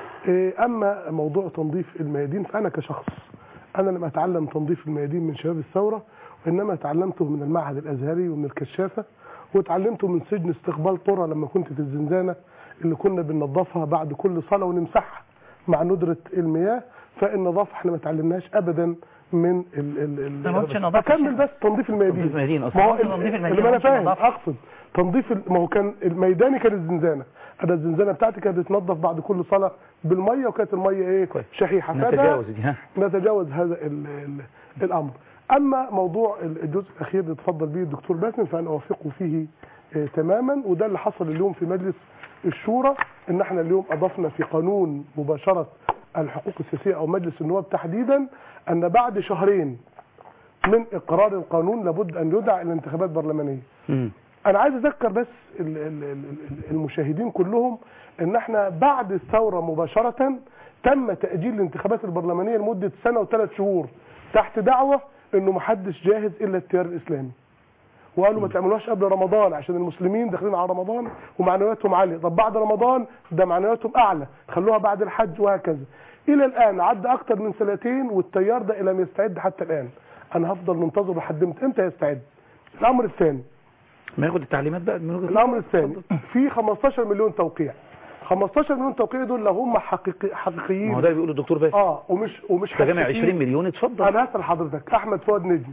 O: آه، اما موضوع تنظيف الميادين فانا كشخص انا لم اتعلم تنظيف الميادين من شباب الثوره وانما تعلمته من المعهد الازهري ومن الكشافه وتعلمته من سجن استقبال طرة لما كنت في الزنزانه اللي كنا بننظفها بعد كل صلاه ونمسحها مع ندره المياه فالنظافه احنا ما تعلمناش ابدا من ال ال ال
M: أنا ما قلتش نظافة
O: اكمل
M: شيء.
O: بس تنظيف الميادين
A: تنظيف الميادين أصلاً.
O: ما هو
M: قلت تنظيف الميادين،
O: اللي ما انا
M: ما قلتش
O: فاهم
M: نظافة.
O: اقصد تنظيف ال- ما هو كان الميداني كان الزنزانه انا الزنزانه بتاعتي كانت بتنظف بعد كل صلاه بالميه وكانت الميه ايه شحيحه فده
A: نتجاوز دي ها
O: نتجاوز هذا ال ال الامر اما موضوع الجزء الاخير اللي تفضل به الدكتور باسم فانا اوافقه فيه آه، تماما وده اللي حصل اليوم في مجلس الشورى ان احنا اليوم اضفنا في قانون مباشره الحقوق السياسيه او مجلس النواب تحديدا ان بعد شهرين من اقرار القانون لابد ان يدعى الى انتخابات برلمانيه
A: مم.
O: انا عايز اذكر بس ال- ال- ال- المشاهدين كلهم ان احنا بعد الثوره مباشره تم تاجيل الانتخابات البرلمانيه لمده سنه وثلاث شهور تحت دعوه انه محدش جاهز الا التيار الاسلامي وقالوا ما تعملوهاش قبل رمضان عشان المسلمين داخلين على رمضان ومعنوياتهم عاليه طب بعد رمضان ده معنوياتهم اعلى خلوها بعد الحج وهكذا الى الان عدى اكتر من سنتين والتيار ده لم يستعد حتى الان انا هفضل منتظر لحد امتى امتى يستعد الامر الثاني
A: ما ياخد التعليمات بقى من وجهه
O: الامر الثاني في 15 مليون توقيع 15 مليون توقيع دول لو هم حقيقي حقيقيين
A: ما هو ده اللي بيقوله الدكتور باسم
O: اه ومش ومش
A: انت جامع
O: حقيقيين.
A: 20 مليون اتفضل
O: انا هسال حضرتك احمد فؤاد نجم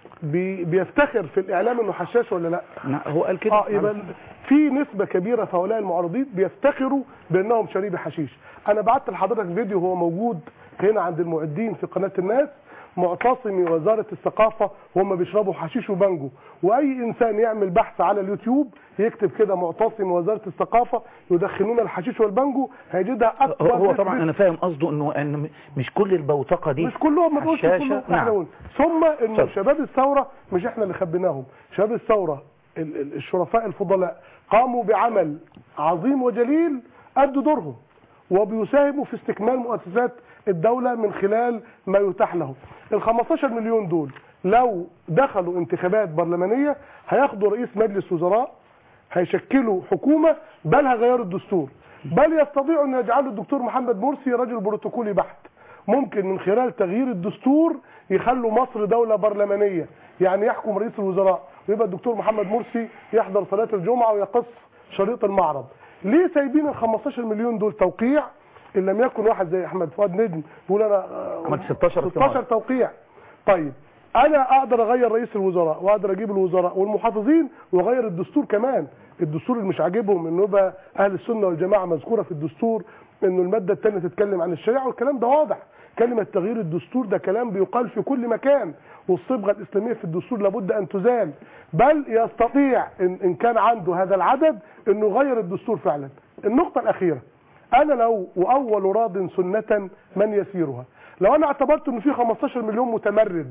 O: بي بيفتخر في الاعلام انه حشاش ولا لا
A: لا، هو قال كده
O: اه يبقى في نسبه كبيره في هؤلاء المعارضين بيفتخروا بانهم شريبي حشيش انا بعت لحضرتك فيديو هو موجود هنا عند المعدين في قناه الناس معتصمي وزاره الثقافه وهم بيشربوا حشيش وبانجو واي انسان يعمل بحث على اليوتيوب يكتب كده معتصم وزاره الثقافه يدخنون الحشيش والبانجو هيجدها
A: هو,
O: اكبر
A: هو
O: نسبة
A: طبعا انا فاهم قصده انه ان مش كل البوتقه دي
O: مش كلهم ما تقولش
A: حشاشة.
O: كلهم
A: نعم.
O: نعم. ثم انه
A: اتفضل.
O: شباب الثوره مش احنا اللي خبيناهم شباب الثوره ال- ال- الشرفاء الفضلاء قاموا بعمل عظيم وجليل ادوا دورهم وبيساهموا في استكمال مؤسسات الدوله من خلال ما يتاح لهم ال 15 مليون دول لو دخلوا انتخابات برلمانيه هياخدوا رئيس مجلس وزراء هيشكلوا حكومه بل هيغيروا الدستور بل يستطيعوا ان يجعلوا الدكتور محمد مرسي رجل بروتوكولي بحت ممكن من خلال تغيير الدستور يخلوا مصر دولة برلمانية يعني يحكم رئيس الوزراء ويبقى الدكتور محمد مرسي يحضر صلاة الجمعة ويقص شريط المعرض ليه سايبين ال 15 مليون دول توقيع ان لم يكن واحد زي احمد فؤاد نجم يقول انا آه،
A: عملت 16
O: 16 توقيع طيب انا اقدر اغير رئيس الوزراء واقدر اجيب الوزراء والمحافظين واغير الدستور كمان الدستور اللي مش عاجبهم انه يبقى اهل السنه والجماعه مذكوره في الدستور انه الماده الثانيه تتكلم عن الشريعه والكلام ده واضح كلمه تغيير الدستور ده كلام بيقال في كل مكان والصبغه الاسلاميه في الدستور لابد ان تزال بل يستطيع ان, إن كان عنده هذا العدد انه يغير الدستور فعلا النقطه الاخيره انا لو واول راض سنه من يسيرها لو انا اعتبرت انه في 15 مليون متمرد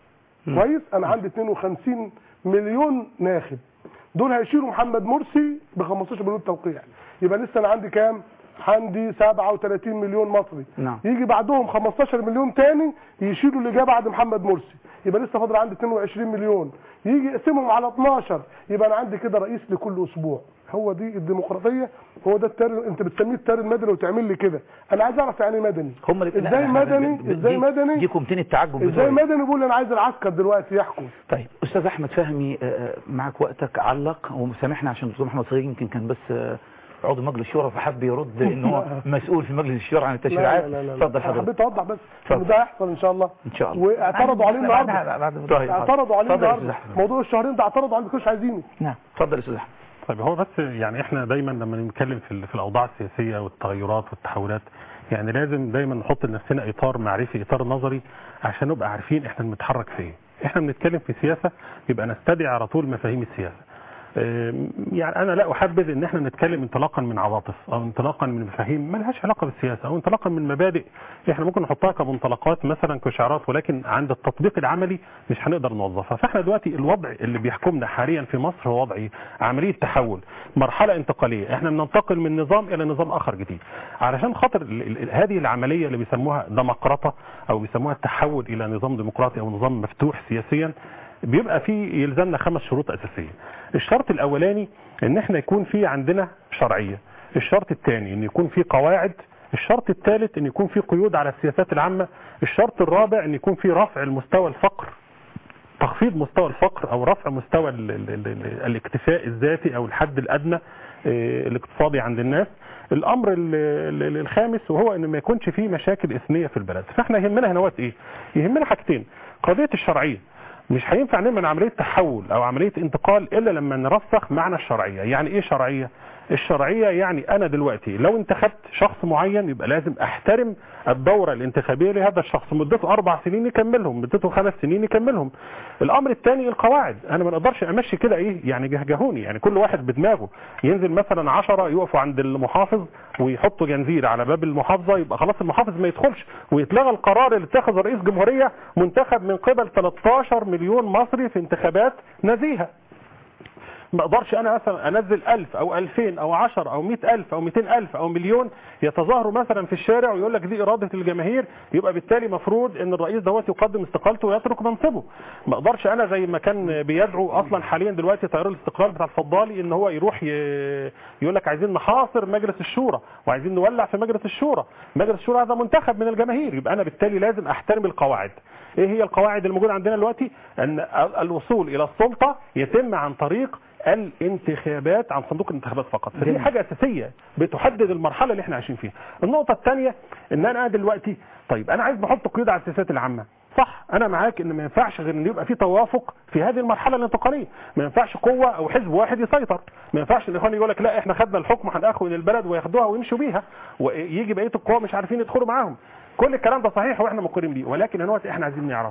O: كويس انا عندي 52 مليون ناخب دول هيشيلوا محمد مرسي ب 15 مليون توقيع يبقى لسه انا عندي كام عندي 37 مليون مصري
A: نعم
O: يجي بعدهم 15 مليون تاني يشيلوا اللي جه بعد محمد مرسي يبقى لسه فاضل عندي 22 مليون يجي يقسمهم على 12 يبقى انا عندي كده رئيس لكل اسبوع هو دي الديمقراطيه هو ده التار انت بتسميه التار المدني وتعمل لي كده انا عايز اعرف يعني إيه مدني
A: هم اللي لا،
O: ازاي
A: لا،
O: مدني
A: ب- ب-
O: ازاي
A: دي-
O: مدني
A: دي كومتين التعجب
O: ازاي
A: بتوعي.
O: مدني بيقول انا عايز العسكر دلوقتي يحكم
A: طيب استاذ احمد فهمي آه، معك وقتك علق وسامحنا عشان الدكتور محمد صديق يمكن كان بس آه، عضو مجلس الشورى فحب يرد ان هو مسؤول في مجلس الشورى عن التشريعات
O: لا لا لا, لا.
A: اتفضل
O: أنا
A: حضرتك
O: حبيت اوضح بس
A: اتفضل.
O: ان ده هيحصل ان شاء الله
A: ان شاء الله
O: واعترضوا عليه
A: بعدها-
O: النهارده
A: بعد- طيب.
O: اعترضوا عليه
A: اتفضل يا أستاذ
O: النهارده
A: أحمد.
O: موضوع الشهرين ده اعترضوا عليه ما كانوش عايزينه
A: نعم اتفضل يا استاذ احمد
N: طيب هو بس يعني احنا دايما لما نتكلم في, ال- في الاوضاع السياسيه والتغيرات والتحولات يعني لازم دايما نحط لنفسنا اطار معرفي اطار نظري عشان نبقى عارفين احنا بنتحرك في ايه احنا بنتكلم في سياسه يبقى نستدعي على طول مفاهيم السياسه أم، يعني انا لا احبذ ان احنا نتكلم انطلاقا من عواطف او انطلاقا من مفاهيم ما لهاش علاقه بالسياسه او انطلاقا من مبادئ احنا ممكن نحطها كمنطلقات مثلا كشعارات ولكن عند التطبيق العملي مش هنقدر نوظفها فاحنا دلوقتي الوضع اللي بيحكمنا حاليا في مصر هو وضع ايه؟ عمليه تحول مرحله انتقاليه احنا بننتقل من نظام الى نظام اخر جديد علشان خاطر ال- ال- هذه العمليه اللي بيسموها ديمقراطه او بيسموها التحول الى نظام ديمقراطي او نظام مفتوح سياسيا بيبقى في يلزمنا خمس شروط اساسيه الشرط الاولاني ان احنا يكون في عندنا شرعيه الشرط الثاني ان يكون في قواعد الشرط الثالث ان يكون في قيود على السياسات العامه الشرط الرابع ان يكون في رفع المستوى الفقر تخفيض مستوى الفقر او رفع مستوى ال ال ال ال الاكتفاء الذاتي او الحد الادنى آه، الاقتصادي عند الناس الامر ال- ال- الخامس وهو ان ما يكونش فيه مشاكل اثنيه في البلد فاحنا يهمنا هنا وقت ايه يهمنا حاجتين قضيه الشرعيه مش هينفع نعمل عمليه تحول او عمليه انتقال الا لما نرسخ معنى الشرعيه يعني ايه شرعيه الشرعيه يعني انا دلوقتي لو انتخبت شخص معين يبقى لازم احترم الدوره الانتخابيه لهذا الشخص مدته اربع سنين يكملهم مدته خمس سنين يكملهم الامر الثاني القواعد انا ما نقدرش امشي كده ايه يعني جهجهوني يعني كل واحد بدماغه ينزل مثلا عشرة يقفوا عند المحافظ ويحطوا جنزير على باب المحافظه يبقى خلاص المحافظ ما يدخلش ويتلغى القرار اللي اتخذه رئيس جمهوريه منتخب من قبل 13 مليون مصري في انتخابات نزيهه ما اقدرش انا مثلا انزل 1000 او 2000 او 10 او 100000 او 200000 او مليون يتظاهروا مثلا في الشارع ويقول لك دي اراده الجماهير يبقى بالتالي مفروض ان الرئيس دوت يقدم استقالته ويترك منصبه ما اقدرش انا زي ما كان بيدعو اصلا حاليا دلوقتي تيار الاستقلال بتاع الفضالي ان هو يروح ي... يقول لك عايزين نحاصر مجلس الشورى وعايزين نولع في مجلس الشورى مجلس الشورى هذا منتخب من الجماهير يبقى انا بالتالي لازم احترم القواعد ايه هي القواعد الموجوده عندنا دلوقتي ان الوصول الى السلطه يتم عن طريق الانتخابات عن صندوق الانتخابات فقط فدي
A: جميل.
N: حاجه اساسيه بتحدد المرحله اللي احنا عايشين فيها النقطه الثانيه ان انا دلوقتي طيب انا عايز نحط قيود على السياسات العامه صح انا معاك ان ما ينفعش غير ان يبقى في توافق في هذه المرحله الانتقاليه ما ينفعش قوه او حزب واحد يسيطر ما ينفعش الاخوان يقول لك لا احنا خدنا الحكم هنأخذ البلد وياخدوها ويمشوا بيها ويجي بقيه القوى مش عارفين يدخلوا معاهم كل الكلام ده صحيح واحنا مقرين بيه ولكن دلوقتي احنا عايزين نعرف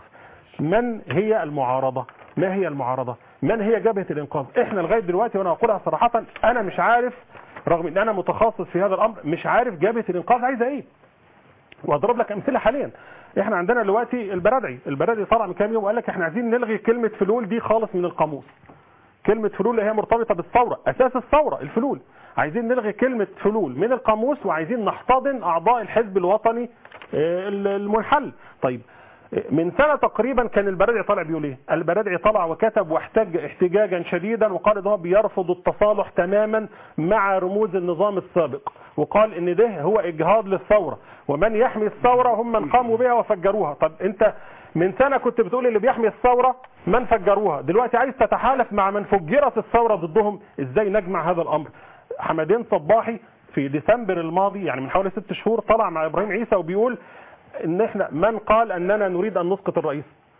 N: من هي المعارضه ما هي المعارضه من هي جبهه الانقاذ احنا لغايه دلوقتي وانا اقولها صراحه انا مش عارف رغم ان انا متخصص في هذا الامر مش عارف جبهه الانقاذ عايزه ايه واضرب لك امثله حاليا احنا عندنا دلوقتي البرادعي البرادعي طلع من كام يوم وقال لك احنا عايزين نلغي كلمه فلول دي خالص من القاموس كلمه فلول اللي هي مرتبطه بالثوره اساس الثوره الفلول عايزين نلغي كلمه فلول من القاموس وعايزين نحتضن اعضاء الحزب الوطني آه، المنحل طيب من سنة تقريبا كان البرادعي طالع بيقول ايه البرادعي طلع وكتب واحتج احتجاجا شديدا وقال ان هو بيرفض التصالح تماما مع رموز النظام السابق وقال ان ده هو اجهاض للثورة ومن يحمي الثورة هم من قاموا بها وفجروها طب انت من سنة كنت بتقول اللي بيحمي الثورة من فجروها دلوقتي عايز تتحالف مع من فجرت الثورة ضدهم ازاي نجمع هذا الامر حمدين صباحي في ديسمبر الماضي يعني من حوالي ست شهور طلع مع ابراهيم عيسى وبيقول ان احنا من قال اننا نريد ان نسقط الرئيس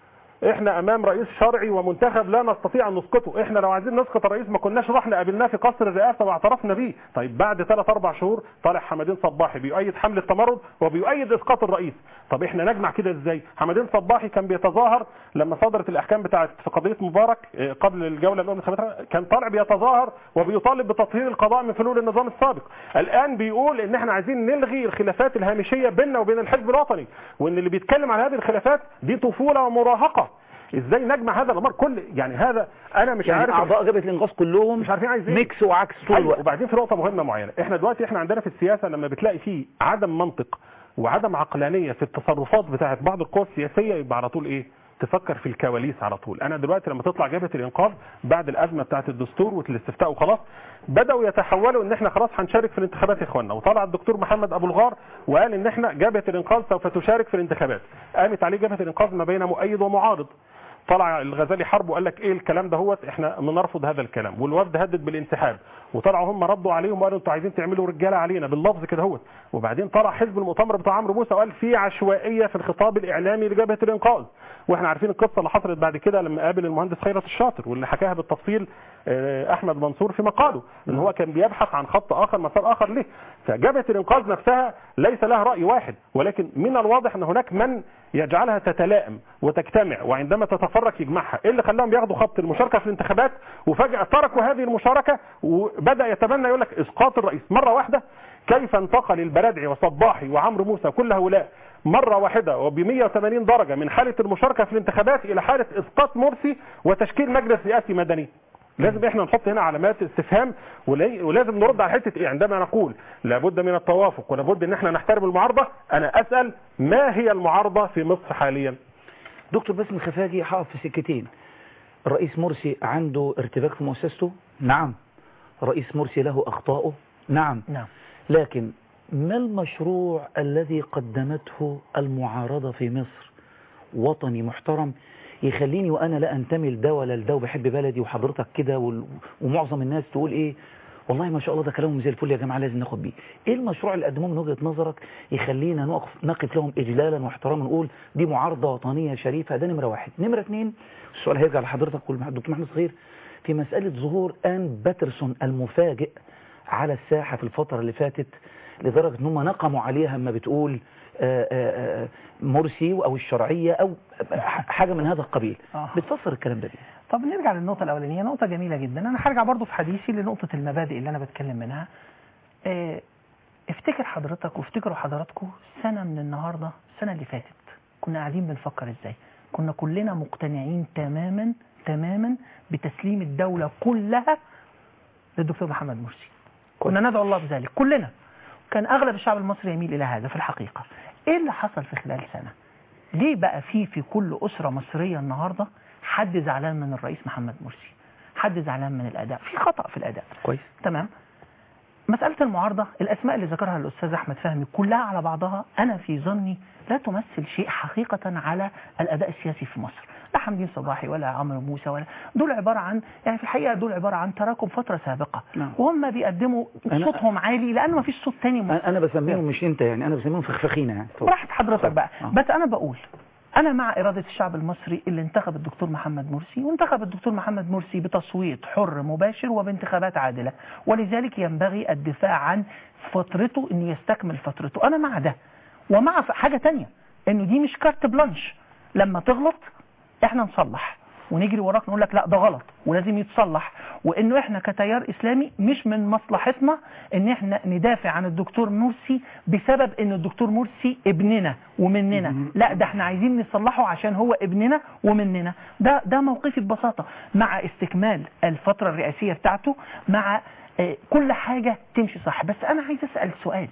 N: احنا امام رئيس شرعي ومنتخب لا نستطيع ان نسقطه احنا لو عايزين نسقط الرئيس ما كناش رحنا قابلناه في قصر الرئاسه واعترفنا بيه طيب بعد ثلاث اربع شهور طالع حمدين صباحي بيؤيد حمله التمرد وبيؤيد اسقاط الرئيس طب احنا نجمع كده ازاي حمدين صباحي كان بيتظاهر لما صدرت الاحكام بتاعت في قضيه مبارك اه، قبل الجوله الاولى من الانتخابات كان طالع بيتظاهر وبيطالب بتطهير القضاء من فلول النظام السابق الان بيقول ان احنا عايزين نلغي الخلافات الهامشيه بيننا وبين الحزب الوطني وان اللي بيتكلم عن هذه الخلافات دي طفوله ومراهقه ازاي نجمع هذا الامر كل يعني هذا انا مش
A: يعني
N: عارف
A: اعضاء جبهه الانقاذ كلهم
N: مش عارفين عايز ايه
A: ميكس وعكس طول
N: أيوة،
A: الوقت
N: وبعدين في نقطه مهمه معينه احنا دلوقتي احنا عندنا في السياسه لما بتلاقي فيه عدم منطق وعدم عقلانيه في التصرفات بتاعت بعض القوى السياسيه يبقى على طول ايه تفكر في الكواليس على طول انا دلوقتي لما تطلع جبهه الانقاذ بعد الازمه بتاعت الدستور والاستفتاء وخلاص بداوا يتحولوا ان احنا خلاص هنشارك في الانتخابات يا اخوانا وطلع الدكتور محمد ابو الغار وقال ان احنا جبهه الانقاذ سوف تشارك في الانتخابات قامت عليه جبهه الانقاذ ما بين مؤيد ومعارض طلع الغزالي حرب وقال لك ايه الكلام ده هوت احنا بنرفض هذا الكلام والوفد هدد بالانسحاب وطلعوا هم ردوا عليهم وقالوا انتوا عايزين تعملوا رجاله علينا باللفظ كده هوت وبعدين طلع حزب المؤتمر بتاع عمرو موسى وقال في عشوائيه في الخطاب الاعلامي لجبهه الانقاذ واحنا عارفين القصه اللي حصلت بعد كده لما قابل المهندس خيرت الشاطر واللي حكاها بالتفصيل آه، احمد منصور في مقاله ان هو كان بيبحث عن خط اخر مسار اخر له فجبهه الانقاذ نفسها ليس لها راي واحد ولكن من الواضح ان هناك من يجعلها تتلائم وتجتمع وعندما تتفرق يجمعها ايه اللي خلاهم ياخدوا خط المشاركه في الانتخابات وفجاه تركوا هذه المشاركه وبدا يتبنى يقول لك اسقاط الرئيس مره واحده كيف انتقل البرادعي وصباحي وعمرو موسى كل هؤلاء مرة واحدة وب 180 درجة من حالة المشاركة في الانتخابات إلى حالة إسقاط مرسي وتشكيل مجلس رئاسي مدني لازم احنا نحط هنا علامات استفهام ولي- ولازم نرد على حته ايه عندما نقول لابد من التوافق ولابد ان احنا نحترم المعارضه انا اسال ما هي المعارضه في مصر حاليا
A: دكتور باسم الخفاجي هقف في سكتين الرئيس مرسي عنده ارتباك في مؤسسته نعم رئيس مرسي له أخطاؤه نعم
M: نعم
A: لكن ما المشروع الذي قدمته المعارضة في مصر وطني محترم يخليني وأنا لا أنتمي لده ولا لده وبحب بلدي وحضرتك كده وال- ومعظم الناس تقول إيه والله ما شاء الله ده كلامهم زي الفل يا جماعة لازم ناخد بيه ايه المشروع اللي قدموه من وجهة نظرك يخلينا نقف نقف لهم اجلالا واحتراما نقول دي معارضة وطنية شريفة ده نمرة واحد نمرة اتنين السؤال هيرجع لحضرتك والدكتور محمد صغير في مسألة ظهور آن باترسون المفاجئ على الساحة في الفترة اللي فاتت لدرجة ان هم نقموا عليها اما بتقول آه، آه، آه، مرسي او الشرعية او حاجة من هذا القبيل
M: آه.
A: بتفسر الكلام ده ليه؟
M: طب نرجع للنقطة الأولانية نقطة جميلة جدا أنا هرجع برضو في حديثي لنقطة المبادئ اللي أنا بتكلم منها آه، افتكر حضرتك وافتكروا حضراتكم سنة من النهاردة السنة اللي فاتت كنا قاعدين بنفكر ازاي كنا كلنا مقتنعين تماما تماما بتسليم الدولة كلها للدكتور محمد مرسي كنا ندعو الله بذلك كلنا كان أغلب الشعب المصري يميل إلى هذا في الحقيقة إيه اللي حصل في خلال سنة ليه بقى في في كل أسرة مصرية النهاردة حد زعلان من الرئيس محمد مرسي حد زعلان من الأداء في خطأ في الأداء
A: كويس
M: تمام مسألة المعارضة الأسماء اللي ذكرها الأستاذ أحمد فهمي كلها على بعضها أنا في ظني لا تمثل شيء حقيقة على الأداء السياسي في مصر لا حمدين صباحي ولا عمرو موسى ولا دول عباره عن يعني في الحقيقه دول عباره عن تراكم فتره سابقه
A: نعم.
M: وهم بيقدموا
A: أنا-
M: صوتهم عالي لان ما فيش صوت تاني م-
A: انا بسميهم مش انت يعني انا بسميهم فخفخينه يعني اتفضل.
M: براحة حضرتك بقى
A: آه.
M: بس انا بقول انا مع اراده الشعب المصري اللي انتخب الدكتور محمد مرسي وانتخب الدكتور محمد مرسي بتصويت حر مباشر وبانتخابات عادله ولذلك ينبغي الدفاع عن فترته انه يستكمل فترته انا مع ده ومع ف- حاجه تانية انه دي مش كارت بلانش لما تغلط احنا نصلح ونجري وراك نقول لك لا ده غلط ولازم يتصلح وانه احنا كتيار اسلامي مش من مصلحتنا ان احنا ندافع عن الدكتور مرسي بسبب ان الدكتور مرسي ابننا ومننا لا ده احنا عايزين نصلحه عشان هو ابننا ومننا ده ده موقفي ببساطه مع استكمال الفتره الرئاسيه بتاعته مع آه، كل حاجه تمشي صح بس انا عايز اسال سؤال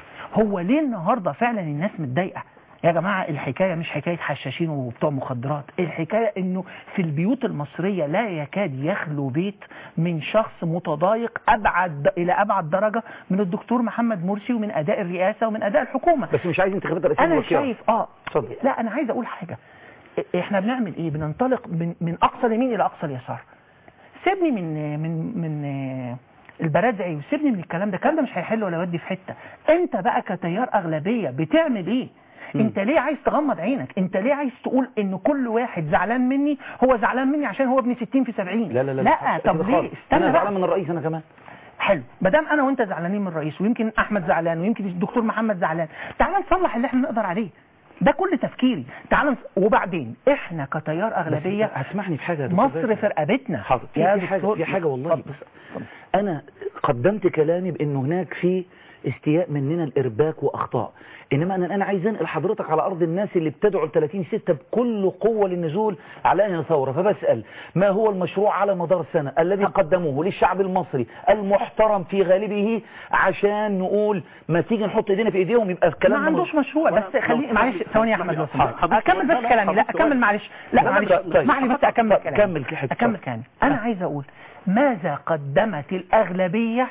M: هو ليه النهارده فعلا الناس متضايقه يا جماعة الحكاية مش حكاية حشاشين وبتوع مخدرات الحكاية انه في البيوت المصرية لا يكاد يخلو بيت من شخص متضايق ابعد الى ابعد درجة من الدكتور محمد مرسي ومن اداء الرئاسة ومن اداء الحكومة
A: بس مش عايز انتخابات رئاسيه
M: انا
A: مبكرة.
M: شايف اه
A: اتفضل.
M: لا انا عايز اقول حاجة إ- احنا بنعمل ايه بننطلق من, من اقصى اليمين الى اقصى اليسار سيبني من من من آه، البرادعي وسيبني من الكلام ده الكلام ده مش هيحل ولا يودي في حته انت بقى كتيار اغلبيه بتعمل ايه انت ليه عايز تغمض عينك انت ليه عايز تقول ان كل واحد زعلان مني هو زعلان مني عشان هو ابن 60 في 70
A: لا لا لا
M: لا
A: كده
M: طب
A: خالص.
M: ليه استنى
A: انا
M: بقى
A: زعلان من الرئيس انا كمان
M: حلو ما دام انا وانت زعلانين من الرئيس ويمكن احمد زعلان ويمكن الدكتور محمد زعلان تعال نصلح اللي احنا نقدر عليه ده كل تفكيري تعال نص... وبعدين احنا كتيار اغلبيه
A: بس هتسمحني في حاجه يا دكتور
M: مصر
A: باسم؟
M: في رقبتنا
A: حاضر في,
M: يا
A: في حاجه
M: دكتور.
A: في حاجه والله
M: اتفضل.
A: بس انا قدمت كلامي بان هناك في استياء مننا الارباك واخطاء انما انا انا عايز انقل حضرتك على ارض الناس اللي بتدعو ل 30 6 بكل قوه للنزول على انهي ثوره فبسال ما هو المشروع على مدار السنه الذي قدموه للشعب المصري المحترم في غالبه عشان نقول ما تيجي نحط ايدينا في ايديهم يبقى الكلام
M: ما
A: ده
M: عندوش مشروع بس خليني معلش ثواني يا احمد لو سمحت
A: حاضر.
M: اكمل بس كلامي لا اكمل معلش لا
A: لا، لا،
M: معلش
A: طيب.
M: اسمح لي بس اكمل كلامي
A: كمل كده.
M: اكمل كلامي انا عايز اقول ماذا قدمت الاغلبيه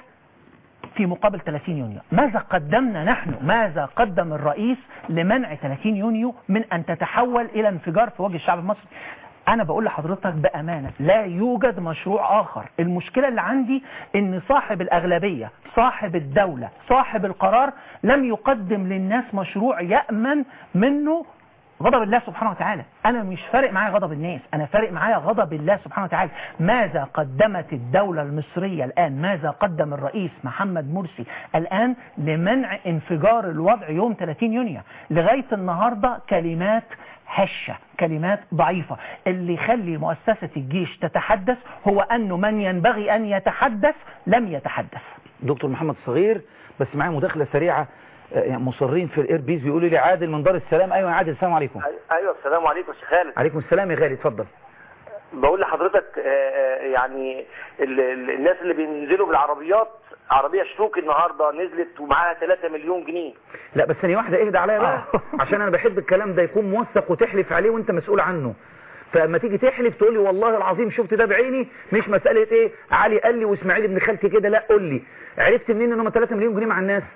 M: في مقابل 30 يونيو ماذا قدمنا نحن ماذا قدم الرئيس لمنع 30 يونيو من أن تتحول إلى انفجار في وجه الشعب المصري أنا بقول لحضرتك بأمانة لا يوجد مشروع آخر المشكلة اللي عندي إن صاحب الأغلبية صاحب الدولة صاحب القرار لم يقدم للناس مشروع يأمن منه غضب الله سبحانه وتعالى انا مش فارق معايا غضب الناس انا فارق معايا غضب الله سبحانه وتعالى ماذا قدمت الدولة المصرية الان ماذا قدم الرئيس محمد مرسي الان لمنع انفجار الوضع يوم 30 يونيو لغاية النهاردة كلمات هشة كلمات ضعيفة اللي يخلي مؤسسة الجيش تتحدث هو انه من ينبغي ان يتحدث لم يتحدث
A: دكتور محمد صغير بس معايا مداخله سريعه آه، يعني مصرين في الاير بيز بيقولوا لي عادل من دار السلام ايوه يا عادل السلام عليكم
R: ايوه السلام عليكم يا شيخ خالد
A: عليكم السلام يا غالي اتفضل
R: بقول لحضرتك آه، آه، يعني ال- ال- الناس اللي بينزلوا بالعربيات عربيه شروك النهارده نزلت ومعاها 3 مليون جنيه
A: لا بس ثانيه واحده اهدى عليا بقى عشان انا بحب الكلام ده يكون موثق وتحلف عليه وانت مسؤول عنه فلما تيجي تحلف تقول لي والله العظيم شفت ده بعيني مش مساله ايه علي قال لي واسماعيل ابن خالتي كده لا قول لي عرفت منين ان هم 3 مليون جنيه مع الناس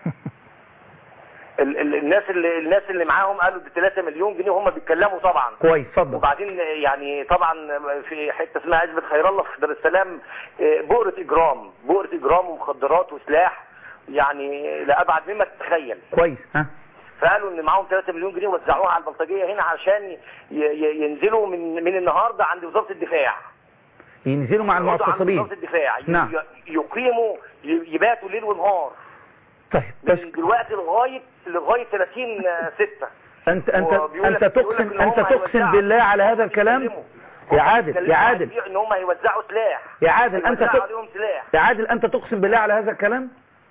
R: ال- ال- الناس اللي الناس اللي معاهم قالوا دي 3 مليون جنيه هم بيتكلموا طبعا
A: كويس اتفضل
R: وبعدين يعني طبعا في حته اسمها عزبه خير الله في دار السلام آه، بؤره اجرام بؤره اجرام ومخدرات وسلاح يعني لابعد مما تتخيل
A: كويس ها
R: فقالوا ان معاهم 3 مليون جنيه وزعوها على البلطجيه هنا عشان ي- ي- ينزلوا من من النهارده عند وزاره الدفاع
A: ينزلوا مع
R: يقعدوا عند
A: المعتصمين
R: وزاره الدفاع ي-
A: نعم.
R: ي- يقيموا ي- يباتوا ليل ونهار
A: طيب
R: من دلوقتي لغايه لغايه 30 6
A: انت انت
R: وبيقول
A: انت
R: لك- بيقول لك
A: تقسم
R: إن
A: انت
R: هم
A: تقسم
R: هيوزعوا.
A: بالله على هذا الكلام يا عادل يا عادل
R: ان هم هيوزعوا سلاح
A: يا عادل انت
R: هيوزعوا
A: تق-
R: عليهم سلاح
A: يا عادل انت تقسم بالله على هذا الكلام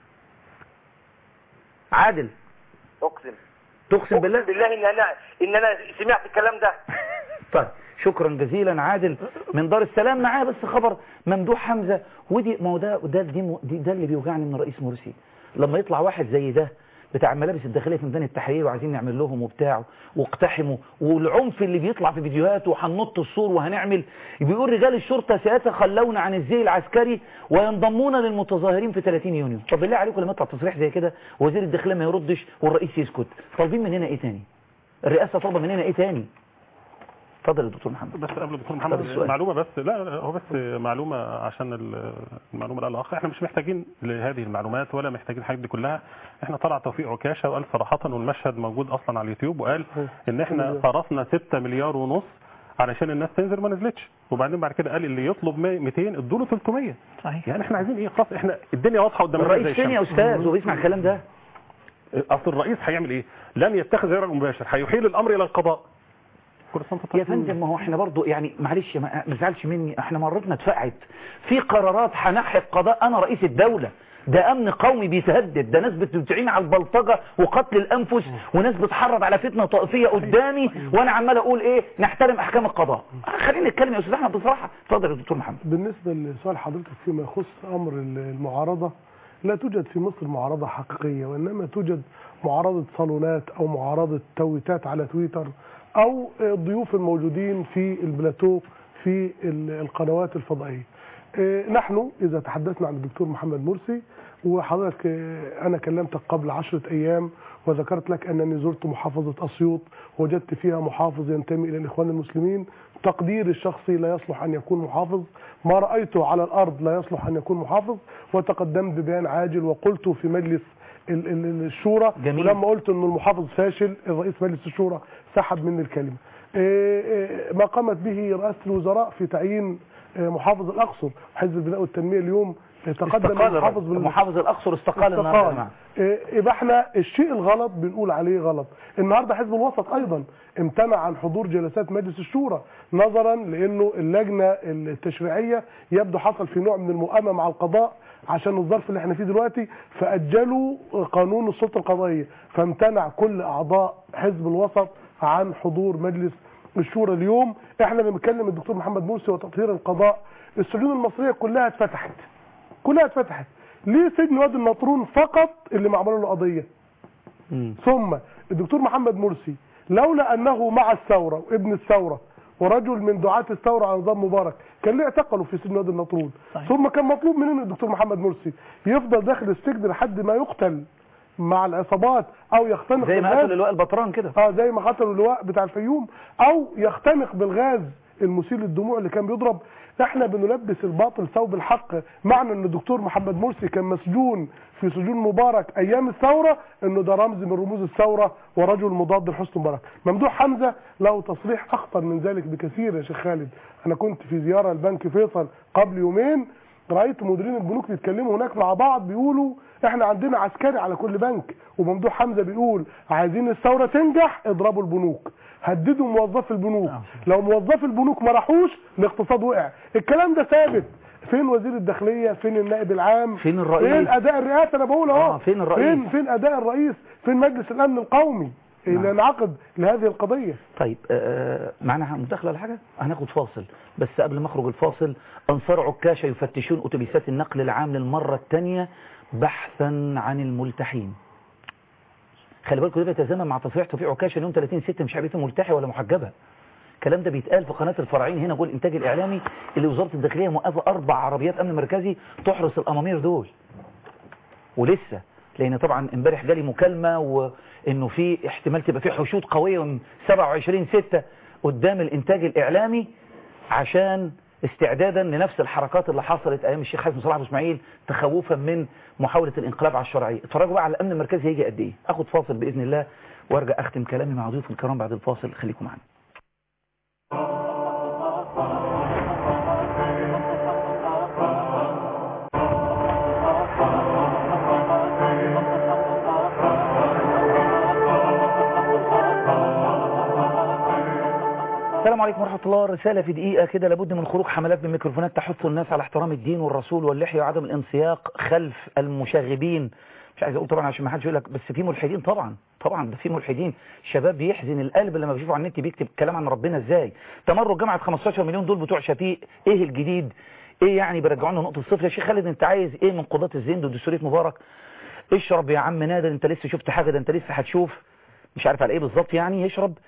A: عادل
R: اقسم
A: تقسم بالله
R: بالله ان انا ان انا سمعت الكلام ده
A: طيب شكرا جزيلا عادل من دار السلام معاه بس خبر ممدوح حمزة ودي ما هو ده ده دي م- دي ده اللي بيوجعني من الرئيس مرسي لما يطلع واحد زي ده بتاع الملابس الداخليه في ميدان التحرير وعايزين نعمل لهم وبتاع واقتحموا والعنف اللي بيطلع في فيديوهات وهننط السور وهنعمل بيقول رجال الشرطه سيتخلون عن الزي العسكري وينضمون للمتظاهرين في 30 يونيو طب بالله عليكم لما يطلع تصريح زي كده وزير الداخليه ما يردش والرئيس يسكت طالبين مننا ايه تاني الرئاسه طالبه مننا ايه تاني اتفضل يا دكتور محمد
N: بس قبل دكتور
A: اتفضل
N: محمد
A: السؤال.
N: معلومه بس لا لا، هو بس معلومه عشان ال- المعلومه اللي قالها الاخ احنا مش محتاجين لهذه المعلومات ولا محتاجين الحاجات دي كلها احنا طلع توفيق عكاشه وقال صراحه والمشهد موجود اصلا على اليوتيوب وقال ان احنا صرفنا 6 مليار ونص علشان الناس تنزل ما نزلتش وبعدين بعد كده قال اللي يطلب 200 ادوا له 300
M: صحيح
N: يعني احنا عايزين ايه خلاص احنا الدنيا واضحه قدامنا
A: الرئيس
N: زي
A: فين يا
N: الشمس.
A: استاذ وبيسمع الكلام ده
N: اصل الرئيس هيعمل ايه لن يتخذ غير المباشر هيحيل الامر الى القضاء كل سنه وأنت
A: يا فندم ما هو احنا برضو يعني معلش ما ما تزعلش مني احنا مرتنا اتفقعت في قرارات هنحي القضاء انا رئيس الدولة ده امن قومي بيتهدد ده ناس بتدعين على البلطجة وقتل الانفس وناس بتحرض على فتنة طائفية قدامي وانا عمال اقول ايه نحترم احكام القضاء خلينا نتكلم يا استاذ احمد بصراحة اتفضل يا دكتور محمد
O: بالنسبة لسؤال حضرتك فيما يخص أمر المعارضة لا توجد في مصر معارضة حقيقية وإنما توجد معارضة صالونات أو معارضة تويتات على تويتر أو الضيوف الموجودين في البلاتو في ال- القنوات الفضائية آه، نحن إذا تحدثنا عن الدكتور محمد مرسي وحضرتك آه، أنا كلمتك قبل عشرة أيام وذكرت لك أنني زرت محافظة أسيوط وجدت فيها محافظ ينتمي إلى الإخوان المسلمين تقديري الشخصي لا يصلح أن يكون محافظ ما رأيته على الأرض لا يصلح أن يكون محافظ وتقدمت ببيان عاجل وقلت في مجلس ال- ال- الشورى
A: جميل.
O: ولما قلت أن المحافظ فاشل الرئيس مجلس الشورى سحب مني الكلمة إيه إيه ما قامت به رئاسة الوزراء في تعيين إيه محافظ الأقصر حزب البناء والتنمية اليوم إيه تقدم
A: استقال
O: المحافظ بال-
A: محافظ الاقصر استقال النهارده يا جماعة.
O: إيه، يبقى احنا الشيء الغلط بنقول عليه غلط النهارده حزب الوسط ايضا امتنع عن حضور جلسات مجلس الشورى نظرا لانه اللجنه التشريعيه يبدو حصل في نوع من المؤامره مع القضاء عشان الظرف اللي احنا فيه دلوقتي فاجلوا قانون السلطه القضائيه فامتنع كل اعضاء حزب الوسط عن حضور مجلس الشورى اليوم احنا بنتكلم الدكتور محمد مرسي وتطهير القضاء السجون المصريه كلها اتفتحت كلها اتفتحت ليه سجن وادي النطرون فقط اللي معمول له قضيه ثم الدكتور محمد مرسي لولا انه مع الثوره وابن الثوره ورجل من دعاة الثوره على نظام مبارك كان ليه اعتقلوا في سجن وادي النطرون ثم كان مطلوب مننا الدكتور محمد مرسي يفضل داخل السجن لحد ما يقتل مع العصابات او يختنق
A: زي ما
O: بالغاز.
A: قتلوا اللواء البطران كده
O: اه زي ما قتلوا اللواء بتاع الفيوم او يختنق بالغاز المسيل للدموع اللي كان بيضرب احنا بنلبس الباطل ثوب الحق معنى ان الدكتور محمد مرسي كان مسجون في سجون مبارك ايام الثوره انه ده رمز من رموز الثوره ورجل مضاد لحسن مبارك ممدوح حمزه له تصريح اخطر من ذلك بكثير يا شيخ خالد انا كنت في زياره لبنك فيصل قبل يومين رايت مديرين البنوك بيتكلموا هناك مع بعض بيقولوا احنا عندنا عسكري على كل بنك وممدوح حمزه بيقول عايزين الثوره تنجح اضربوا البنوك هددوا موظفي البنوك لو موظفي البنوك ما راحوش الاقتصاد وقع الكلام ده ثابت فين وزير الداخليه فين النائب العام
A: فين الرئيس؟
O: فين اداء الرئاسه انا بقول اهو
A: آه، فين الرئيس؟
O: فين فين اداء الرئيس فين مجلس الامن القومي اللي ينعقد لهذه القضيه
A: طيب آه، معنا مداخله ولا حاجه هناخد فاصل بس قبل ما اخرج الفاصل انصار عكاشه يفتشون اتوبيسات النقل العام للمره الثانيه بحثا عن الملتحين خلي بالكم ده بيتزامن مع تصريح توفيق عكاشه يوم 30 6 مش عارف ملتحي ولا محجبه الكلام ده بيتقال في قناه الفراعين هنا جوه الانتاج الاعلامي اللي وزاره الداخليه موقفه اربع عربيات امن مركزي تحرس الامامير دول ولسه لان طبعا امبارح جالي مكالمه وانه في احتمال تبقى في حشود قويه يوم 27 6 قدام الانتاج الاعلامي عشان استعدادا لنفس الحركات اللي حصلت ايام الشيخ حسن صلاح ابو اسماعيل تخوفا من محاوله الانقلاب على الشرعيه اتفرجوا بقى على الامن المركزي هيجي قد ايه اخد فاصل باذن الله وارجع اختم كلامي مع ضيوف الكرام بعد الفاصل خليكم معانا السلام عليكم ورحمة الله رسالة في دقيقة كده لابد من خروج حملات بالميكروفونات تحث الناس على احترام الدين والرسول واللحية وعدم الانسياق خلف المشاغبين مش عايز اقول طبعا عشان ما حدش يقول لك بس في ملحدين طبعا طبعا ده في ملحدين شباب بيحزن القلب لما بيشوفوا على النت بيكتب كلام عن ربنا ازاي تمروا جامعة 15 مليون دول بتوع شفيق ايه الجديد ايه يعني بيرجعوا لنا نقطة الصفر يا شيخ خالد انت عايز ايه من قضاة الزند ودستورية مبارك اشرب يا عم نادر انت لسه شفت حاجة ده انت لسه هتشوف مش عارف على ايه بالظبط يعني يشرب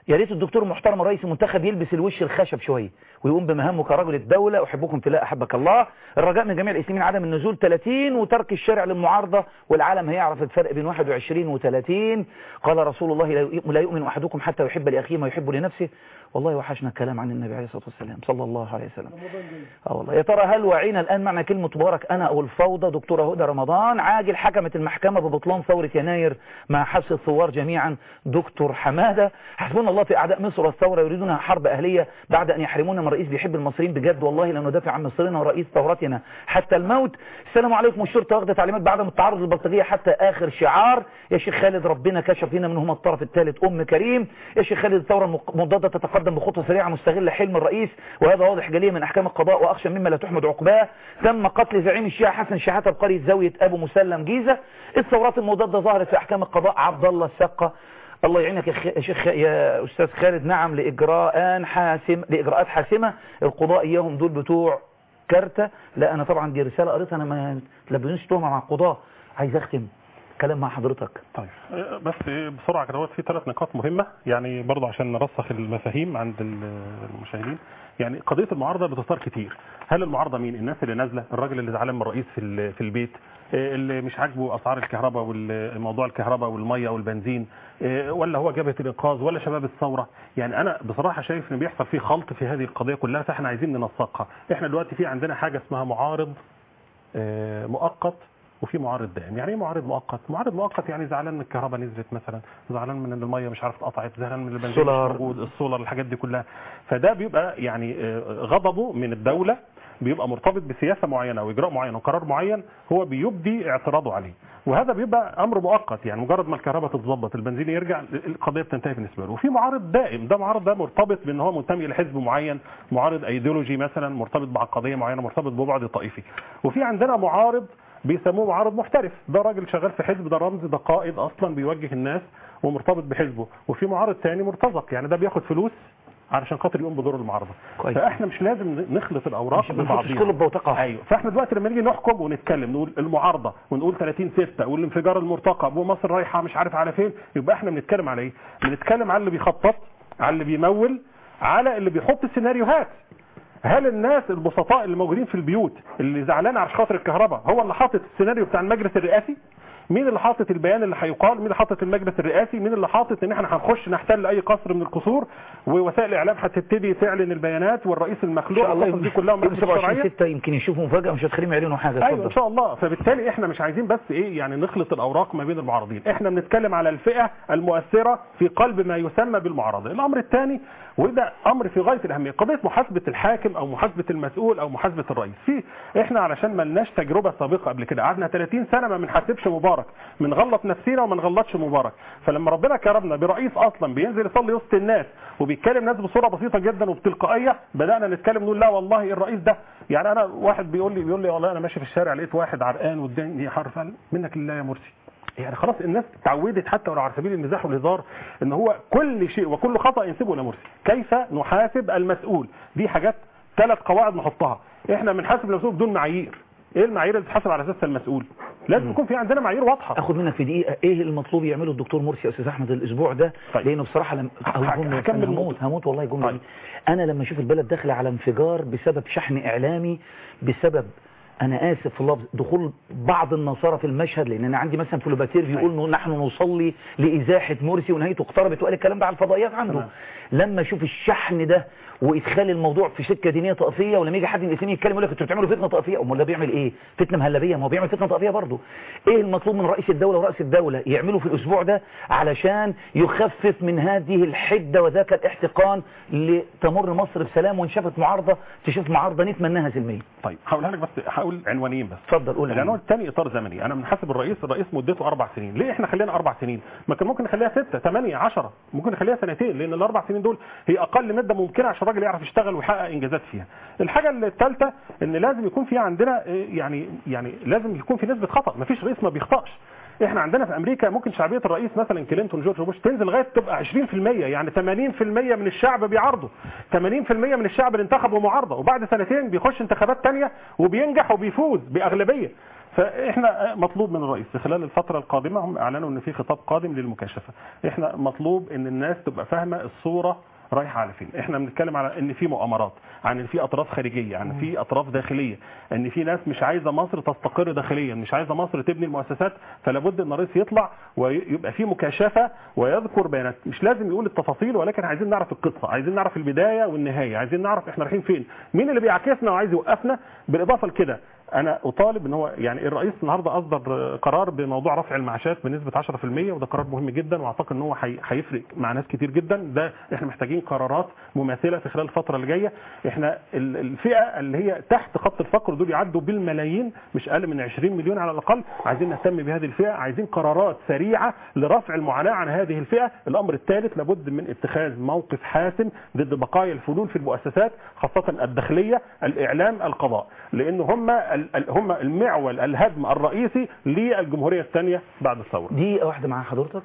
A: يا ريت الدكتور محترم رئيس المنتخب يلبس الوش الخشب شويه ويقوم بمهامه كرجل الدوله احبكم في الله احبك الله الرجاء من جميع الاسلاميين عدم النزول 30 وترك الشارع للمعارضه والعالم هيعرف الفرق بين 21 و30 قال رسول الله لا يؤ- لا يؤمن احدكم حتى يحب لاخيه ما يحب لنفسه والله وحشنا الكلام عن النبي عليه الصلاه والسلام صلى الله عليه وسلم اه والله يا ترى هل وعينا الان معنى كلمه مبارك انا او الفوضى دكتوره هدى رمضان عاجل حكمت المحكمه ببطلان ثوره يناير مع حبس الثوار جميعا دكتور حماده حسبنا الله في اعداء مصر والثوره يريدون حرب اهليه بعد ان يحرمونا من رئيس بيحب المصريين بجد والله لندافع عن مصرنا ورئيس ثورتنا حتى الموت السلام عليكم الشرطه واخده تعليمات بعدم التعرض للبلطجيه حتى اخر شعار يا شيخ خالد ربنا كشف لنا منهم الطرف الثالث ام كريم يا شيخ خالد الثوره المضاده تتقدم بخطوه سريعه مستغله حلم الرئيس وهذا واضح جليا من احكام القضاء واخشى مما لا تحمد عقباه تم قتل زعيم الشيعة حسن شحاته بقريه زاويه ابو مسلم جيزه الثورات المضاده ظهرت في احكام القضاء عبد الله السقه الله يعينك يا خ- يا شيخ يا استاذ خالد نعم لاجراء حاسم لاجراءات حاسمه القضاء اياهم دول بتوع كارتة لا انا طبعا دي رساله قريتها انا ما تلبسونيش تهمه مع القضاء عايز اختم كلام مع حضرتك
N: طيب آه، بس آه، بسرعه كده في ثلاث نقاط مهمه يعني برضه عشان نرسخ المفاهيم عند ال- المشاهدين يعني قضيه المعارضه بتثار كتير هل المعارضه مين الناس اللي نازله الراجل اللي زعلان من الرئيس في ال- في البيت آه، اللي مش عاجبه اسعار الكهرباء والموضوع الكهرباء والميه والبنزين آه، ولا هو جبهه الانقاذ ولا شباب الثوره يعني انا بصراحه شايف ان بيحصل فيه خلط في هذه القضيه كلها فاحنا عايزين ننسقها احنا دلوقتي في عندنا حاجه اسمها معارض آه، مؤقت وفي معارض دائم يعني ايه معارض مؤقت معارض مؤقت يعني زعلان من الكهرباء نزلت مثلا زعلان من ان الميه مش عارف اتقطعت زعلان من البنزين مش
A: السولار.
N: موجود السولار الحاجات دي كلها فده بيبقى يعني آه، غضبه من الدوله بيبقى مرتبط بسياسه معينه واجراء معين وقرار معين هو بيبدي اعتراضه عليه وهذا بيبقى امر مؤقت يعني مجرد ما الكهرباء تتظبط البنزين يرجع القضيه بتنتهي بالنسبه له وفي معارض دائم ده معارض ده مرتبط بان هو منتمي لحزب معين معارض ايديولوجي مثلا مرتبط بعقديه معينه مرتبط ببعد طائفي وفي عندنا معارض بيسموه معارض محترف ده راجل شغال في حزب ده رمز ده قائد اصلا بيوجه الناس ومرتبط بحزبه وفي معارض تاني مرتزق يعني ده بياخد فلوس علشان خاطر يقوم بدور المعارضه
A: كويس.
N: فاحنا مش لازم نخلط الاوراق
A: مش- ما نحطش
N: ببعضيها
A: كله ببوتقة.
N: ايوه فاحنا دلوقتي لما نيجي نحكم ونتكلم نقول المعارضه ونقول 30 6 والانفجار المرتقب ومصر رايحه مش عارف على فين يبقى احنا بنتكلم على ايه بنتكلم على اللي بيخطط على اللي بيمول على اللي بيحط السيناريوهات هل الناس البسطاء اللي موجودين في البيوت اللي زعلان عشان خاطر الكهرباء هو اللي حاطط السيناريو بتاع المجلس الرئاسي مين اللي حاطط البيان اللي هيقال مين اللي حاطط المجلس الرئاسي مين اللي حاطط ان احنا هنخش نحتل اي قصر من القصور ووسائل الاعلام هتبتدي تعلن البيانات والرئيس
A: ان
N: المخلوع
A: شاء الله
N: القصص دي كلها
A: يوم
N: ومحدش
A: 27
N: شرعيه
A: 6 يمكن يشوفوا مفاجاه مش هتخليهم يعلنوا حاجه
N: ايوه ان
A: اتفضل
N: شاء الله فبالتالي احنا مش عايزين بس ايه يعني نخلط الاوراق ما بين المعارضين احنا بنتكلم على الفئه المؤثره في قلب ما يسمى بالمعارضه الامر الثاني وده امر في غايه الاهميه قضيه محاسبه الحاكم او محاسبه المسؤول او محاسبه الرئيس في احنا علشان ما لناش تجربه سابقه قبل كده قعدنا 30 سنه ما بنحاسبش مبارك بنغلط نفسينا وما نغلطش مبارك فلما ربنا كرمنا برئيس اصلا بينزل يصلي وسط الناس وبيتكلم ناس بصوره بسيطه جدا وبتلقائيه بدانا نتكلم نقول لا والله الرئيس ده يعني انا واحد بيقول لي بيقول لي والله انا ماشي في الشارع لقيت واحد عرقان والدنيا حر فعلا منك لله يا مرسي يعني خلاص الناس اتعودت حتى ولو على سبيل المزاح والهزار ان هو كل شيء وكل خطا ينسبه الى مرسي كيف نحاسب المسؤول دي حاجات ثلاث قواعد نحطها احنا بنحاسب المسؤول بدون معايير ايه المعايير اللي تتحاسب على اساسها المسؤول لازم يكون في عندنا معايير واضحه
A: اخد منك في دقيقه ايه المطلوب يعمله الدكتور مرسي يا استاذ احمد الاسبوع ده
N: طيب.
A: لانه بصراحه لم... أو
N: هك-
A: جملة
N: هكمل
A: أنا هموت
N: النقطة.
A: هموت والله الجمله
N: طيب.
A: دي انا لما اشوف البلد داخله على انفجار بسبب شحن اعلامي بسبب انا اسف في اللفظ دخول بعض النصارى في المشهد لان انا عندي مثلا فلوباتير بيقول إنه نحن نصلي لازاحه مرسي ونهايته اقتربت وقال الكلام ده على الفضائيات عنده
N: تمام.
A: لما اشوف الشحن ده وادخال الموضوع في سكه دينيه طائفيه ولما يجي حد من الاسلاميين يتكلم يقول لك انتوا بتعملوا فتنه طائفيه امال ده بيعمل ايه فتنه مهلبيه ما هو بيعمل فتنه طائفيه برضه ايه المطلوب من رئيس الدوله ورئيس الدوله يعملوا في الاسبوع ده علشان يخفف من هذه الحده وذاك الاحتقان لتمر مصر بسلام وان شافت معارضه تشوف معارضه نتمناها سلميه
N: طيب هقولها لك بس هقول عنوانين بس
A: اتفضل قول
N: العنوان الثاني اطار زمني انا بنحاسب الرئيس الرئيس مدته اربع سنين ليه احنا خلينا اربع سنين ما كان ممكن نخليها سته ثمانيه 10 ممكن نخليها سنتين لان الاربع سنين دول هي اقل مده ممكنه عشان الراجل يعرف يشتغل ويحقق انجازات فيها الحاجه الثالثه ان لازم يكون في عندنا إيه، يعني يعني لازم يكون في نسبه خطا ما فيش رئيس ما بيخطاش احنا عندنا في امريكا ممكن شعبيه الرئيس مثلا كلينتون جورج بوش تنزل لغايه تبقى 20% يعني 80% من الشعب بيعارضه 80% من الشعب اللي انتخبه معارضه وبعد سنتين بيخش انتخابات تانية وبينجح وبيفوز باغلبيه فاحنا مطلوب من الرئيس في خلال الفتره القادمه هم اعلنوا ان في خطاب قادم للمكاشفه احنا مطلوب ان الناس تبقى فاهمه الصوره رايحه على فين احنا بنتكلم على ان في مؤامرات عن ان في اطراف خارجيه عن في اطراف داخليه ان في ناس مش عايزه مصر تستقر داخليا مش عايزه مصر تبني المؤسسات فلا بد ان الرئيس يطلع ويبقى في مكاشفه ويذكر بيانات مش لازم يقول التفاصيل ولكن عايزين نعرف القصه عايزين نعرف البدايه والنهايه عايزين نعرف احنا رايحين فين مين اللي بيعاكسنا وعايز يوقفنا بالاضافه لكده انا اطالب ان هو يعني الرئيس النهارده اصدر قرار بموضوع رفع المعاشات بنسبه 10% وده قرار مهم جدا واعتقد ان هو هي- هيفرق مع ناس كتير جدا ده احنا محتاجين قرارات مماثله في خلال الفتره اللي جايه احنا ال- الفئه اللي هي تحت خط الفقر دول يعدوا بالملايين مش اقل من 20 مليون على الاقل عايزين نهتم بهذه الفئه عايزين قرارات سريعه لرفع المعاناه عن هذه الفئه الامر الثالث لابد من اتخاذ موقف حاسم ضد بقايا الفلول في المؤسسات خاصه الداخليه الاعلام القضاء لان هم ال- ال- هم المعول الهدم الرئيسي للجمهوريه الثانيه بعد الثوره
A: دي واحده مع حضرتك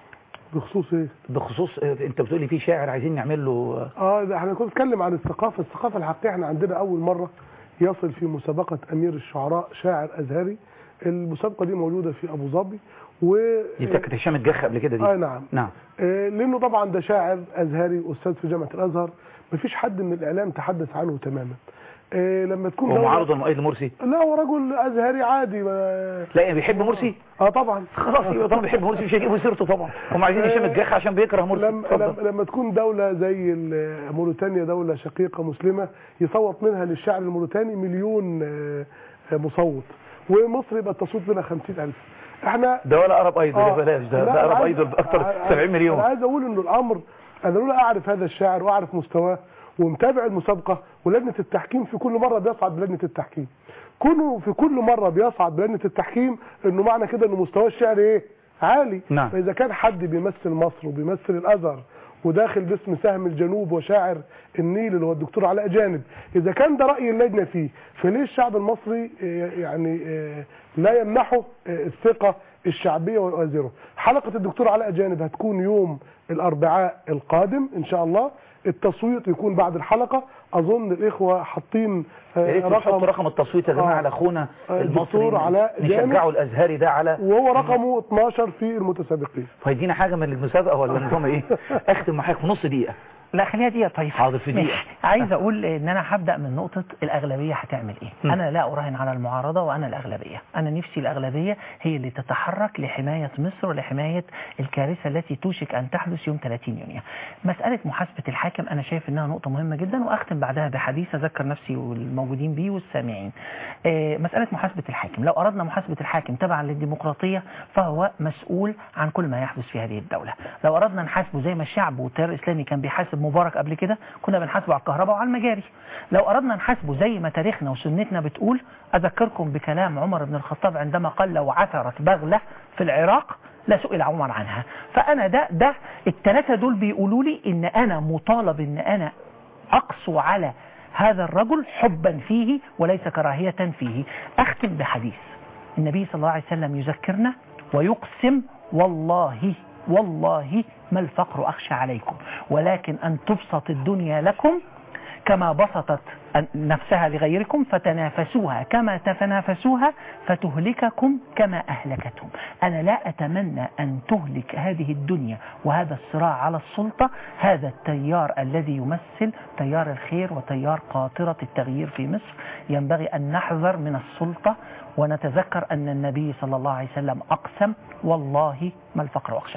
O: بخصوص ايه
A: بخصوص آه، انت بتقولي في شاعر عايزين نعمل له
O: اه ده احنا كنا بنتكلم عن الثقافه الثقافه الحقيقيه احنا عندنا اول مره يصل في مسابقه امير الشعراء شاعر ازهري المسابقه دي موجوده في ابو ظبي و
A: دي كانت هشام الجخ قبل كده دي
O: اه نعم
A: نعم
O: آه، لانه طبعا ده شاعر ازهري استاذ في جامعه الازهر مفيش حد من الاعلام تحدث عنه تماما آه، لما تكون
A: هو
O: دولة-
A: معارض ولا مؤيد لمرسي
O: لا هو رجل ازهري عادي ما...
A: لا يعني بيحب مرسي
O: اه طبعا
A: خلاص يبقى طالما بيحب مرسي مش هيجيبوا سيرته طبعا هم عايزين هشام الجخ عشان بيكره مرسي
O: لما,
A: اتفضل.
O: لما, لما تكون دولة زي ال- موريتانيا دولة شقيقة مسلمة يصوت منها للشعب الموريتاني مليون آه، آه، مصوت ومصر يبقى التصويت منها 50000 احنا
A: ده ولا قرب ايدول يا
O: آه،
A: بلاش ده
O: لا،
A: ده
O: أنا
A: قرب
O: عايز-
A: ايدول باكتر
O: أنا-
A: 70 مليون
O: انا عايز اقول انه الامر انا لولا اعرف هذا الشاعر واعرف مستواه ومتابع المسابقه ولجنه التحكيم في كل مره بيصعد بلجنه التحكيم كونه في كل مره بيصعد بلجنه التحكيم انه معنى كده انه مستواه الشعري ايه عالي
A: نعم.
O: فاذا كان حد بيمثل مصر وبيمثل الازهر وداخل باسم سهم الجنوب وشاعر النيل اللي هو الدكتور علاء جانب اذا كان ده راي اللجنه فيه فليه الشعب المصري آه، يعني آه، لا يمنحه آه، الثقه الشعبيه ويؤازره حلقه الدكتور علاء جانب هتكون يوم الاربعاء القادم ان شاء الله التصويت يكون بعد الحلقه اظن الاخوه حاطين آه،
A: يا ريت نحط رقم التصويت يا جماعه
O: آه.
A: على اخونا
O: آه،
A: المصري
O: الدكتور علاء جانب.
A: نشجعه الازهري ده على
O: وهو رقمه 12 في المتسابقين
A: هيدينا حاجه من المسابقه ولا نظام ايه اختم معاك في نص دقيقه
M: لا خليها دقيقة طيب
A: حاضر في دقيقه
M: ماشي. عايز اقول ان انا هبدا من نقطه الاغلبيه هتعمل ايه
A: م.
M: انا لا اراهن على المعارضه وانا الاغلبيه انا نفسي الاغلبيه هي اللي تتحرك لحمايه مصر ولحمايه الكارثه التي توشك ان تحدث يوم 30 يونيو مساله محاسبه الحاكم انا شايف انها نقطه مهمه جدا واختم بعدها بحديث اذكر نفسي والموجودين بيه والسامعين آه، مساله محاسبه الحاكم لو اردنا محاسبه الحاكم تبعا للديمقراطيه فهو مسؤول عن كل ما يحدث في هذه الدوله لو اردنا نحاسبه زي ما الشعب والتيار الاسلامي كان بيحاسب مبارك قبل كده كنا بنحاسبه على الكهرباء وعلى المجاري لو اردنا نحاسبه زي ما تاريخنا وسنتنا بتقول اذكركم بكلام عمر بن الخطاب عندما قال لو عثرت بغله في العراق لسئل عمر عنها فانا ده ده الثلاثه دول بيقولوا لي ان انا مطالب ان انا اقسو على هذا الرجل حبا فيه وليس كراهيه فيه اختم بحديث النبي صلى الله عليه وسلم يذكرنا ويقسم والله والله ما الفقر أخشى عليكم ولكن أن تبسط الدنيا لكم كما بسطت نفسها لغيركم فتنافسوها كما تتنافسوها فتهلككم كما أهلكتهم أنا لا أتمنى أن تهلك هذه الدنيا وهذا الصراع على السلطة هذا التيار الذي يمثل تيار الخير وتيار قاطرة التغيير في مصر ينبغي أن نحذر من السلطة ونتذكر أن النبي صلى الله عليه وسلم أقسم والله ما الفقر أخشى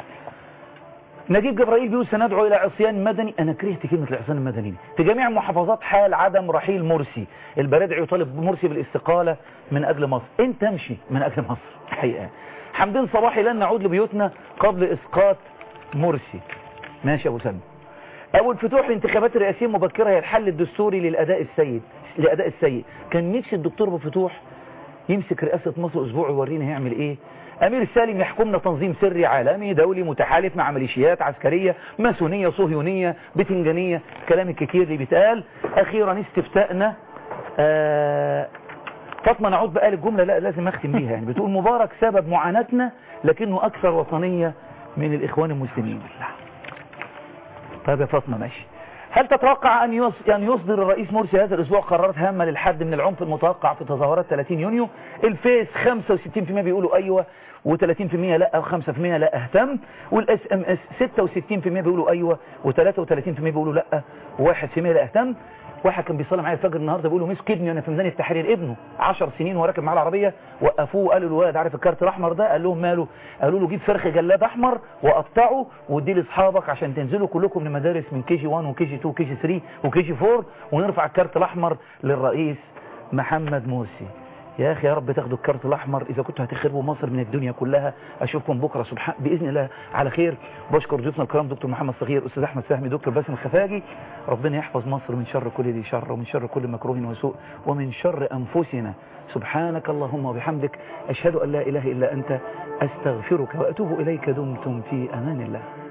A: نجيب جبرائيل بيقول سندعو الى عصيان مدني انا كرهت كلمه العصيان المدني دي. في جميع المحافظات حال عدم رحيل مرسي البرادعي يطالب مرسي بالاستقاله من اجل مصر انت امشي من اجل مصر الحقيقه حمدين صباحي لن نعود لبيوتنا قبل اسقاط مرسي ماشي يا ابو سلمى ابو الفتوح الانتخابات الرئاسيه المبكره هي الحل الدستوري للاداء السيء لاداء السيء كان نفسي الدكتور ابو فتوح يمسك رئاسه مصر اسبوع يورينا هيعمل ايه امير سالم يحكمنا تنظيم سري عالمي دولي متحالف مع ميليشيات عسكريه ماسونيه صهيونيه بتنجانيه الكلام الكتير اللي بيتقال اخيرا استفتاءنا آه فاطمه نعود بقى للجمله لا لازم اختم بيها يعني بتقول مبارك سبب معاناتنا لكنه اكثر وطنيه من الاخوان المسلمين طيب يا فاطمه ماشي هل تتوقع أن يص- أن يصدر الرئيس مرسي هذا الأسبوع قرارات هامة للحد من العنف المتوقع في تظاهرات 30 يونيو الفيس 65% بيقولوا أيوة و30% لا و5% لا اهتم والاس ام اس 66% بيقولوا ايوه و33% بيقولوا لا و1% لا اهتم واحد كان بيصلي معايا الفجر النهارده بيقول له مسك ابني وانا في ميدان التحرير ابنه 10 سنين وهو راكب معاه العربيه وقفوه قالوا الولد عارف الكارت الاحمر ده قال لهم ماله قالوا له جيب فرخ جلاد احمر وقطعه واديه لاصحابك عشان تنزلوا كلكم من المدارس من كي جي 1 وكي جي 2 وكي جي 3 وكي جي 4 ونرفع الكارت الاحمر للرئيس محمد مرسي يا اخي يا رب تاخدوا الكارت الاحمر اذا كنتوا هتخربوا مصر من الدنيا كلها اشوفكم بكره سبحان باذن الله على خير بشكر ضيوفنا الكرام دكتور محمد صغير استاذ احمد فهمي دكتور باسم الخفاجي ربنا يحفظ مصر من شر كل ذي شر ومن شر كل مكروه وسوء ومن شر انفسنا سبحانك اللهم وبحمدك اشهد ان لا اله الا انت استغفرك واتوب اليك دمتم في امان الله